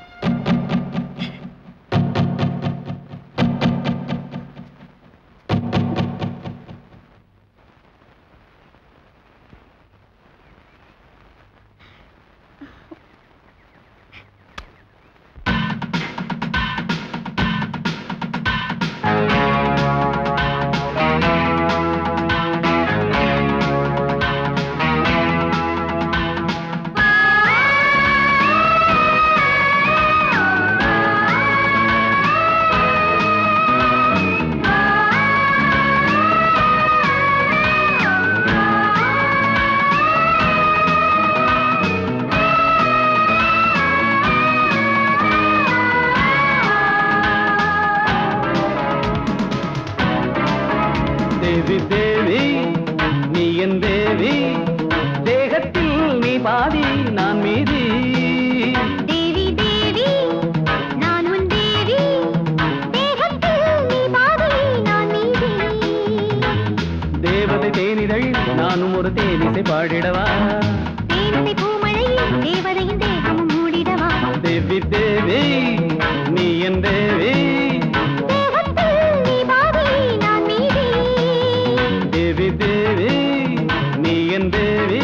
Speaker 9: தேவி தேவி நீ என் தேவி தேகத்தில் நீ பாதி நான் மீதி
Speaker 16: தேவி தேவி நான் உன் தேவி தேகத்தில் நீ பாதி நான் நீதி
Speaker 9: தேவதை தேனிதழ் நானும் ஒரு தேனிசை பாடிடவா
Speaker 16: தேனிசை பூமழையில் தேவதையின் தேகமும் மூடிடவா
Speaker 9: தேவி தேவி நீ என் தேவி
Speaker 16: தேகத்தில் நீ பாதி நான் மீதி
Speaker 9: தேவி தேவி நீ என் தேவி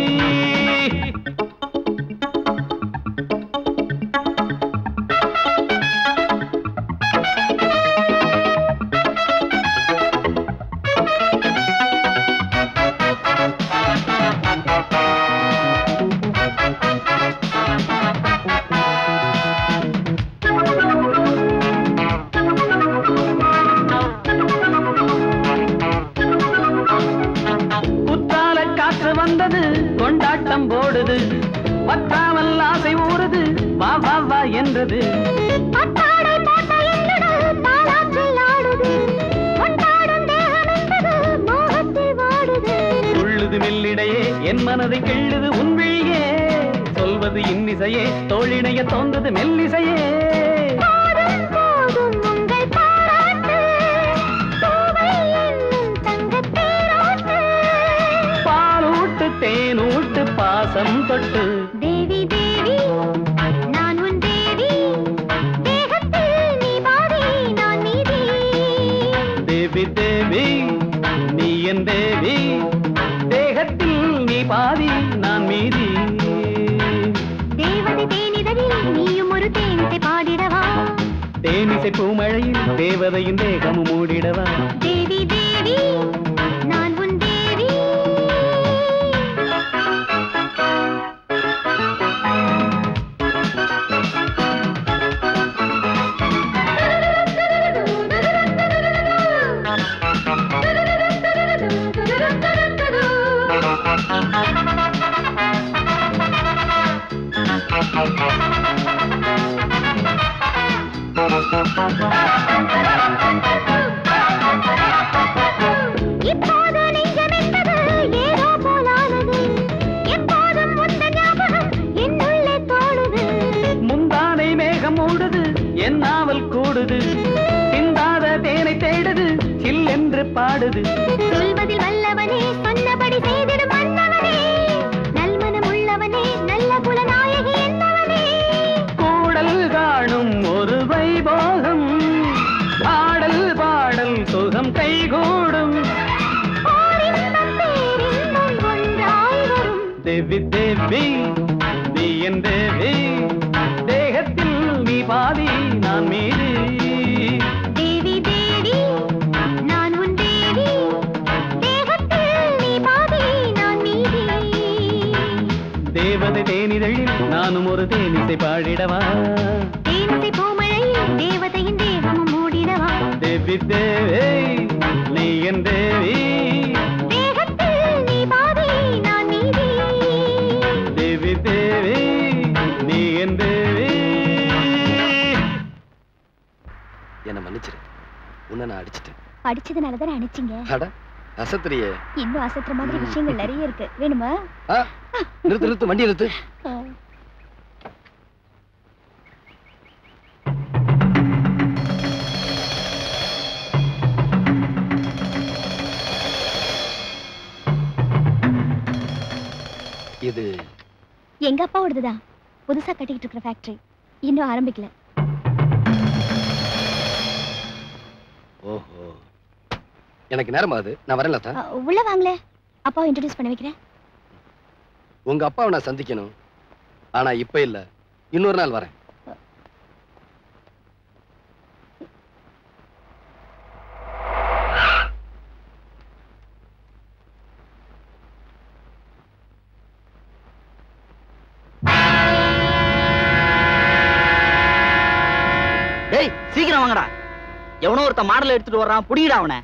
Speaker 9: குற்றால காற்று வந்தது கொண்டாட்டம் போடுது வற்றாமல் ஆசை ஊறுது வா வா வா என்றது
Speaker 16: பட்டாடை போட்ட என்னுடல் தாலாற்றில் ஆடுது கொண்டாடும் தேகம் என்பது மோகத்தில் வாடுது
Speaker 9: உள்ளுது மெல்லிடையே என் மனதை கிள்ளுது உன் விழியே சொல்வது இன்னிசையே தோழிடைய தோன்றது மெல்லிசையே
Speaker 16: போதும் போதும் உங்கள் பாராட்டு பூவை என்னும் தங்கத் தேரோட்டு
Speaker 9: பாலூட்டு தேனூட்டு பாசம் தொட்டு
Speaker 16: தேவி தேவி நான் உன் தேவி தேகத்தில் நீ பாதி நான் மீதி
Speaker 9: தேவி தேவி நீ என் தேவி தேகத்தில் நீ பாதி நான் மீதி
Speaker 16: தேவதை தேனிதழில் நீயும் ஒரு தேனிசை பாடிடவா
Speaker 9: தேனிசை பூமழையில் தேவதையின் தேகமும் மூடிடவா
Speaker 16: தேவி தேவி நான் உன் தேவி இப்போது நெஞ்சம் என்பது ஏதோ போலானது எப்போதும் உந்த ஞாபகம் என்னுள்ளே தோணுது
Speaker 9: முந்தானை மேகம் மூடுது என் நாவல் கூடுது சிந்தாத தேனை தேடுது சில் என்று பாடுது
Speaker 16: சொல்வதில் வல்லவனே சொன்னபடி செய்திடும் மன்னவனே நல்மனம் உள்ளவனே நல்ல குலநாயகி என்னவனே
Speaker 9: கூடல் காணும் ஒரு வைபோகம் ஆடல் பாடல் சுகம் கைகூடும்
Speaker 16: ஓரின்பம் பேரின்பம் ஒன்றாய் வரும்
Speaker 9: தேவி தேவி தேகத்தில் நீ பாதி நான் மீதி
Speaker 16: தேவி தேவி நான் உன் தேவி தேகத்தில் நீ பாதி நான் மீதி
Speaker 9: தேவதை தேனிதழில் நானும் ஒரு தேனிசை பாடிடவா
Speaker 16: தேனிசை பூமழையில் தேவதையின் தேகமும் மூடிடவா
Speaker 9: தேவி தேவி நீ என் தேவி
Speaker 16: தேகத்தில் நீ பாதி நான் மீதி
Speaker 9: தேவி தேவி நீ என் தேவி
Speaker 5: என்ன மன்னிச்சிரு உன்னை நான் அடிச்சிட்டேன்
Speaker 16: படிச்சதுனால தானே அனுப்பிச்சிங்க
Speaker 5: அட அசத்துறியே
Speaker 16: இன்னும் அசத்துற மாதிரி விஷயங்கள் நிறைய இருக்கு வேணுமா
Speaker 5: ஆ, நிறுத்து நிறுத்து வண்டி நிறுத்து இது
Speaker 16: எங்க அப்பாவோடதுதான் புதுசா கட்டிக்கிட்டு இருக்கிற ஃபேக்டரி இன்னும் ஆரம்பிக்கல
Speaker 5: ஓஹோ எனக்கு நேரமாகுது நான் வரேன் லதா
Speaker 16: அ, உள்ள வாங்களே அப்பாவை இன்ட்ரடியூஸ் பண்ண வைக்கிறேன்
Speaker 5: உங்க அப்பாவை நான் சந்திக்கணும் ஆனா இப்ப இல்ல இன்னொரு நாள் வரேன்
Speaker 8: டேய் சீக்கிரம் வாங்கடா எவனோ ஒருத்த மாடல் எடுத்துட்டு வர்றான் புடிடா அவனை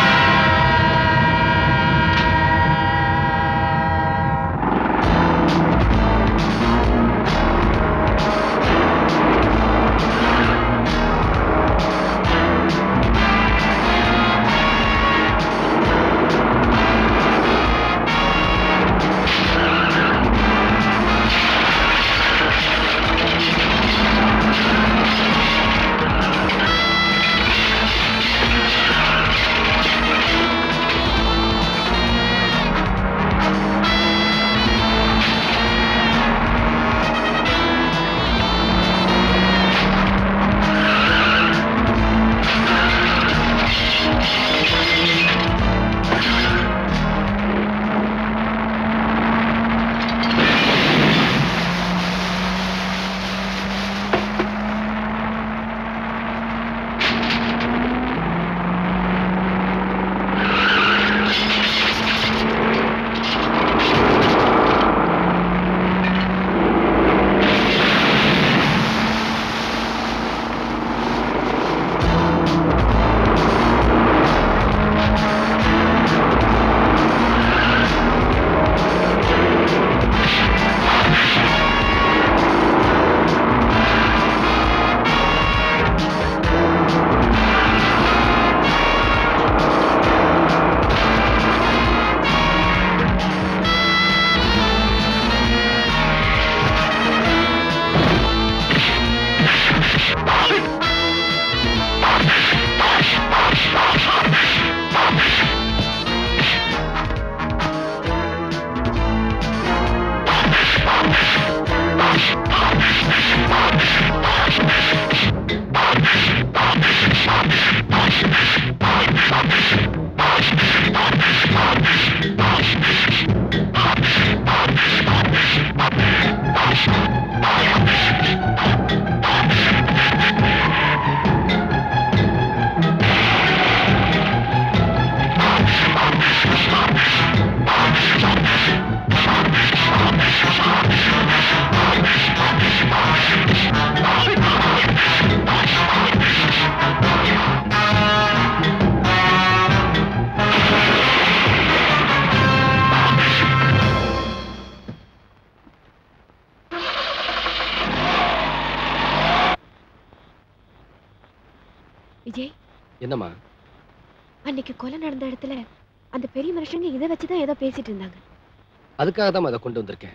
Speaker 3: விஜய்
Speaker 5: என்னம்மா
Speaker 3: அன்னைக்கு கொலை நடந்த இடத்துல அந்த பெரிய மனுஷங்க இதை வச்சுதான் ஏதோ பேசிட்டு இருந்தாங்க
Speaker 5: அதுக்காக தான் அதை கொண்டு வந்திருக்கேன்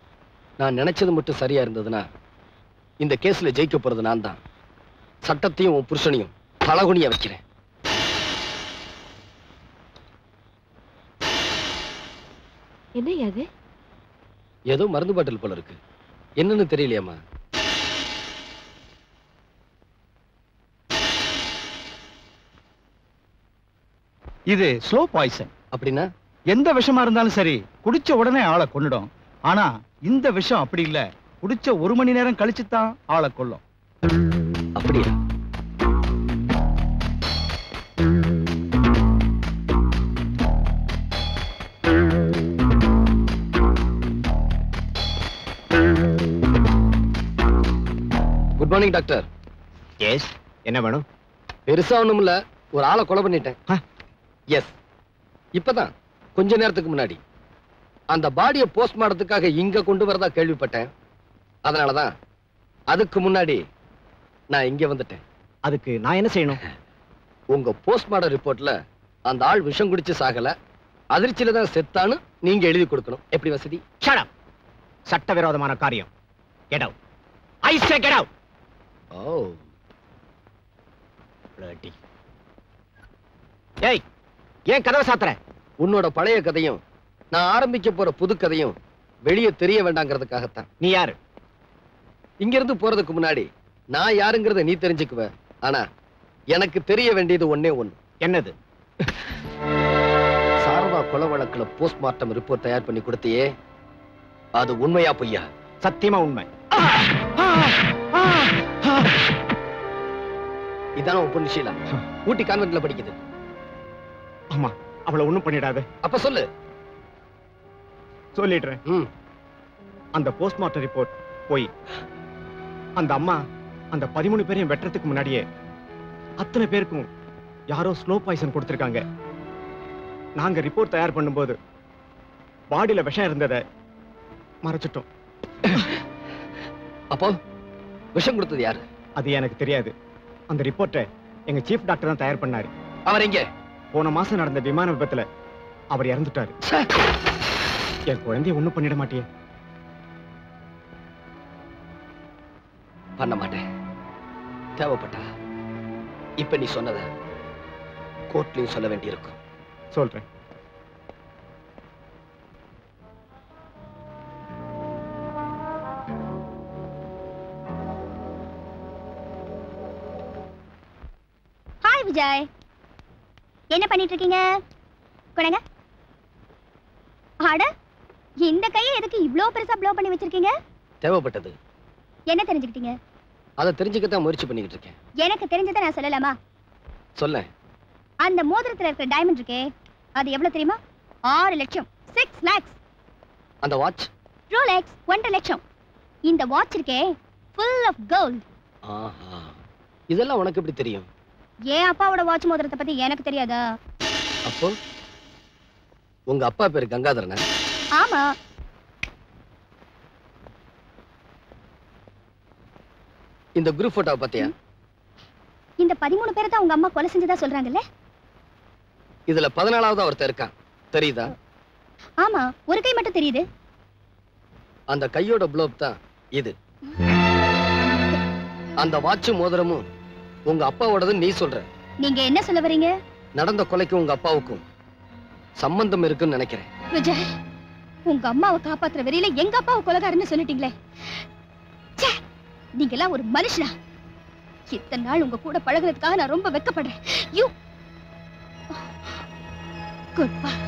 Speaker 5: நான் நினைச்சது மட்டும் சரியா இருந்ததுன்னா இந்த கேஸ்ல ஜெயிக்க போறது நான் தான் சட்டத்தையும் உன் புருஷனையும் தலகுனிய வைக்கிறேன்
Speaker 3: என்னய்யா அது
Speaker 5: ஏதோ மருந்து பாட்டில் போல இருக்கு என்னன்னு தெரியலையாம்மா
Speaker 1: இது ஸ்லோ பாய்சன்
Speaker 5: அப்படின்னா
Speaker 1: எந்த விஷமா இருந்தாலும் சரி குடிச்ச உடனே ஆளை கொன்னுடும் ஆனா இந்த விஷம் அப்படி இல்ல குடிச்ச ஒரு மணி நேரம் கழிச்சு தான் ஆளை கொல்லும்
Speaker 5: அப்படியா குட் மார்னிங் டாக்டர்
Speaker 12: எஸ் என்ன வேணும்
Speaker 5: பெருசா ஒண்ணும் இல்ல ஒரு ஆளை கொலை பண்ணிட்டேன் எஸ் இப்பதான் கொஞ்ச நேரத்துக்கு முன்னாடி அந்த பாடியை போஸ்ட்மார்ட்டத்துக்காக இங்க கொண்டு வரதா கேள்விப்பட்டேன் அதனாலதான் அதுக்கு முன்னாடி நான் இங்க வந்துட்டேன்
Speaker 12: அதுக்கு நான் என்ன செய்யணும்
Speaker 5: உங்க போஸ்ட்மார்ட்டம் ரிப்போர்ட்ல அந்த ஆள் விஷம் குடிச்சு சாகல அதிர்ச்சியில தான் செத்தான்னு நீங்க எழுதி கொடுக்கணும் எப்படி வசதி
Speaker 12: ஷட் அப் சட்டவிரோதமான காரியம் get out I say get out
Speaker 5: oh
Speaker 12: bloody ஏய் ஏன் கதவை சாத்துற
Speaker 5: உன்னோட பழைய கதையும் நான் ஆரம்பிக்க போற புது கதையும் வெளியே தெரிய வேண்டாங்கிறதுக்காகத்தான்
Speaker 12: நீ யாரு
Speaker 5: இங்க இருந்து போறதுக்கு முன்னாடி நான் யாருங்கிறத நீ தெரிஞ்சுக்குவ ஆனா எனக்கு தெரிய வேண்டியது ஒண்ணே ஒண்ணு
Speaker 12: என்னது
Speaker 5: சாரதா கொலை வழக்குல போஸ்ட்மார்ட்டம் ரிப்போர்ட் தயார் பண்ணி கொடுத்தியே அது உண்மையா பொய்யா
Speaker 12: சத்தியமா உண்மை
Speaker 5: இதான உன் பொண்ணு ஷீலா ஊட்டி கான்வென்ட்ல படிக்குது
Speaker 12: ஆமா அவளை ஒண்ணும் பண்ணிடாத
Speaker 5: அப்ப சொல்லு
Speaker 12: சொல்லிடுறேன் அந்த போஸ்ட்மார்ட்டம் ரிப்போர்ட் போய் அந்த அம்மா அந்த பதிமூணு பேரையும் வெட்டுறதுக்கு முன்னாடியே அத்தனை பேருக்கும் யாரோ ஸ்லோ பாய்சன் கொடுத்திருக்காங்க நாங்க ரிப்போர்ட் தயார் பண்ணும்போது பாடியில விஷம் இருந்ததை மறைச்சிட்டோம்
Speaker 5: அப்போ விஷம் கொடுத்தது யாரு
Speaker 12: அது எனக்கு தெரியாது அந்த ரிப்போர்ட்டை எங்க சீஃப் டாக்டர் தான் தயார் பண்ணாரு
Speaker 5: அவர் எங்க
Speaker 12: போன மாசம் நடந்த விமான விபத்துல அவர் இறந்துட்டாரு என் குழந்தைய ஒண்ணும் பண்ணிட மாட்டியே
Speaker 5: பண்ண மாட்டேன் தேவைப்பட்டா இப்ப நீ சொன்னத கோர்ட்லயும் சொல்ல வேண்டியிருக்கும்
Speaker 12: சொல்றேன்
Speaker 16: ஹாய் விஜய் என்ன பண்ணிட்டு இருக்கீங்க கொடுங்க அட இந்த கையை எதுக்கு இவ்ளோ பெருசா ப்ளோ பண்ணி வச்சிருக்கீங்க
Speaker 5: தேவைப்பட்டது
Speaker 16: என்ன தெரிஞ்சுக்கிட்டீங்க
Speaker 5: அதை தெரிஞ்சுக்கத்தான் முயற்சி பண்ணிக்கிட்டு இருக்கேன்
Speaker 16: எனக்கு தெரிஞ்சதை நான் சொல்லலாமா
Speaker 5: சொல்ல
Speaker 16: அந்த மோதிரத்துல இருக்கிற டைமண்ட் இருக்கே அது எவ்வளவு தெரியுமா ஆறு லட்சம் சிக்ஸ் லேக்ஸ்
Speaker 5: அந்த வாட்ச்
Speaker 16: ரோலெக்ஸ் ஒன்றரை லட்சம் இந்த வாட்ச் இருக்கே ஃபுல் ஆஃப் கோல்ட்
Speaker 5: ஆஹா இதெல்லாம் உனக்கு எப்படி தெரியும்
Speaker 16: ஏன் அப்பாவோட வாட்ச் மோதிரத்தை பத்தி எனக்கு தெரியாதா
Speaker 5: அப்போ உங்க அப்பா பேரு கங்காதரனா
Speaker 16: ஆமா
Speaker 5: இந்த குரூப் போட்டோவை பாத்தியா
Speaker 16: இந்த பதிமூணு பேரை தான் உங்க அம்மா கொலை செஞ்சதா சொல்றாங்கல்ல
Speaker 5: இதுல பதினாலாவது ஒருத்தன் இருக்கான் தெரியுதா
Speaker 16: ஆமா ஒரு கை மட்டும் தெரியுது
Speaker 5: அந்த கையோட ப்ளோப் தான் இது அந்த வாட்ச் மோதிரமும் உங்க அப்பாவோடதுன்னு நீ சொல்ற
Speaker 16: நீங்க என்ன சொல்ல வரீங்க
Speaker 5: நடந்த கொலைக்கும் உங்க அப்பாவுக்கும் சம்பந்தம் இருக்குன்னு நினைக்கிறேன்
Speaker 16: விஜய் உங்க அம்மாவை காப்பாத்துற வெறியில எங்க அப்பாவை கொலைகாரன்னு சொல்லிட்டீங்களே ச்சே, நீங்க எல்லாம் ஒரு மனுஷனா இத்தனை நாள் உங்க கூட பழகுறதுக்காக நான் ரொம்ப வெக்கப்படுறேன் யூ குட் பை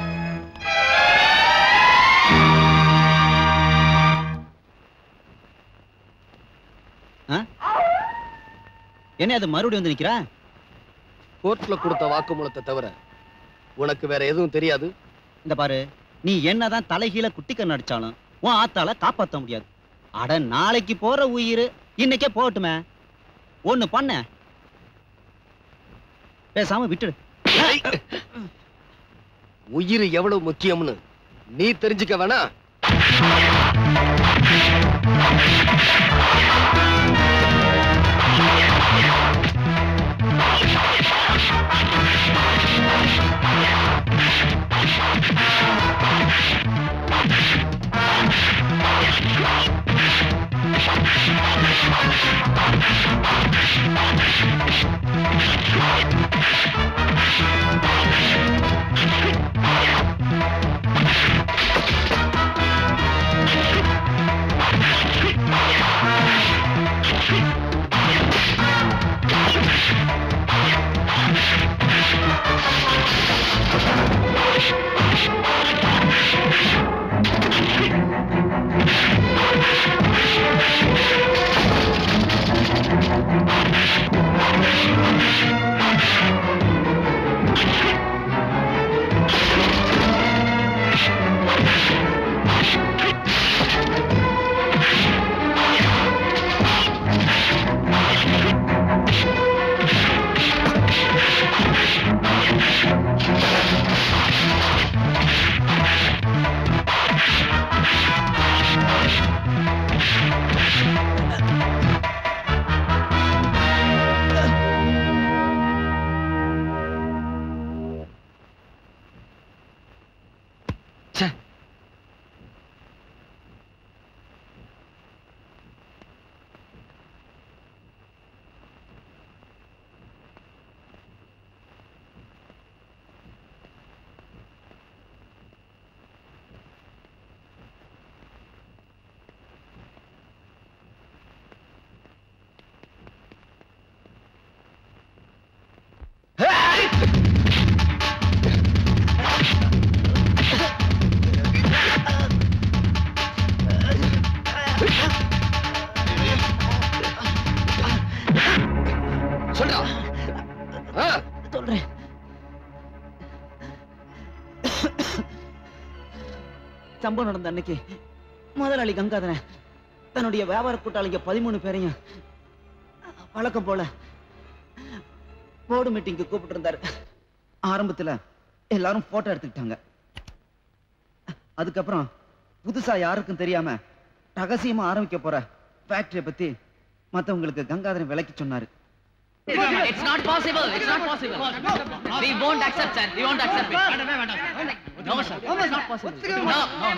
Speaker 17: என்ன அது மறுபடியும் வந்து நிக்கிறா
Speaker 5: கோர்ட்ல கொடுத்த வாக்குமூலத்தை தவிர உனக்கு வேற எதுவும் தெரியாது
Speaker 17: இந்த பாரு நீ என்னதான் தலைகீழ குட்டிக்கண் அடிச்சாலும் உன் ஆத்தால காப்பாத்த முடியாது அட நாளைக்கு போற உயிர் இன்னைக்கே போகட்டுமே ஒண்ணு பண்ண பேசாம விட்டுடு
Speaker 5: உயிர் எவ்வளவு முக்கியம்னு நீ தெரிஞ்சுக்க வேணா
Speaker 15: Thank you.
Speaker 21: சொல்றா ஆ?
Speaker 8: சொல்றேன் சம்பவம் நடந்த அன்னைக்கு முதலாளி கங்காதரன் தன்னுடைய வியாபார கூட்டாளிங்க பதிமூணு பேரையும் வழக்கம் போல போர்டு மீட்டிங்க்கு கூப்பிட்டு இருந்தாரு ஆரம்பத்துல எல்லாரும் போட்டோ எடுத்துக்கிட்டாங்க அதுக்கப்புறம் புதுசா யாருக்கும் தெரியாம ரகசியமா ஆரம்பிக்க போற ஃபேக்டரிய பத்தி மத்தவங்களுக்கு கங்காதரன் விளக்கி சொன்னாரு
Speaker 20: It's not possible. It's not possible. We won't accept, sir. We won't accept it. No, sir. It's not possible. No, no,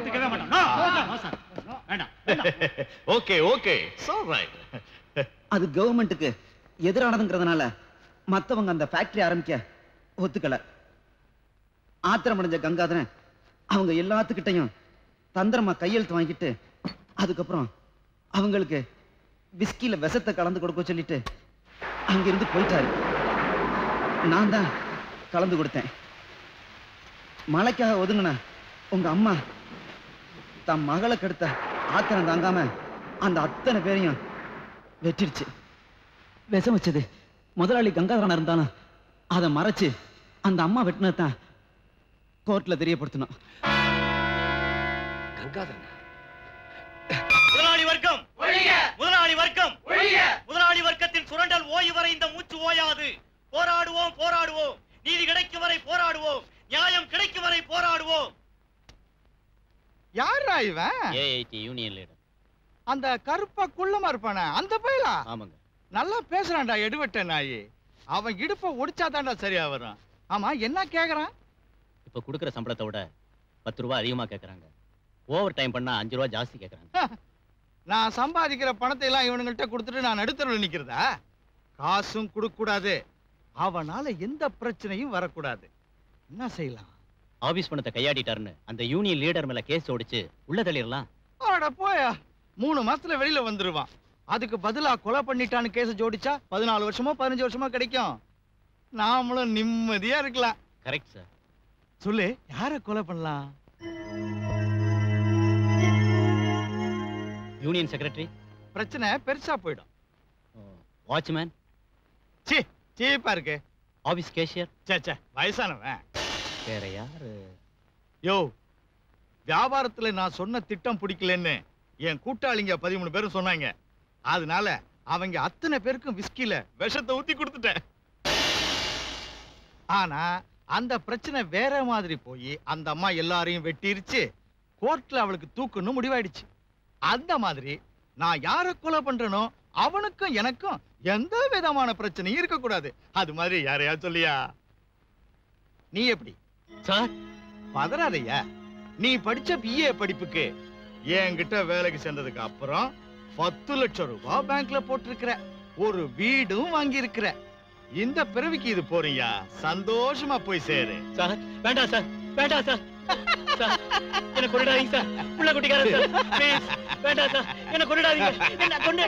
Speaker 20: no.
Speaker 1: Okay okay right
Speaker 8: அது கவர்மெண்ட்டுக்கு எதிரானதுங்கிறதுனால மத்தவங்க அந்த ஃபேக்டரி ஆரம்பிக்க ஒத்துக்கல ஆத்திரமடைஞ்ச கங்காதரன் அவங்க எல்லாத்துக்கிட்டையும் தந்திரமா கையெழுத்து வாங்கிட்டு அதுக்கப்புறம் அவங்களுக்கு விஸ்கில விஷத்தை கலந்து கொடுக்க சொல்லிட்டு அங்கிருந்து போயிட்டாரு நான் தான் கலந்து கொடுத்தேன் மழைக்காக ஒதுங்கின உங்க அம்மா தன் மகளை கெடுத்த ஆத்திரம் தாங்காம அந்த அத்தனை பேரையும் வெட்டிடுச்சு விஷம் வச்சது முதலாளி கங்காதரனா இருந்தாலும் அதை மறைச்சு அந்த அம்மா வெட்டினது தான் கோர்ட்ல தெரியப்படுத்தணும்
Speaker 5: கங்காதரன்
Speaker 18: முதலாளி வர்க்கம் முதலாளி வர்க்கம் முதலாளி வர்க்கத்தின் சுரண்டல் ஓய்வு வரை இந்த மூச்சு ஓயாது போராடுவோம் போராடுவோம் நீதி கிடைக்கும் வரை போராடுவோம் நியாயம் கிடைக்கும் வரை போராடுவோம்
Speaker 1: யாரா இவன்
Speaker 18: ஏஐடி யூனியன் லீடர்
Speaker 1: அந்த கருப்பா குள்ளமா இருப்பானே அந்த பையலா
Speaker 18: ஆமாங்க
Speaker 1: நல்லா பேசுறான்டா எடுவட்ட நாயி அவன் இடுப்ப ஒடிச்சாதான்டா சரியா வரும் ஆமா என்ன கேக்குறான்
Speaker 18: இப்ப கொடுக்கிற சம்பளத்தை விட பத்து ரூபாய் அதிகமா கேக்குறாங்க ஓவர் டைம் பண்ணா அஞ்சு ரூபாய் ஜாஸ்தி கேக்குறாங்க
Speaker 1: நான் சம்பாதிக்கிற பணத்தை எல்லாம் இவனுங்கள்ட்ட கொடுத்துட்டு நான் நடுத்தரவில் நிக்கிறதா காசும் கொடுக்க கூடாது அவனால எந்த பிரச்சனையும் வரக்கூடாது என்ன செய்யலாம்
Speaker 18: ஆபீஸ் பணத்தை கையாடிட்டாருன்னு அந்த யூனியன் லீடர் மேல கேஸ் ஓடிச்சு உள்ள தள்ளிடலாம்
Speaker 1: அட போயா மூணு மாசத்துல வெளியில வந்துருவான் அதுக்கு பதிலா கொலை பண்ணிட்டான்னு கேஸ் ஜோடிச்சா பதினாலு வருஷமோ பதினஞ்சு வருஷமோ கிடைக்கும் நாமளும் நிம்மதியா இருக்கலாம்
Speaker 18: கரெக்ட் சார்
Speaker 1: சொல்லு யார கொலை பண்ணலாம்
Speaker 18: யூனியன் செக்ரட்டரி
Speaker 1: பிரச்சனை பெருசா போயிடும்
Speaker 18: வாட்ச்மேன்
Speaker 1: சீ சீப்பா இருக்கு
Speaker 18: ஆபீஸ் கேஷியர்
Speaker 1: சே சே வயசானவன்
Speaker 18: வேற யாரு
Speaker 1: யோ வியாபாரத்துல நான் சொன்ன திட்டம் பிடிக்கலன்னு என் கூட்டாளிங்க பதிமூணு பேரும் சொன்னாங்க அதனால அவங்க அத்தனை பேருக்கும் விஸ்கில விஷத்தை ஊத்தி கொடுத்துட்டேன் ஆனா அந்த பிரச்சனை வேற மாதிரி போய் அந்த அம்மா எல்லாரையும் வெட்டிருச்சு கோர்ட்ல அவளுக்கு தூக்குன்னு முடிவாயிடுச்சு அந்த மாதிரி நான் யார கொலை பண்றேனோ அவனுக்கும் எனக்கும் எந்த விதமான பிரச்சனையும் இருக்கக்கூடாது அது மாதிரி யாரையா சொல்லியா நீ எப்படி
Speaker 18: சார்
Speaker 1: பதறாதையா நீ படிச்ச பிஏ படிப்புக்கு என்கிட்ட வேலைக்கு சேர்ந்ததுக்கு அப்புறம் பத்து லட்சம் ரூபாய் பேங்க்ல போட்டிருக்கிற ஒரு வீடும் வாங்கி இருக்கிற இந்த பிறவிக்கு இது போறியா சந்தோஷமா போய் சேரு
Speaker 18: சார் வேண்டாம் சார் வேண்டாம் சார் சார் என்ன கொண்டுடாதீங்க சார் புள்ள குட்டிக்காரன் சார் ப்ளீஸ் வேண்டாம் சார் என்ன கொண்டுடாதீங்க என்ன கொண்டு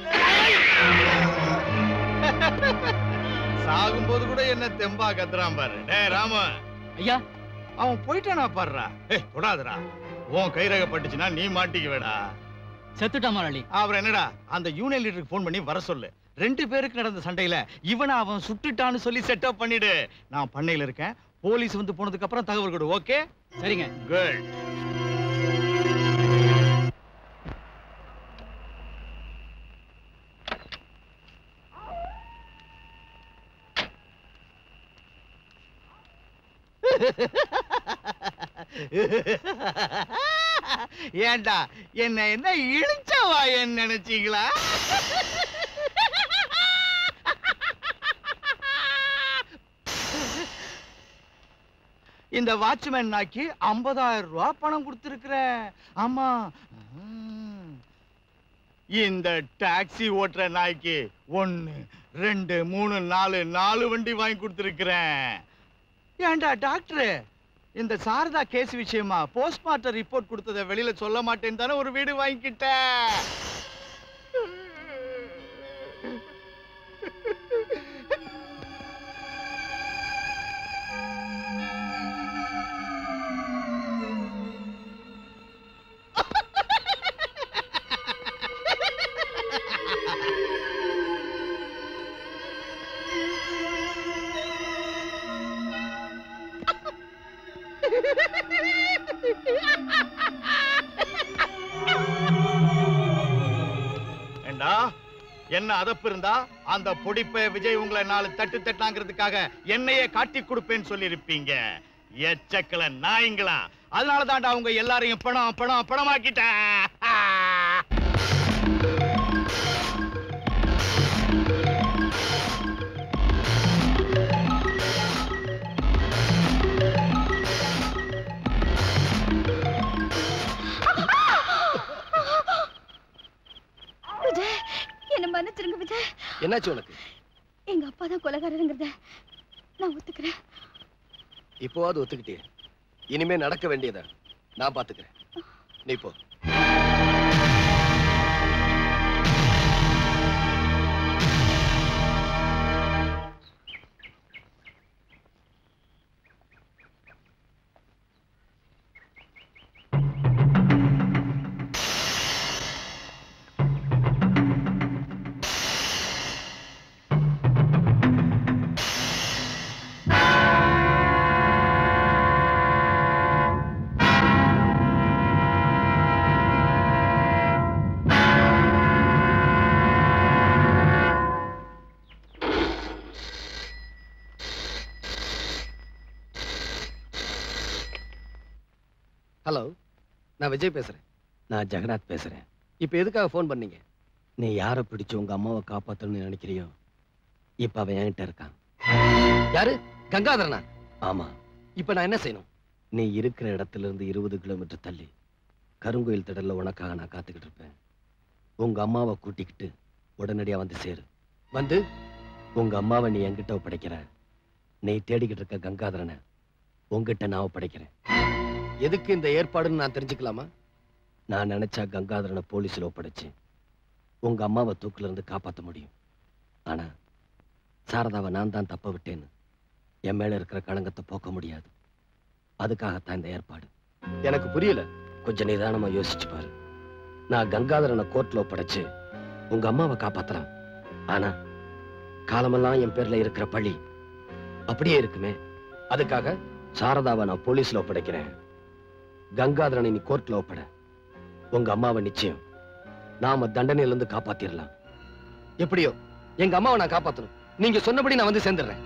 Speaker 1: சாகும்போது கூட என்ன தெம்பா கத்துறான் பாரு டேய் ராம
Speaker 20: ஐயா
Speaker 1: அவன் போயிட்டானா பாருடா ஏய் தொடாதடா உன் கைரக பட்டுச்சுன்னா நீ மாட்டிக்குவேடா
Speaker 20: செத்துட்டா முதலாளி
Speaker 1: அப்புறம் என்னடா அந்த யூனியன் லீடருக்கு ஃபோன் பண்ணி வர சொல்லு ரெண்டு பேருக்கு நடந்த சண்டையில இவனை அவன் சுட்டுட்டான்னு சொல்லி செட்டப் பண்ணிடு நான் பண்ணையில இருக்கேன் போலீஸ் வந்து போனதுக்கு அப்புறம் தகவல் கொடு ஓகே
Speaker 20: சரிங்க
Speaker 1: குட் ஏன்டா என்ன என்ன இழிச்சவா என்ன நினைச்சீங்களா இந்த வாட்ச்மேன் நாய்க்கு ஐம்பதாயிரம் ரூபாய் பணம் கொடுத்துருக்கிறேன் ஆமா ம். இந்த டாக்ஸி ஓட்டுற நாய்க்கு ஒன்னு ரெண்டு மூணு நாலு நாலு வண்டி வாங்கி கொடுத்துருக்கிறேன் ஏன்டா டாக்டர் இந்த சாரதா கேஸ் விஷயமா போஸ்ட்மார்ட்டம் ரிப்போர்ட் கொடுத்ததை வெளியில சொல்ல மாட்டேன்னு தானே ஒரு வீடு வாங்கிக்கிட்டேன் ஏண்டா என்ன அதப்பு இருந்தா அந்த பொடிப்ப விஜய் உங்களை நாலு தட்டு தட்டாங்கிறதுக்காக என்னையே காட்டி கொடுப்பேன்னு சொல்லி இருப்பீங்க எச்சக்கல நாய்ங்களா அதனால தான்டா அவங்க எல்லாரையும் பணம் பணம் பணமாக்கிட்டேன்
Speaker 16: விஜய் என்ன மன்னிச்சிருங்க விஜய்
Speaker 5: என்னாச்சு உனக்கு
Speaker 16: எங்க அப்பா தான் கொலைகாரங்கிறத நான் ஒத்துக்கிறேன்
Speaker 5: இப்போவாது ஒத்துக்கிட்டியே இனிமே நடக்க வேண்டியதை நான் பாத்துக்கிறேன் நீ போ ஹலோ நான் விஜய் பேசுறேன் நான் ஜெகநாத் பேசுறேன் இப்போ எதுக்காக ஃபோன் பண்ணீங்க நீ யாரை பிடிச்சு உங்க அம்மாவை காப்பாத்தணும்னு நினைக்கிறியோ இப்ப அவன் என்கிட்ட இருக்கான் யாரு கங்காதரனா ஆமா இப்ப நான் என்ன செய்யணும் நீ இருக்கிற இடத்துல இருந்து இருபது கிலோமீட்டர் தள்ளி கருங்கோயில் திடல்ல உனக்காக நான் காத்துக்கிட்டு இருப்பேன் உங்க அம்மாவை கூட்டிக்கிட்டு உடனடியா வந்து சேரு வந்து உங்க அம்மாவை நீ என்கிட்ட ஒப்படைக்கிற நீ தேடிக்கிட்டு இருக்க கங்காதரனை உங்ககிட்ட நான் ஒப்படைக்கிறேன் எதுக்கு இந்த ஏற்பாடுன்னு நான் தெரிஞ்சுக்கலாமா நான் நினைச்சா கங்காதரனை போலீஸ்ல ஒப்படைச்சு உங்க அம்மாவை தூக்குல இருந்து காப்பாத்த முடியும் ஆனா சாரதாவை நான் தான் தப்ப விட்டேன்னு என் மேல இருக்கிற களங்கத்தை போக்க முடியாது அதுக்காகத்தான் இந்த ஏற்பாடு எனக்கு புரியல கொஞ்சம் நிதானமா யோசிச்சு பாரு நான் கங்காதரனை கோர்ட்ல ஒப்படைச்சு உங்க அம்மாவை காப்பாத்துறேன் ஆனா காலமெல்லாம் என் பேர்ல இருக்கிற பழி அப்படியே இருக்குமே அதுக்காக சாரதாவை நான் போலீஸ்ல ஒப்படைக்கிறேன் கங்காதரனை நீ கோர்ட்ல ஒப்பட உங்க அம்மாவை நிச்சயம் நாம தண்டனையில இருந்து காப்பாத்திரலாம் எப்படியோ எங்க அம்மாவை நான் காப்பாத்தணும் நீங்க சொன்னபடி நான் வந்து சேர்ந்துடுறேன்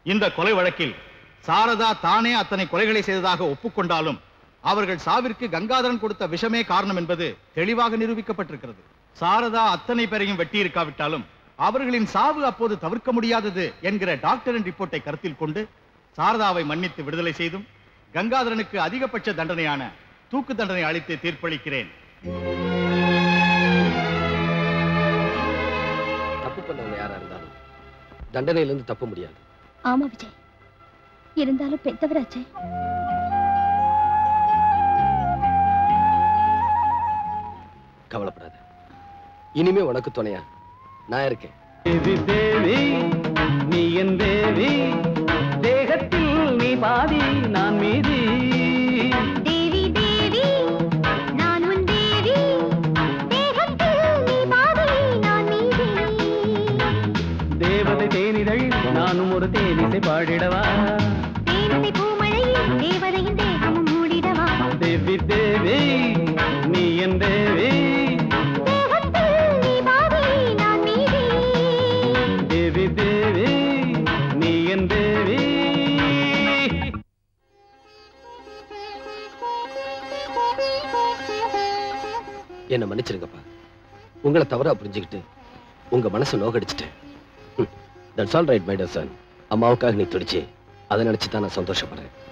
Speaker 1: இந்த கொலை வழக்கில் சாரதா தானே அத்தனை கொலைகளை செய்ததாக ஒப்புக்கொண்டாலும் அவர்கள் சாவிற்கு கங்காதரன் கொடுத்த விஷமே காரணம் என்பது தெளிவாக நிரூபிக்கப்பட்டிருக்கிறது சாரதா அத்தனை பேரையும் வெட்டியிருக்காவிட்டாலும் அவர்களின் சாவு அப்போது தவிர்க்க முடியாதது என்கிற டாக்டரின் ரிப்போர்ட்டை கருத்தில் கொண்டு சாரதாவை மன்னித்து விடுதலை செய்தும் கங்காதரனுக்கு அதிகபட்ச தண்டனையான தூக்கு தண்டனை அளித்து தீர்ப்பளிக்கிறேன்
Speaker 5: தப்பு பண்ணவங்க யாரா இருந்தாலும் தண்டனையிலிருந்து தப்ப முடியாது
Speaker 16: ஆமா விஜய் இருந்தாலும் பெத்தவராச்சே
Speaker 5: கவலைப்படாத இனிமே உனக்கு துணையா நான் இருக்கேன்
Speaker 9: தேவி தேவி நீ என் தேவி தேகத்தில் நீ பாதி நான் மீதி
Speaker 16: தேவி தேவி நான் உன் தேவி தேகத்தில் நீ பாதி நான் மீதி
Speaker 9: தேவதை தேனிதழ் நானும் ஒரு தேனிசை பாடிடவா
Speaker 16: தேனிசை பூமழையில் தேவதையின் தேகமும் மூடிடவா
Speaker 9: தேவி தேவி நீ என் தேவி
Speaker 16: தேகத்தில் நீ பாதி நான் மீதி
Speaker 9: தேவி தேவி நீ என் தேவி
Speaker 5: என்ன மன்னிச்சிருங்கப்பா உங்களை தவறா புரிஞ்சுக்கிட்டு உங்க மனசை நோகடிச்சிட்டேன் that's all right my son அம்மாவுக்காக நீ துடிச்சு அதை நினைச்சு தான் நான் சந்தோஷப்படுறேன்